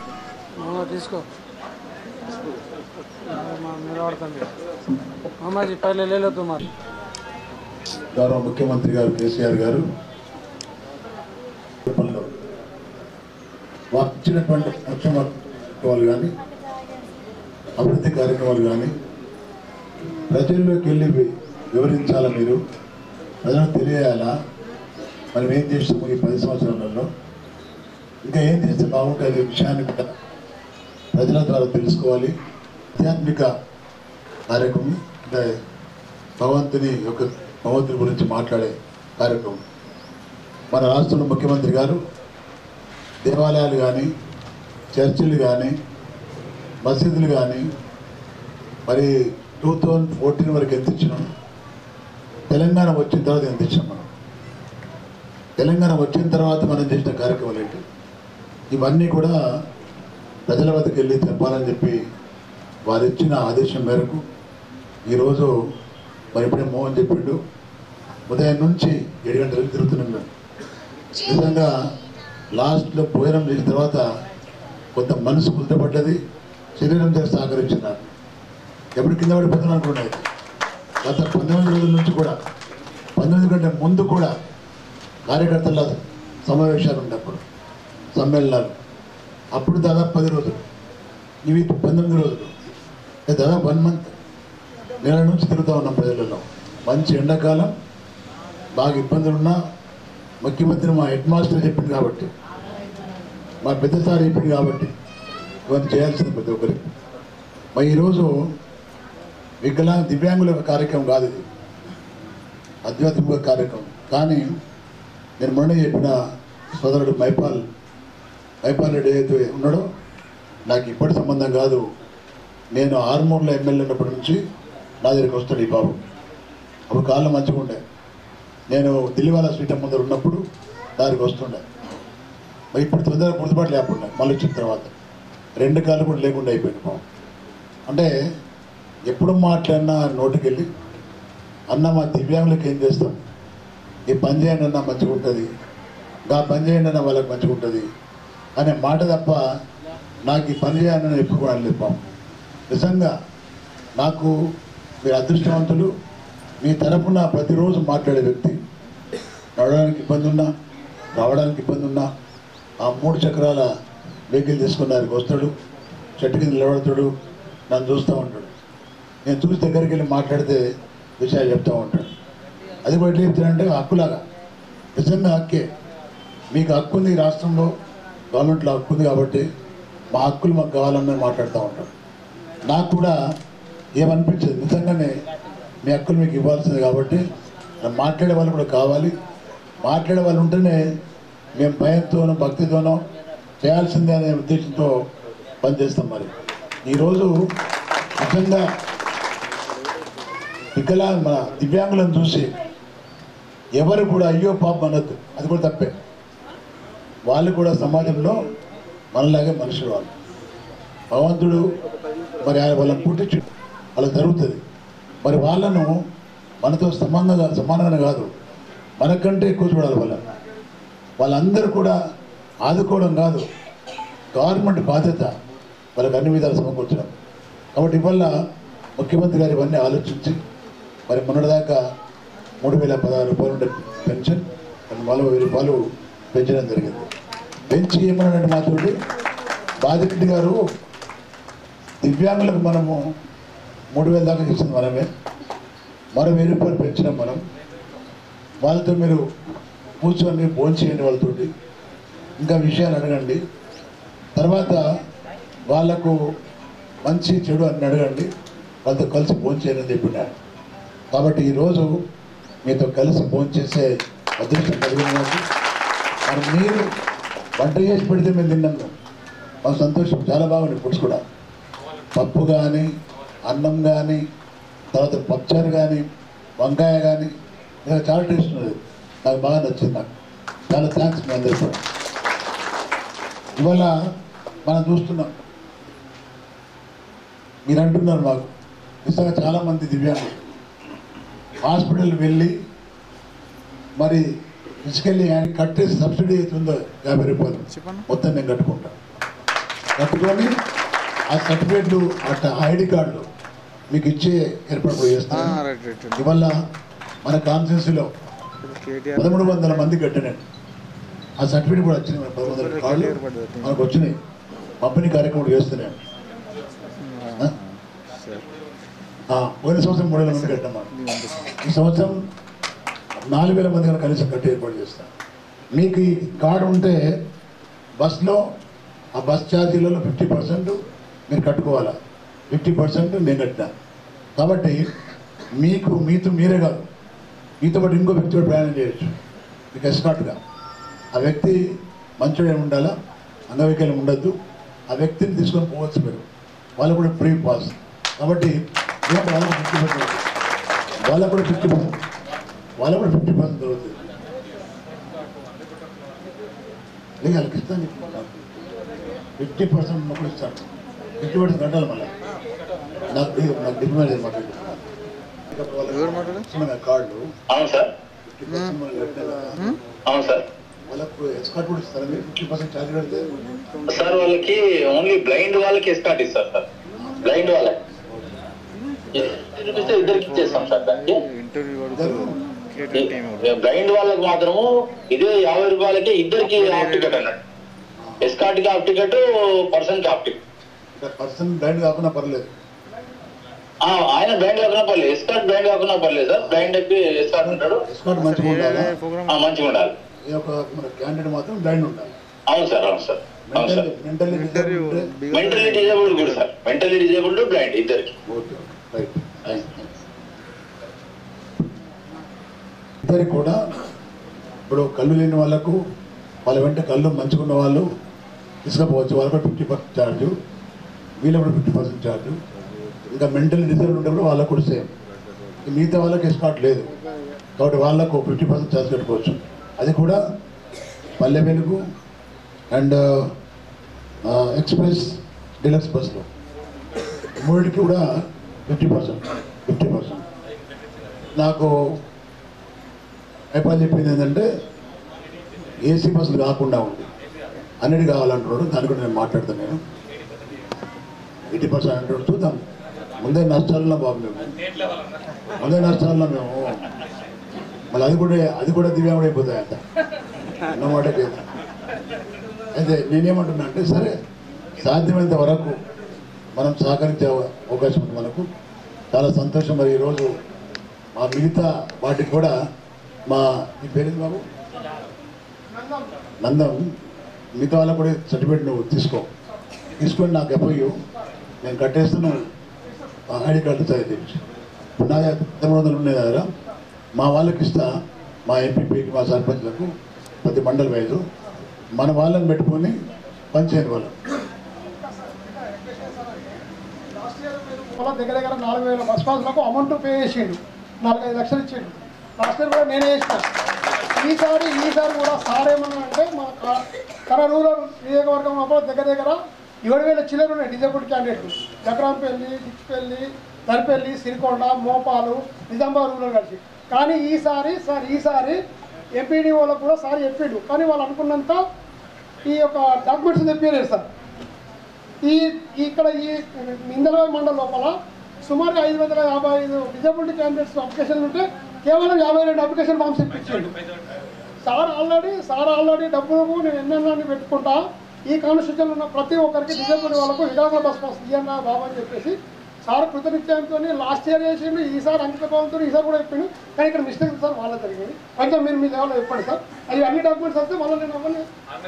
తీసుకో నిలబడుతుంది మామాజీ పైలే లేలో తుమారు గౌరవ ముఖ్యమంత్రి గారు కేసీఆర్ గారు పనులు వారు ఇచ్చినటువంటి సంక్షేమ కార్యక్రమాలు కానీ అభివృద్ధి కార్యక్రమాలు కానీ ప్రజల్లోకి వెళ్ళి వి- వివరించాలా మీరు ప్రజలకు తెలియాలా మనం ఏం చేస్తాము ఈ పది సంవత్సరాలలో ఇంకా ఏం చేస్తే బాగుంటుంది ఈ విషయాన్ని కూడా ప్రజల ద్వారా తెలుసుకోవాలి ఆధ్యాత్మిక కార్యక్రమం అంటే భగవంతుని యొక్క భగవంతుని గురించి మాట్లాడే కార్యక్రమం మన రాష్ట్రంలో ముఖ్యమంత్రి గారు దేవాలయాలు కానీ చర్చిలు కానీ మసీదులు కానీ మరి టూ థౌజండ్ ఫోర్టీన్ వరకు ఎంత ఇచ్చినాం తెలంగాణ వచ్చిన తర్వాత ఎంత ఇచ్చాం మనం తెలంగాణ వచ్చిన తర్వాత మనం చేసిన కార్యక్రమాలు ఏంటి ఇవన్నీ కూడా ప్రజల వద్దకు వెళ్ళి చెప్పాలని చెప్పి వారు ఇచ్చిన ఆదేశం మేరకు ఈరోజు మరి ఇప్పుడే మోహన్ చెప్పిండు ఉదయం నుంచి ఏడు గంటలకు తిరుగుతున్నాం మేము నిజంగా లాస్ట్లో భోజనం చేసిన తర్వాత కొంత మనసు కుదిరపడ్డది శరీరం చేసి సహకరించినారు ఎప్పుడు కింద పడిపోతాను అనుకున్నాయి గత పంతొమ్మిది రోజుల నుంచి కూడా పంతొమ్మిది కంటే ముందు కూడా కార్యకర్తల సమావేశాలు ఉన్నప్పుడు సమ్మేళనాలు అప్పుడు దాదాపు పది రోజులు ఇవి పంతొమ్మిది రోజులు అంటే దాదాపు వన్ మంత్ నెల నుంచి తిరుగుతూ ఉన్నాం ప్రజలలో మంచి ఎండాకాలం బాగా ఇబ్బందులున్నా ముఖ్యమంత్రి మా హెడ్ మాస్టర్ చెప్పింది కాబట్టి మా పెద్ద సార్ చెప్పింది కాబట్టి ఇవన్నీ చేయాల్సింది ప్రతి ఒక్కరికి మరి ఈరోజు వికలాంగ దివ్యాంగుల యొక్క కార్యక్రమం కాదు ఇది ఆధ్యాత్మిక కార్యక్రమం కానీ నేను మొన్న చెప్పిన సోదరుడు మైపాల్ మైపాల్ రెడ్డి ఏదైతే ఉన్నాడో నాకు ఇప్పటి సంబంధం కాదు నేను ఆర్మూర్లో ఎమ్మెల్యే ఉన్నప్పటి నుంచి నా దగ్గరికి వస్తాడు ఈ బాబు అప్పుడు కాళ్ళు మంచిగా ఉండే నేను దిల్లివాల స్వీట్ ముందర ఉన్నప్పుడు దానికి వస్తుండే మరి ఇప్పుడు తొందరగా గుర్తుబాటు లేకుండా మళ్ళీ వచ్చిన తర్వాత రెండు కాళ్ళు కూడా లేకుండా అయిపోయింది పాపం అంటే ఎప్పుడు మాట్లాడినా నోటికెళ్ళి అన్న మా దివ్యాంగులకు ఏం చేస్తాం ఈ పని చేయండి అన్న మంచిగా ఉంటుంది గా పని చేయండి అన్న వాళ్ళకి మంచిగా ఉంటుంది అనే మాట తప్ప నాకు ఈ పని చేయాలని ఎప్పుడు కూడా అనలేదు పాపం నిజంగా నాకు మీరు అదృష్టవంతులు మీ తరపున ప్రతిరోజు మాట్లాడే వ్యక్తి నడవడానికి ఇబ్బంది ఉన్నా రావడానికి ఇబ్బంది ఉన్నా ఆ మూడు చక్రాల వెహికల్ తీసుకున్నారికి వస్తాడు చెట్టు కింద నిలబడతాడు నన్ను చూస్తూ ఉంటాడు నేను చూసి దగ్గరికి వెళ్ళి మాట్లాడితే విషయాలు చెప్తూ ఉంటాడు అది కూడా ఎట్లా చెప్తానంటే హక్కులాగా నిజంగా హక్కే మీకు హక్కు ఉంది ఈ రాష్ట్రంలో గవర్నమెంట్లో హక్కు ఉంది కాబట్టి మా హక్కులు మాకు కావాలని మాట్లాడుతూ ఉంటాడు నాకు కూడా ఏమనిపించదు నిజంగానే మీ హక్కులు మీకు ఇవ్వాల్సింది కాబట్టి మాట్లాడే వాళ్ళు కూడా కావాలి మాట్లాడే వాళ్ళు ఉంటేనే మేము భయంతోనో భక్తితోనో చేయాల్సిందే అనే ఉద్దేశంతో పనిచేస్తాం మరి ఈరోజు నిజంగా వికలా మన దివ్యాంగులను చూసి ఎవరు కూడా అయ్యో పాపం అనొద్దు అది కూడా తప్పే వాళ్ళు కూడా సమాజంలో మనలాగే మనుషులు వాళ్ళు భగవంతుడు మరి ఆయన వాళ్ళని పుట్టించు వాళ్ళకి జరుగుతుంది మరి వాళ్ళను మనతో సమానంగా సమానంగా కాదు మనకంటే ఎక్కువ చూడాలి వాళ్ళని వాళ్ళందరూ కూడా ఆదుకోవడం కాదు గవర్నమెంట్ బాధ్యత వాళ్ళకి అన్ని విధాలు సమకూర్చడం కాబట్టి ఇవల్ల ముఖ్యమంత్రి గారు ఇవన్నీ ఆలోచించి మరి మొన్నటిదాకా మూడు వేల పదహారు రూపాయలు ఉండే పెన్షన్ మరి నలభై వేల రూపాయలు పెంచడం జరిగింది పెంచి ఏమన్నాడంటే మాతోటి బాధిరెడ్డి గారు దివ్యాంగులకు మనము మూడు వేల దాకా ఇచ్చింది మనమే మరో వెయ్యి రూపాయలు పెంచినాం మనం వాళ్ళతో మీరు కూర్చొని ఫోన్ చేయండి వాళ్ళతోటి ఇంకా విషయాలు అడగండి తర్వాత వాళ్ళకు మంచి చెడు అని అడగండి వాళ్ళతో కలిసి ఫోన్ చేయండి అని చెప్పినాడు కాబట్టి ఈరోజు మీతో కలిసి ఫోన్ చేసే అదృష్టం కలిగిన నాకు మరి మీరు వంట చేసి పెడితే మేము తిన్నాము మాకు సంతోషం చాలా బాగుంది ఫుడ్స్ కూడా పప్పు కానీ అన్నం కానీ తర్వాత పప్పుచారు కానీ వంకాయ కానీ ఇంకా చాలా టేస్ట్ ఉన్నది నాకు బాగా నచ్చింది నాకు చాలా థ్యాంక్స్ మీ అందరికీ కూడా ఇవాళ మనం చూస్తున్నాం మీరు అంటున్నారు మాకు నిజంగా చాలామంది దివ్యాంగులు హాస్పిటల్ వెళ్ళి మరి తీసుకెళ్ళి ఆయన కట్టేసి సబ్సిడీ అవుతుందో యాభై రూపాయలు మొత్తం నేను కట్టుకుంటా కట్టుకొని ఆ సర్టిఫికేట్లు అట్ట ఐడి కార్డులు మీకు ఇచ్చే ఏర్పాటు కూడా చేస్తాను ఇవల్ల మన కాన్స్టిట్యూన్సీలో పదమూడు వందల మంది కట్టినాను ఆ సర్టిఫికేట్ కూడా వచ్చినాయి మన పదమూడు వందల కార్డులు మనకు వచ్చినాయి పంపిణీ కార్యక్రమం చేస్తున్నాను ఆ? ఆ, పోయిన సంవత్సరం మూడు వేల మంది కట్టాం మనం. ఈ సంవత్సరం నాలుగు వేల మంది కనుక కనీసం కట్టి ఏర్పాటు చేస్తాం మీకు ఈ కార్డు ఉంటే బస్లో ఆ బస్ ఛార్జీలలో ఫిఫ్టీ పర్సెంట్ మీరు కట్టుకోవాలా ఫిఫ్టీ పర్సెంట్ నేను కట్టినా కాబట్టి మీకు మీతో మీరే కాదు మీతో పాటు ఇంకో వ్యక్తి కూడా ప్రయాణం చేయొచ్చు మీకు ఎస్కాట్గా ఆ వ్యక్తి మంచోడే ఉండాలా అంగవైకల్యం ఉండద్దు ఆ వ్యక్తిని తీసుకొని పోవచ్చు మీరు వాళ్ళకు కూడా ఫ్రీ పాస్ కాబట్టి ఏంటి వాళ్ళకు ఫిఫ్టీ పర్సెంట్ వాళ్ళకు కూడా ఫిఫ్టీ పర్సెంట్ వాళ్ళకు కూడా ఫిఫ్టీ పర్సెంట్ దొరుకుతుంది లేదు వాళ్ళకి ఇస్తాను ఫిఫ్టీ పర్సెంట్ ఉన్నప్పుడు ఇస్తాను ఫిఫ్టీ పర్సెంట్ కట్టాలి మళ్ళీ నాకు డి- నాకు డిమాండ్ లేదు మాట్లాడు కార్డు అవును సార్ ఫిఫ్టీ పర్సెంట్ మనం కట్టాలి అవును సార్ వాళ్ళకు ఎక్స్కార్ట్ కూడా ఇస్తారా మీరు ఫిఫ్టీ పర్సెంట్ ఛార్జ్ పెడితే సార్ వాళ్ళకి ఓన్లీ బ్లైండ్ వాళ్ళకి ఎస్కాట్ ఇస్తారు సార్ బ్లైండ్ వాళ్ళకి చూపిస్తే ఇద్దరికి ఇచ్చేస్తాం సార్ దానికి బ్లైండ్ వాళ్ళకి మాత్రము ఇదే యాభై రూపాయలకి ఇద్దరికి హాఫ్ టికెట్ అన్నట్టు ఎస్కాట్ కి హాఫ్ టికెట్ పర్సన్ కి హాఫ్ టికెట్ పర్సన్ బ్లైండ్ కాకుండా పర్లేదు ఆ, ఆయన బ్లైండ్ కాకుండా పర్లేదు ఎస్కాట్ బ్లైండ్ కాకుండా పర్లేదు సార్ బ్లైండ్ కి ఎస్కాట్ ఉంటాడు ఎక్స్కార్ట్ మంచిగా ఉండాలా ఆ, మంచిగా ఉండాలి ఈ యొక్క మన క్యాండిడేట్ మాత్రం బ్లైండ్ ఉండాలి అవును సార్ అవును సార్ అవును సార్ మెంటల్లీ మెంటలీ డిజేబుల్డ్ కూడా సార్ మెంటలీ డిజేబుల్డ్ బ్లైండ్ ఇద్దరికి రైట్ ఇద్దరికి కూడా ఇప్పుడు కళ్ళు లేని వాళ్ళకు వాళ్ళ వెంట కళ్ళు మంచుకున్న వాళ్ళు తీసుకపోవచ్చు వాళ్ళకు కూడా ఫిఫ్టీ పర్సెంట్ ఛార్జ్ వీళ్ళకు కూడా ఫిఫ్టీ పర్సెంట్ ఛార్జ్ ఇంకా మెంటల్ డిజర్వ్ ఉంటే కూడా వాళ్ళకు కూడా సేమ్ మిగతా వాళ్ళకి ఎస్కాట్ లేదు కాబట్టి వాళ్ళకు ఫిఫ్టీ పర్సెంట్ ఛార్జ్ కట్టుకోవచ్చు అది కూడా పల్లె వెలుగు అండ్ ఎక్స్ప్రెస్ డీలక్స్ బస్లో మూడికి కూడా ఫిఫ్టీ పర్సెంట్ ఫిఫ్టీ పర్సెంట్ నాకు అయిపోయి చెప్పింది ఏంటంటే ఏసీ బస్సులు కాకుండా ఉంది అన్నిటి కావాలంటున్నాడు దాని కూడా నేను మాట్లాడతాను నేను ఎయిటీ పర్సెంట్ అంటాడు చూద్దాం ముందే నష్టాల్లో బాబు మేము ముందే నష్టాల్లో మేము మళ్ళీ అది కూడా అది కూడా దివ్యాంగుడు అయిపోతాయి అంత అన్నమాట లేదు అయితే నేనేమంటున్నా అంటే సరే సాధ్యమైనంత వరకు మనం సహకరించే అవకాశం ఉంది మనకు చాలా సంతోషం మరి ఈరోజు మా మిగతా వాటికి కూడా మా ఈ పేరు బాబు నందం మిగతా వాళ్ళకు కూడా సర్టిఫికేట్ నువ్వు తీసుకో తీసుకొని నాకు ఎప్పయ్యు నేను కట్టేస్తాను ఐడి కార్డు తయారు చేయించు ఇప్పుడు నా దగ్గర మూడు వందలు ఉన్నాయి దగ్గర మా వాళ్ళకి ఇస్తా మా ఎంపీపీకి మా సర్పంచ్లకు ప్రతి మండలి వైజు మన వాళ్ళని పెట్టుకొని పనిచేయని వాళ్ళు వాళ్ళ దగ్గర దగ్గర నాలుగు వేల బస్ పాస్లకు అమౌంట్ పే చేసిండు నాలుగైదు లక్షలు ఇచ్చిండు లాస్ట్ ఇయర్ కూడా నేనే చేసిన ఈసారి ఈసారి కూడా సార్ ఏమన్నా అంటే మా క- కర రూరల్ నియోజకవర్గం లోపల దగ్గర దగ్గర ఏడు వేల చిల్లర ఉన్నాయి డిజేబుల్డ్ క్యాండిడేట్లు జగరాంపల్లి డిచ్పల్లి దర్పల్లి సిరికొండ మోపాలు నిజామాబాద్ రూరల్ కలిసి కానీ ఈసారి సార్ ఈసారి ఎంపీడీ వాళ్ళకు కూడా సార్ చెప్పిండు కానీ వాళ్ళు అనుకున్నంత ఈ యొక్క డాక్యుమెంట్స్ తెప్పించలేదు సార్ ఈ ఇక్కడ ఈ ఇందలవాయి మండలం లోపల సుమారుగా ఐదు వందల యాభై ఐదు డిజబిలిటీ క్యాండిడేట్స్ అప్లికేషన్లు ఉంటే కేవలం యాభై రెండు అప్లికేషన్ ఫామ్స్ ఇప్పించండి సార్ ఆల్రెడీ సార్ ఆల్రెడీ డబ్బులకు నేను ఎన్నెన్నీ పెట్టుకుంటా ఈ కాన్స్టిట్యూషన్ ఉన్న ప్రతి ఒక్కరికి డిజబిలిటీ వాళ్ళకు వికలాంగుల బస్ పాస్ ఇయ్యన్న బాబు అని చెప్పేసి సార్ కృతనిశ్చయంతో లాస్ట్ ఇయర్ చేసిండు ఈసారి అంకిత భావంతో ఈసారి కూడా చెప్పిండు కానీ ఇక్కడ మిస్టేక్ సార్ వాళ్ళ జరిగింది కొంచెం మీరు మీ లెవెల్లో చెప్పండి సార్ అవి అన్ని డాక్యుమెంట్స్ వస్తే మళ్ళీ నేను అవన్నీ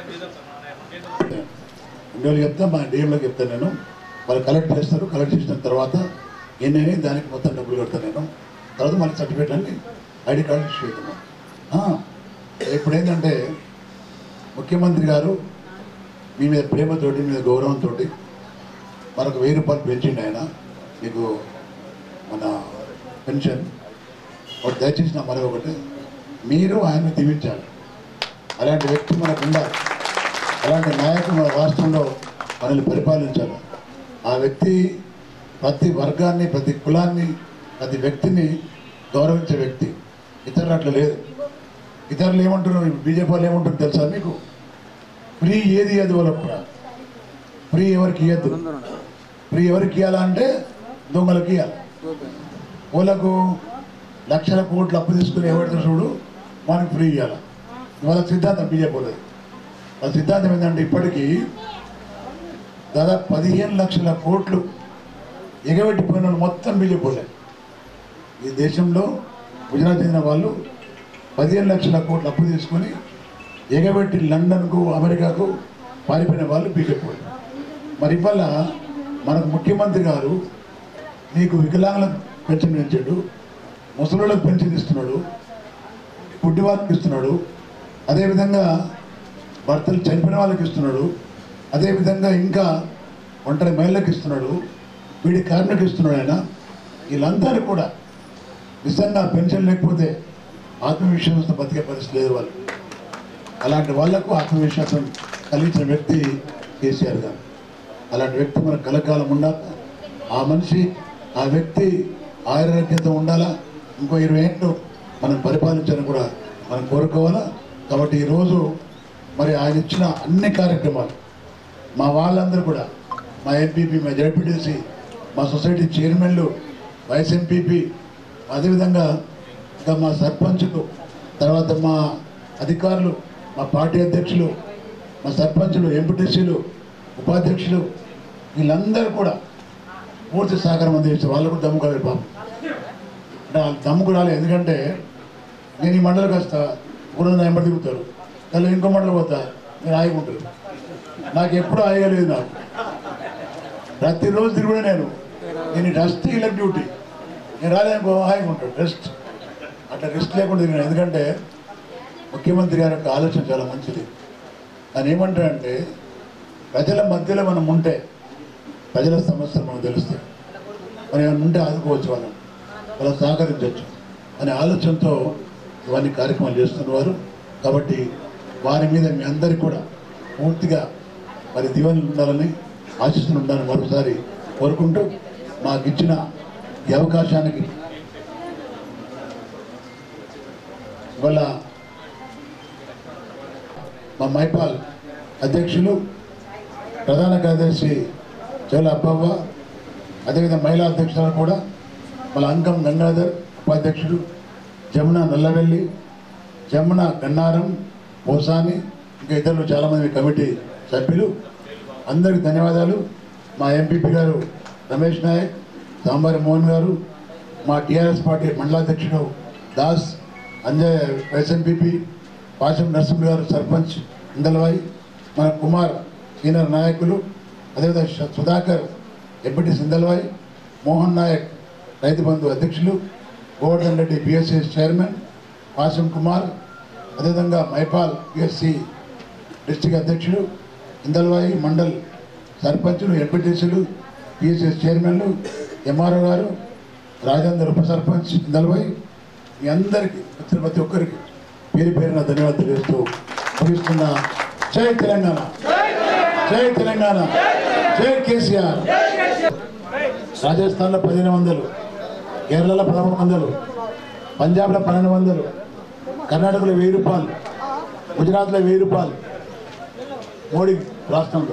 ఇండియాలో చెప్తా మా డిఎంలోకి చెప్తాను నేను వాళ్ళు కలెక్ట్ చేస్తారు కలెక్ట్ చేసిన తర్వాత ఎన్ని దానికి మొత్తం డబ్బులు కడతాను నేను తర్వాత మళ్ళీ సర్టిఫికేట్ అన్ని ఐడి కార్డు ఇష్యూ అవుతున్నాం ఇప్పుడు ఏంటంటే ముఖ్యమంత్రి గారు మీ మీద ప్రేమతోటి మీ మీద గౌరవంతో మనకు వెయ్యి రూపాయలు పెంచిండి ఆయన మీకు మన పెన్షన్ ఒకటి దయచేసి నా మరొకటి ఒకటి మీరు ఆయన్ని దీవించాలి అలాంటి వ్యక్తి మనకు ఉండాలి అలాంటి నాయకులు మన రాష్ట్రంలో మనల్ని పరిపాలించాలి ఆ వ్యక్తి ప్రతి వర్గాన్ని ప్రతి కులాన్ని ప్రతి వ్యక్తిని గౌరవించే వ్యక్తి ఇతరులు అట్లా లేదు ఇతరులు ఏమంటున్నారు బీజేపీ వాళ్ళు ఏమంటారు తెలుసా మీకు ఫ్రీ ఏది ఇవ్వదు వాళ్ళకు ఫ్రీ ఎవరికి ఇవ్వద్దు ఫ్రీ ఎవరికి ఇవ్వాలంటే దొంగలకి ఇవ్వాలి వాళ్ళకు లక్షల కోట్లు అప్పు తీసుకుని ఎవరితో చూడు మనకి ఫ్రీ ఇవ్వాలి వాళ్ళ సిద్ధాంతం బీజేపీ వాళ్ళది ఆ సిద్ధాంతం ఏంటంటే ఇప్పటికీ దాదాపు పదిహేను లక్షల కోట్లు ఎగబెట్టిపోయిన వాళ్ళు మొత్తం బీజేపీ ఈ దేశంలో గుజరాత్ చెందిన వాళ్ళు పదిహేను లక్షల కోట్లు అప్పు తీసుకొని ఎగబెట్టి లండన్కు అమెరికాకు పారిపోయిన వాళ్ళు బీజేపీ వాళ్ళు మరి ఇవాళ మనకు ముఖ్యమంత్రి గారు మీకు వికలాంగులకు పెన్షన్ పెంచాడు ముసలిళ్ళకు పెన్షన్ ఇస్తున్నాడు గుడ్డి వాళ్ళకి ఇస్తున్నాడు అదేవిధంగా భర్తలు చనిపోయిన వాళ్ళకి ఇస్తున్నాడు అదేవిధంగా ఇంకా ఒంటరి మహిళలకు ఇస్తున్నాడు వీడి కార్మికు ఇస్తున్నాడు ఆయన వీళ్ళందరూ కూడా నిజంగా పెన్షన్ లేకపోతే ఆత్మవిశ్వాసంతో బతికే పరిస్థితి లేదు వాళ్ళు అలాంటి వాళ్లకు ఆత్మవిశ్వాసం కలిగించిన వ్యక్తి కేసీఆర్ గారు అలాంటి వ్యక్తి మనకు కలకాలం ఉండాలి ఆ మనిషి ఆ వ్యక్తి ఆరోగ్యత ఉండాలా ఇంకో ఇరవై ఏళ్ళు మనం పరిపాలించాలని కూడా మనం కోరుకోవాలా కాబట్టి ఈరోజు మరి ఆయన ఇచ్చిన అన్ని కార్యక్రమాలు మా వాళ్ళందరూ కూడా మా ఎంపీపీ మా జడ్పీటీసీ మా సొసైటీ చైర్మన్లు వైస్ ఎంపీపీ అదేవిధంగా ఇంకా మా సర్పంచులు తర్వాత మా అధికారులు మా పార్టీ అధ్యక్షులు మా సర్పంచులు ఎంపీటీసీలు ఉపాధ్యక్షులు వీళ్ళందరూ కూడా పూర్తి సహకారం అందించి వాళ్ళు కూడా దమ్ము కాలేదు పాపం అంటే వాళ్ళు దమ్ము కూడా రాలేదు ఎందుకంటే నేను ఈ మండలికి వస్తా కూడా నా ఎంబడి తిరుగుతారు దానిలో ఇంకో మండలి పోతా నేను ఆగిపోతారు నాకు ఎప్పుడు ఆగలేదు నాకు ప్రతిరోజు తిరుగుడే నేను నేను రెస్ట్ ఇలా డ్యూటీ నేను రాలేనుకో హాయిగా ఉంటాడు రెస్ట్ అట్లా రెస్ట్ లేకుండా తిరిగిన ఎందుకంటే ముఖ్యమంత్రి గారి యొక్క ఆలోచన చాలా మంచిది ఆయన ఏమంటాడంటే ప్రజల మధ్యలో మనం ఉంటే ప్రజల సమస్యలు మనకు తెలుస్తాయి మనం ఏమైనా ఉంటే ఆదుకోవచ్చు వాళ్ళని వాళ్ళకి సహకరించవచ్చు అనే ఆలోచనతో ఇవన్నీ కార్యక్రమాలు చేస్తున్నవారు కాబట్టి వారి మీద మీ అందరికీ కూడా పూర్తిగా మరి దీవెనలు ఉండాలని ఆశిస్తులు ఉండాలని మరోసారి కోరుకుంటూ మాకు ఇచ్చిన ఈ అవకాశానికి ఇవాళ మైపాల్ అధ్యక్షులు ప్రధాన కార్యదర్శి చోళ అబ్బవ్వ అదేవిధంగా మహిళా అధ్యక్షులు కూడా మన అంకం గంగాధర్ ఉపాధ్యక్షుడు జమున నల్లవెల్లి జమున గన్నారం పోసాని ఇంకా ఇతరులు చాలామంది కమిటీ సభ్యులు అందరికి ధన్యవాదాలు మా ఎంపీపీ గారు రమేష్ నాయక్ సాంబారి మోహన్ గారు మా టీఆర్ఎస్ పార్టీ మండలాధ్యక్షుడు దాస్ అంజయ్ వైఎస్ఎంపీపీ పాశం నరసింహ గారు సర్పంచ్ ఇందలవాయి మన కుమార్ సీనియర్ నాయకులు అదేవిధంగా ష- సుధాకర్ ఎంపీటీ సిందల్వాయి మోహన్ నాయక్ రైతు బంధు అధ్యక్షులు గోవర్ధన్ రెడ్డి బిఎస్సి చైర్మన్ పాశం కుమార్ అదేవిధంగా మైపాల్ బిఎస్సి డిస్టిక్ అధ్యక్షుడు ఇందల్వాయి మండల్ సర్పంచులు ఎంపీటీసీలు పిఎస్ఎస్ చైర్మన్లు ఎంఆర్ఓ గారు రాజేందర్ ఉప సర్పంచ్ ఇందల్వాయి మీ అందరికీ వచ్చిన ప్రతి ఒక్కరికి పేరు పేరున ధన్యవాదాలు తెలియజేస్తూ ముగిస్తున్న జై తెలంగాణ జై తెలంగాణ జై కేసీఆర్ రాజస్థాన్లో పదిహేను వందలు కేరళలో పదమూడు వందలు పంజాబ్లో పన్నెండు వందలు కర్ణాటకలో వెయ్యి రూపాయలు గుజరాత్లో వెయ్యి రూపాయలు మోడీ రాష్ట్రంలో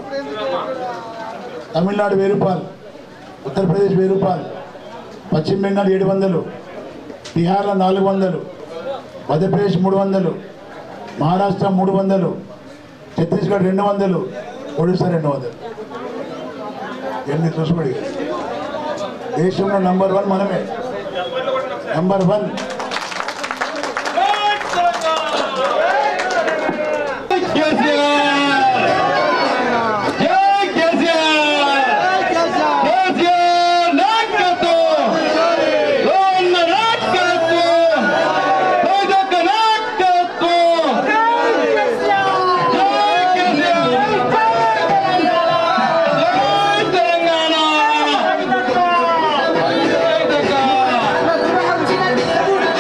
తమిళనాడు వెయ్యి రూపాయలు ఉత్తరప్రదేశ్ వెయ్యి రూపాయలు పశ్చిమ బెంగాల్ ఏడు వందలు బీహార్లో నాలుగు వందలు మధ్యప్రదేశ్ మూడు వందలు మహారాష్ట్ర మూడు వందలు ఛత్తీస్గఢ్ రెండు వందలు ఒడిశా రెండు వందలు ఎన్ని చూసుకోండి దేశంలో నంబర్ వన్ మనమే నంబర్ వన్ తెలంగాణ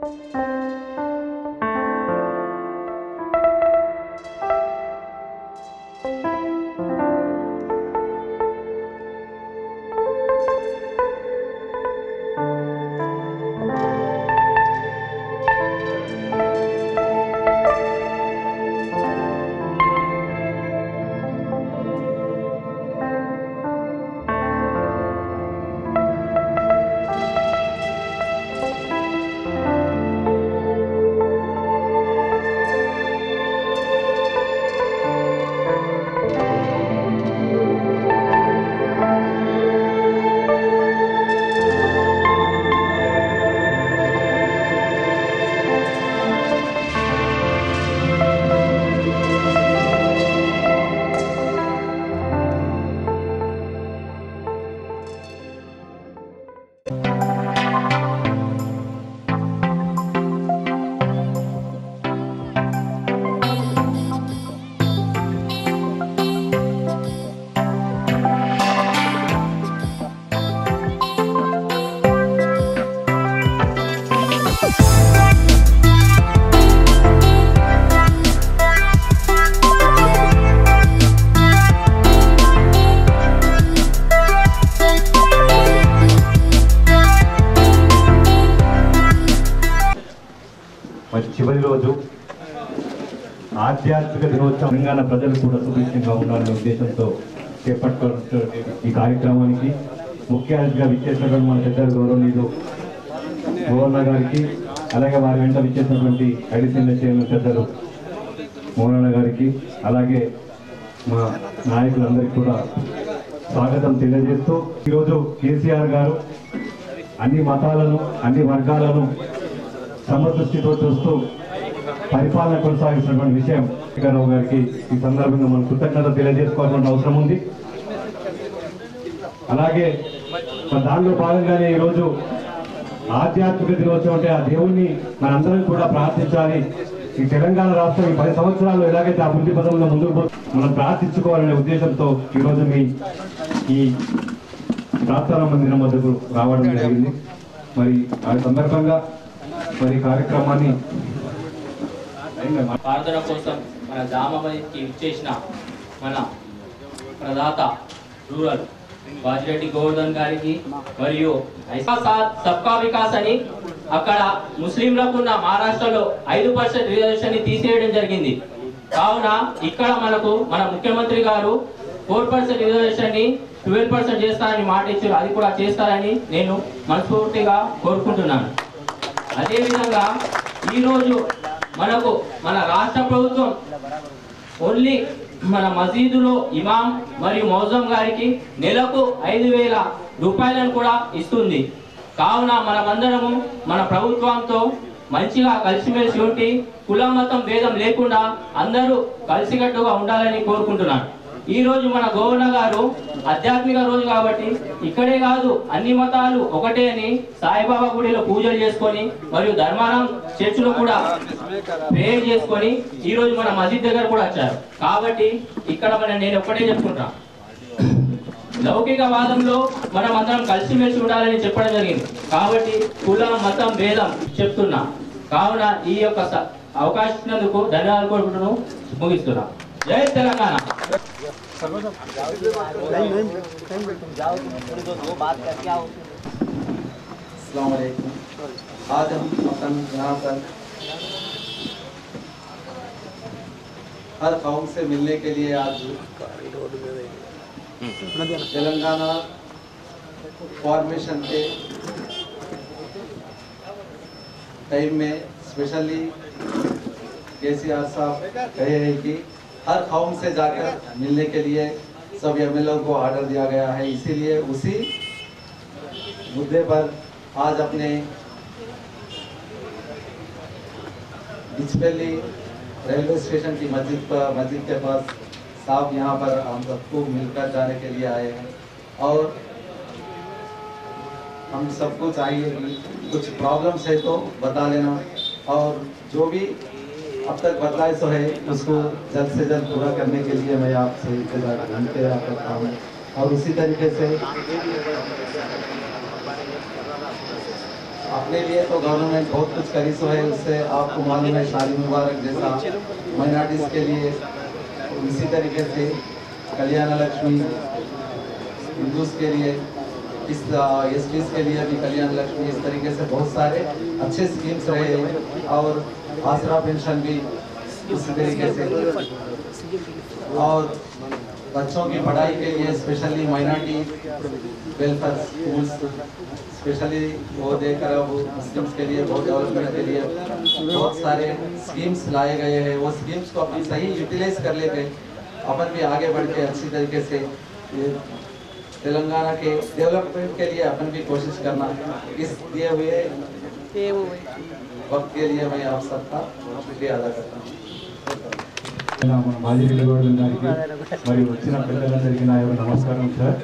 మరి చివరి రోజు ఆధ్యాత్మిక దినోత్సవం తెలంగాణ ప్రజలు కూడా సుభిక్షంగా ఉండాలనే ఉద్దేశంతో చేపట్టుకున్న ఈ కార్యక్రమానికి ముఖ్య అతిథిగా విచ్చేసినటువంటి మన పెద్దలు గౌరవనీయులు గవర్నర్ గారికి అలాగే వారి వెంట విచ్చేసినటువంటి అడిషనల్ చైర్మన్ పెద్దలు మోహన గారికి అలాగే మా నాయకులందరికీ కూడా స్వాగతం తెలియజేస్తూ ఈరోజు కేసీఆర్ గారు అన్ని మతాలను అన్ని వర్గాలను సమదృష్టితో చూస్తూ పరిపాలన కొనసాగిస్తున్నటువంటి విషయం రావు గారికి ఈ సందర్భంగా మనం కృతజ్ఞత తెలియజేసుకోవాల్సిన అవసరం ఉంది అలాగే మరి దానిలో భాగంగానే ఈరోజు ఆధ్యాత్మిక దినోత్సవం అంటే ఆ దేవుణ్ణి మనందరం కూడా ప్రార్థించాలి ఈ తెలంగాణ రాష్ట్రం ఈ పది సంవత్సరాల్లో ఎలాగైతే అభివృద్ధి పదంలో ముందుకు పో మనం ప్రార్థించుకోవాలనే ఉద్దేశంతో ఈరోజు మీ ఈ ప్రార్థనా మందిరం వద్దకు రావడం జరిగింది మరి ఆ సందర్భంగా మరి ఈ కార్యక్రమాన్ని ప్రార్థన కోసం మన జామకి ఇచ్చేసిన మన ప్రదాత రూరల్ వాజిరెడ్డి గోవర్ధన్ గారికి మరియు ఐసా సాత్ సబ్కా వికాస్ అని అక్కడ ముస్లింలకు ఉన్న మహారాష్ట్రలో ఐదు పర్సెంట్ రిజర్వేషన్ ని తీసేయడం జరిగింది కావున ఇక్కడ మనకు మన ముఖ్యమంత్రి గారు ఫోర్ పర్సెంట్ రిజర్వేషన్ ని ట్వెల్వ్ పర్సెంట్ చేస్తారని మాట ఇచ్చారు అది కూడా చేస్తారని నేను మనస్ఫూర్తిగా కోరుకుంటున్నాను అదేవిధంగా ఈరోజు మనకు మన రాష్ట్ర ప్రభుత్వం ఓన్లీ మన మసీదులో ఇమాం మరియు మౌజం గారికి నెలకు ఐదు వేల రూపాయలను కూడా ఇస్తుంది కావున మనమందరము మన ప్రభుత్వంతో మంచిగా కలిసిమెలిసి ఉండి కుల మతం భేదం లేకుండా అందరూ కలిసికట్టుగా ఉండాలని కోరుకుంటున్నాను ఈ రోజు మన గవర్నర్ గారు ఆధ్యాత్మిక రోజు కాబట్టి ఇక్కడే కాదు అన్ని మతాలు ఒకటే అని సాయిబాబా గుడిలో పూజలు చేసుకొని మరియు ధర్మారం చర్చిలో కూడా ప్రేయర్ చేసుకొని ఈ రోజు మన మసీద్ దగ్గర కూడా వచ్చారు కాబట్టి ఇక్కడ మన నేను ఒక్కటే చెప్పుకుంటా లౌకిక వాదంలో మనం అందరం కలిసిమెలిసి ఉండాలని చెప్పడం జరిగింది కాబట్టి కులం మతం భేదం చెప్తున్నా కావున ఈ యొక్క స- అవకాశం ఇచ్చినందుకు ధన్యవాదాలు కోరుకుంటున్నాను ముగిస్తున్నా జై తెలంగాణ अस्सलाम वालेकुम आज हम अपन यहाँ पर हर कौम से मिलने के लिए आज तेलंगाना फॉर्मेशन के टाइम में स्पेशली के सी आर साहब कहे हैं कि हर कौम से जाकर मिलने के लिए सब एम को ऑर्डर दिया गया है इसीलिए उसी मुद्दे पर आज अपने बिचपल्ली रेलवे स्टेशन की मस्जिद पर मस्जिद के पास साहब यहाँ पर हम सबको मिलकर जाने के लिए आए हैं और हम सबको चाहिए कि कुछ प्रॉब्लम्स है तो बता लेना और जो भी अब तक बतलाए सो है उसको जल्द से जल्द पूरा करने के लिए मैं आपसे इंतजार इंतजार करता हूँ और उसी तरीके से अपने लिए तो गवर्नमेंट बहुत कुछ करी सो है उससे आपको मालूम है शादी मुबारक जैसा माइनॉरिटीज़ के लिए इसी तरीके से कल्याण लक्ष्मी हिंदूज के लिए इस एस के लिए भी कल्याण लक्ष्मी इस तरीके से बहुत सारे अच्छे स्कीम्स रहे हैं और आसरा पेंशन भी उसी तरीके से और बच्चों की पढ़ाई के लिए specially minority welfare schools specially वो देकर अब मुस्लिम्स के लिए बहुत डेवलपमेंट के लिए बहुत सारे स्कीम्स लाए गए हैं वो स्कीम्स को अपन सही यूटिलाइज कर लेते अपन भी आगे बढ़ के अच्छी तरीके से ये तेलंगाना के डेवलपमेंट के लिए अपन भी कोशिश करना इस दिए हुए वक्त के लिए मैं आप सबका शुक्रिया अदा करता हूँ మన మాజిరెడ్డి గౌడ్ గారికి మరి వచ్చిన పెద్దలందరికీ నా యొక్క నమస్కారం సార్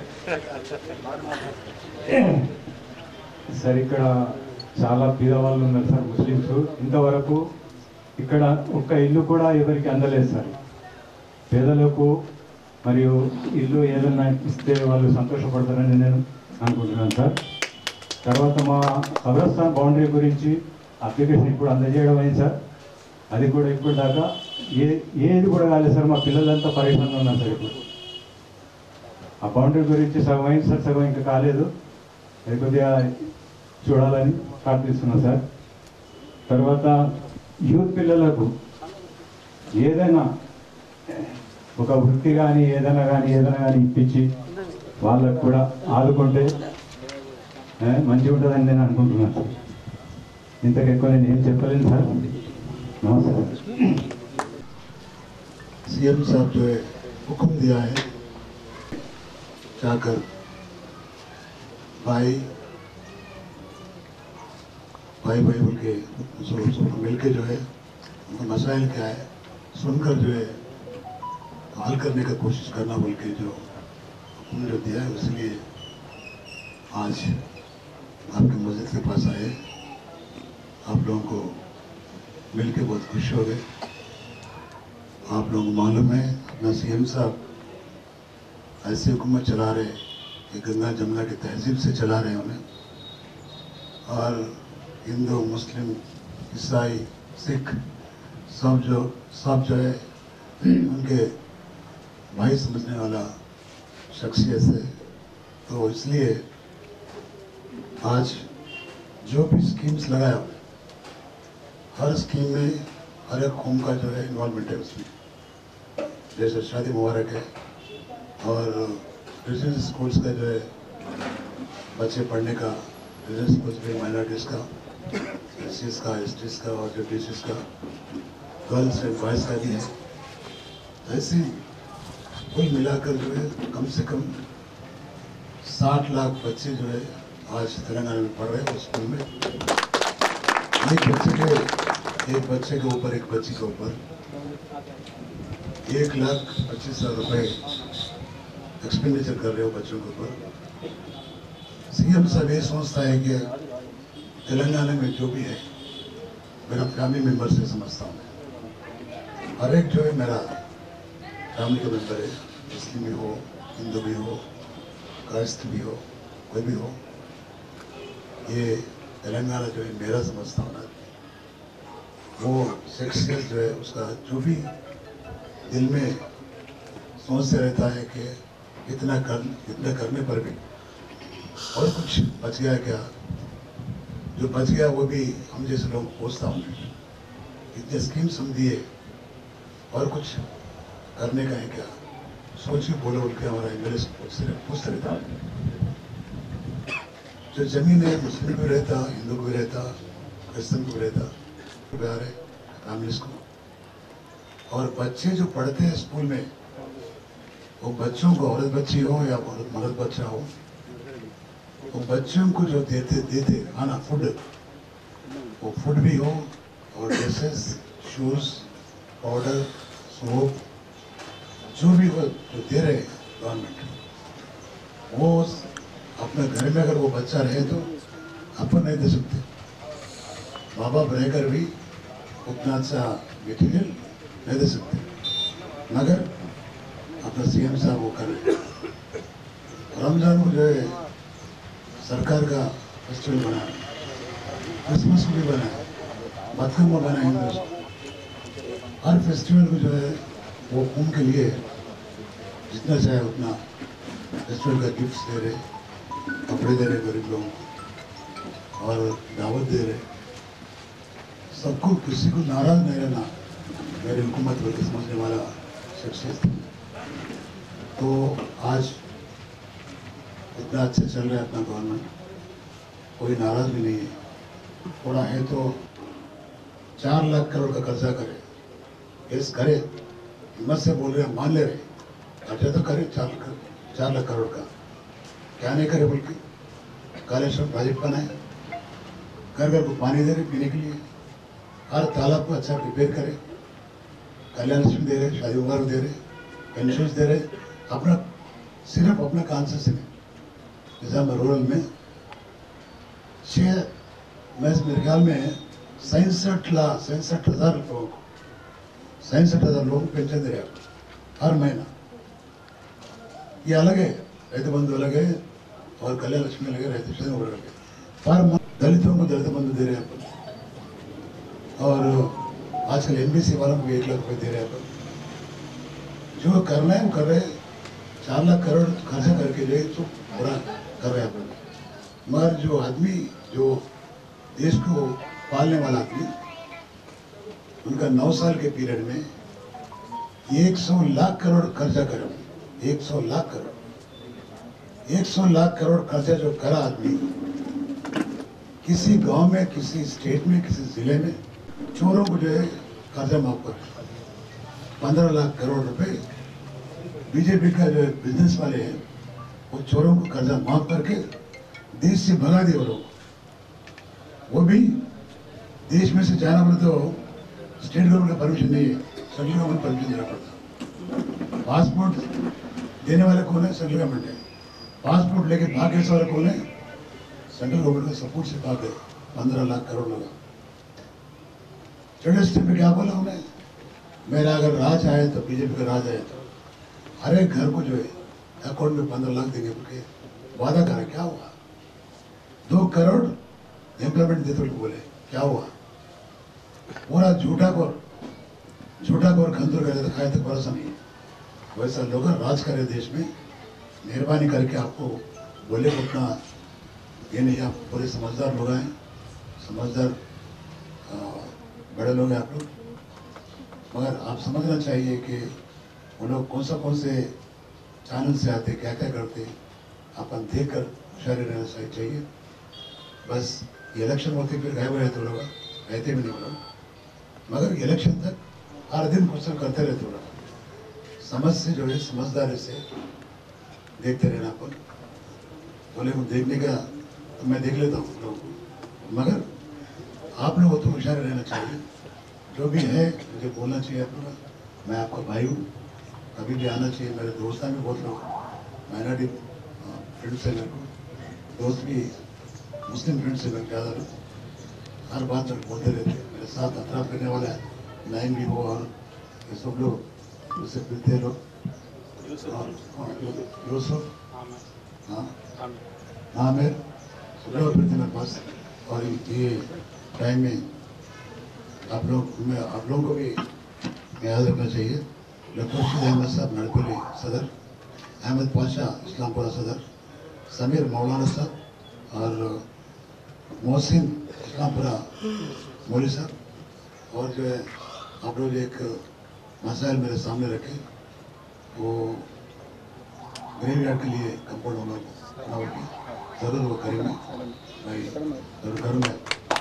సార్ ఇక్కడ చాలా పేదవాళ్ళు ఉన్నారు సార్ ముస్లిమ్స్ ఇంతవరకు ఇక్కడ ఒక్క ఇల్లు కూడా ఎవరికి అందలేదు సార్ పేదలకు మరియు ఇల్లు ఏదైనా ఇస్తే వాళ్ళు సంతోషపడతారని నేను అనుకుంటున్నాను సార్ తర్వాత మా కబ్రస్థాన్ బౌండరీ గురించి అప్లికేషన్ ఇప్పుడు అందజేయడం అయింది సార్ అది కూడా ఇప్పుడు దాకా ఏ ఏది కూడా కాలేదు సార్ మా పిల్లలంతా పరేషాన్గా ఉన్నారు సార్ ఇప్పుడు ఆ బౌండరీ గురించి సగం అయింది సార్ సగం ఇంకా కాలేదు అది కొద్దిగా చూడాలని ప్రార్థిస్తున్నాం సార్ తర్వాత యూత్ పిల్లలకు ఏదైనా ఒక వృత్తి కానీ ఏదైనా కానీ ఏదైనా కానీ ఇప్పించి వాళ్ళకు కూడా ఆదుకుంటే ఏ, మంచిగా ఉంటుందని నేను అనుకుంటున్నాను సార్ ఇంతకు ఎక్కువ నేను ఏం చెప్పలేను సార్ నమస్తే సార్ सीएम साहब जो है हुक्म दिया है जाकर भाई भाई भाई बोल के सब सब मिल के जो है उनका मसाइल क्या है सुनकर जो है हल करने का कोशिश करना बोल के जो हुक्म जो दिया है इसलिए आज आपके मस्जिद के पास आए आप लोगों को मिल के बहुत खुश हो गए आप लोगों को मालूम है अपना सीएम साहब ऐसी हुकूमत चला रहे कि गंगा जमुना की तहजीब से चला रहे हैं उन्हें और हिंदू मुस्लिम ईसाई सिख सब जो सब जो है उनके भाई समझने वाला शख्सियत है तो इसलिए आज जो भी स्कीम्स लगाया हर स्कीम में हर एक कौम का जो है इन्वॉल्वमेंट है उसमें जैसे शादी मुबारक है और रेजिडेंस स्कूल्स का जो है बच्चे पढ़ने का रेजिडेंस स्कूल्स भी माइनॉरिटीज़ का एस का एस का और जो डी का गर्ल्स एंड बॉयज़ का भी है ऐसे कुल मिलाकर जो है कम से कम साठ लाख बच्चे जो है आज तेलंगाना में पढ़ रहे हैं उस स्कूल में एक बच्चे के एक बच्चे के ऊपर एक बच्ची के ऊपर एक लाख पच्चीस हजार रुपए एक्सपेंडिचर कर रहे हो बच्चों के ऊपर सीएम साहब ये सोचता है कि तेलंगाना में जो भी है मेरा फैमिली मेंबर से समझता हूँ मैं हर एक जो है मेरा फैमिली का मेंबर है मुस्लिम भी हो हिंदू भी हो कास्ट भी हो कोई भी हो ये तेलंगाना जो है मेरा समझता हूँ ना वो शख्सियत जो है उसका जो भी दिल में सोचते रहता है कि इतना कर इतना करने पर भी और कुछ बच गया क्या जो बच गया वो भी हम जैसे लोग पूछता हूँ इतने स्कीम्स हम दिए और कुछ करने का है क्या सोच के बोलो बोल के हमारा एम पूछते पूछते रहता है जो जमीन है मुस्लिम को भी रहता हिंदू को भी रहता क्रिश्चियन को भी रहता प्यार है फैमिलीज को और बच्चे जो पढ़ते हैं स्कूल में वो बच्चों को औरत बच्ची हो या औरत मर्द बच्चा हो वो बच्चों को जो देते देते खाना फूड वो फूड भी हो और ड्रेसेस शूज पाउडर सोप जो भी वो जो दे रहे गवर्नमेंट वो अपने घर में अगर वो बच्चा रहे तो अपन नहीं दे सकते माँ बाप रहकर भी उतना अच्छा मटीरियल नहीं दे सकते मगर अपना सीएम साहब वो कर रहे हैं। रमजान को जो है सरकार का फेस्टिवल बना क्रिसमस को भी बनाया बतखम्मा बनाया हिंदू हर फेस्टिवल को जो है वो कुंभ के लिए जितना चाहे उतना फेस्टिवल का गिफ्ट्स दे रहे कपड़े दे रहे गरीब लोगों को और दावत दे रहे सबको किसी को नाराज नहीं रहना मेरी हुकूमत बल्कि समझने वाला शख्सियत तो आज इतना अच्छा चल रहा है अपना गवर्नमेंट कोई नाराज भी नहीं है थोड़ा है तो चार लाख करोड़ का कर्जा करे केस करे हिम्मत से बोल रहे हैं मान ले रहे कर्जा तो करे चार लाख चार लाख करोड़ का क्या नहीं करे बल्कि कालेश्वर प्रोजेक्ट बनाए घर घर को पानी दे रहे पीने के लिए हर तालाब को अच्छा रिपेयर करे कल्याण लक्ष्मी दे रहे शादी मुबारक दे रहे पेंशन दे रहे अपना सिर्फ अपना कांसेस में निजाम रूरल में छः मैं मेरे ख्याल में सैंसठ लाख सैंसठ हजार लोगों को सैंसठ हजार लोगों को पेंशन दे रहे हैं हर महीना ये अलग है रैत बंधु अलग है और कल्याण लक्ष्मी अलग है रैत शादी मुबारक अलग है हर म- दलितों को दलित बंधु दे रहे हैं अपन और आजकल एनबीसी वालों को भी एक लाख रुपए दे रहे हैं अपन जो करना है वो कर रहे हैं चार लाख करोड़ खर्चा करके जो है तो पूरा कर रहे हैं अपन मगर जो आदमी जो देश को पालने वाला आदमी उनका नौ साल के पीरियड में एक सौ लाख करोड़ खर्चा करो एक सौ लाख करोड़ एक सौ लाख करोड़ खर्चा जो करा आदमी किसी गांव में किसी स्टेट में किसी जिले में चोरों को जो है कर्जा माफ कर पंद्रह लाख करोड़ रुपए बीजेपी का जो बिजनेस वाले हैं वो चोरों को कर्जा माफ करके देश से भगा दिए वो लोग वो भी देश में से जाना पड़े तो स्टेट गवर्नमेंट का परमिशन नहीं है सेंट्रल गवर्नमेंट परमिशन देना पड़ता पासपोर्ट देने वाले कौन है सेंट्रल गवर्नमेंट है पासपोर्ट लेके भागे वाले कौन है सेंट्रल गवर्नमेंट का सपोर्ट से भागे पंद्रह लाख करोड़ लगा चौदह में क्या बोला उन्हें मेरा अगर राज आए तो बीजेपी का राज आए तो हर एक घर को जो है अकाउंट में पंद्रह लाख देंगे बोल के वादा करा क्या हुआ दो करोड़ एम्प्लॉयमेंट देते लोग बोले क्या हुआ पूरा झूठा को झूठा को खंजूर करे तो खाए तक भरोसा नहीं है वैसा लोग राज करे देश में मेहरबानी करके आपको बोले को उतना ये नहीं आप पूरे समझदार लोग हैं समझदार अ, बड़े लोग हैं आप लोग मगर आप समझना चाहिए कि वो लोग कौन सा कौन से चैनल से आते क्या क्या करते अपन देख कर होशियारी रहना चाहिए चाहिए बस ये इलेक्शन होते फिर गायब हो जाते वो लोग रहते भी नहीं वो लोग मगर इलेक्शन तक हर दिन क्वेश्चन करते रहते वो लोग समझ से जो है समझदारी से देखते रहना अपन बोले वो देखने का तो मैं देख लेता हूँ लोगों को मगर आप लोगों को तो होशियार रहना चाहिए जो भी है मुझे बोलना चाहिए आप लोग मैं आपका भाई हूँ कभी भी आना चाहिए मेरे दोस्त हैं भी बहुत लोग माइनॉरिटी फ्रेंड्स हैं मेरे को दोस्त भी मुस्लिम फ्रेंड्स हैं मैं ज़्यादा लोग हर बात में बोलते रहते हैं मेरे साथ अतराफ करने वाला है नाइन भी हो और ये सब लोग उससे मिलते हैं लोग और- और यूसुफ हाँ आमिर सब लोग फिरते मेरे पास और ये टाइम में आप लोग मैं आप लोगों को भी याद रखना चाहिए डॉक्टर रशीद अहमद साहब नड़पली सदर अहमद पाशा इस्लामपुरा सदर समीर मौलाना साहब और मोहसिन इस्लामपुरा मौली साहब और जो है आप लोग एक मसाइल मेरे सामने रखे वो ग्रेव यार्ड के लिए कंपाउंड होना बनावट की जरूर वो करेंगे मैं जरूर करूँगा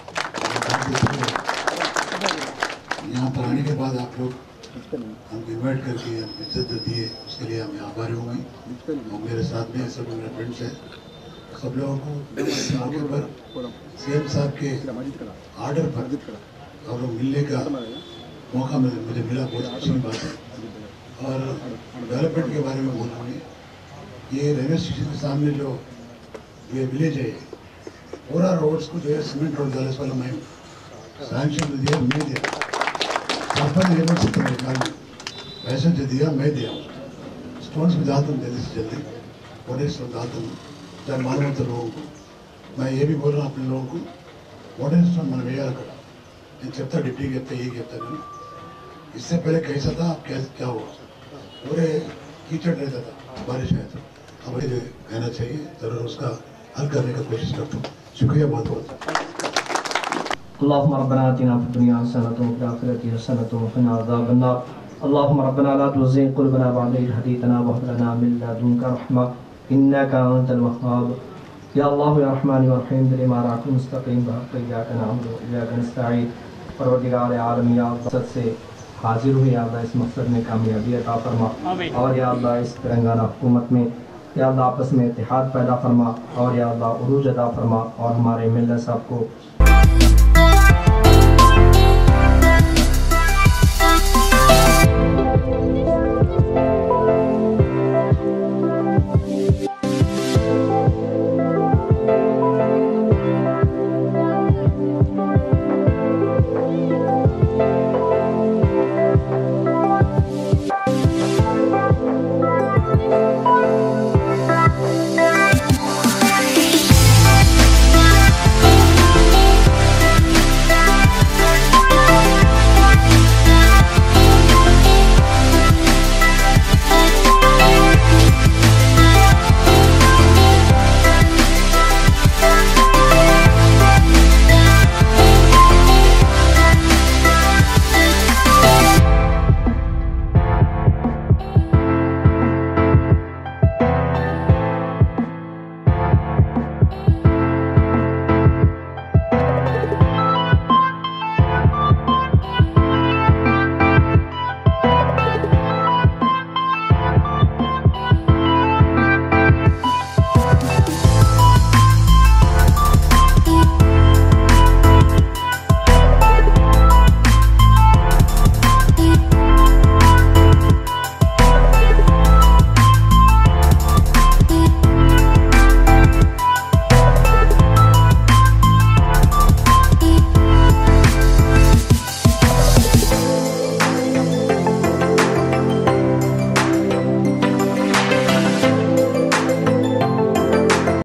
यहाँ पर आने के बाद आप लोग हमको इन्वाइट करके हमको इज्जत जो दिए उसके लिए हम आभारी हूँ मैं और मेरे साथ में सब मेरे फ्रेंड्स हैं सब लोगों को इस मौके पर सीएम साहब के आर्डर पर और मिलने का मौका मुझे मुझे मिला बहुत खुशी की बात है और डेवलपमेंट के बारे में बोलूँगी ये रेलवे स्टेशन के सामने जो ये विलेज है पूरा रोड्स को जो है सीमेंट रोड डाले वाला मैं सैंक्शन दिया मैं दिया सरपंच लेवल से तो निकाल पैसे जो दिया मैं दिया स्टोन्स भी डालता हूँ जल्दी से जल्दी प्रोडक्ट्स में डालता हूँ चाहे मालूम होता लोगों को मैं ये भी बोल रहा हूँ अपने लोगों को मॉडर्न स्टोन మనం వేయాలి అక్కడ నేను చెప్తా డిప్యూటీకి చెప్తా ఏ చెప్తా నేను इससे पहले कैसा था अब कैसे क्या हुआ पूरे कीचड़ रहता था बारिश आया था अब ये कहना चाहिए जरूर उसका हल करने का कोशिश करता हूँ शुक्रिया बहुत बहुत اللهم ربنا آتنا في الدنيا حسنة وفي الآخرة حسنة وقنا عذاب النار اللهم ربنا لا تزغ قلوبنا بعد إذ هديتنا وهب لنا من لدنك رحمة إنك أنت الوهاب يا الله يا رحمن يا رحيم دل ما راك مستقيم بحق إياك نعبد وإياك نستعين परवरदिगार आलम या मकसद से हाजिर हुए या अल्लाह इस मकसद में कामयाबी अता फरमा और या अल्लाह इस तेलंगाना हुकूमत में या अल्लाह आपस में इतिहाद पैदा फरमा और या अल्लाह उरूज अदा फरमा और हमारे मिल्लत साहब को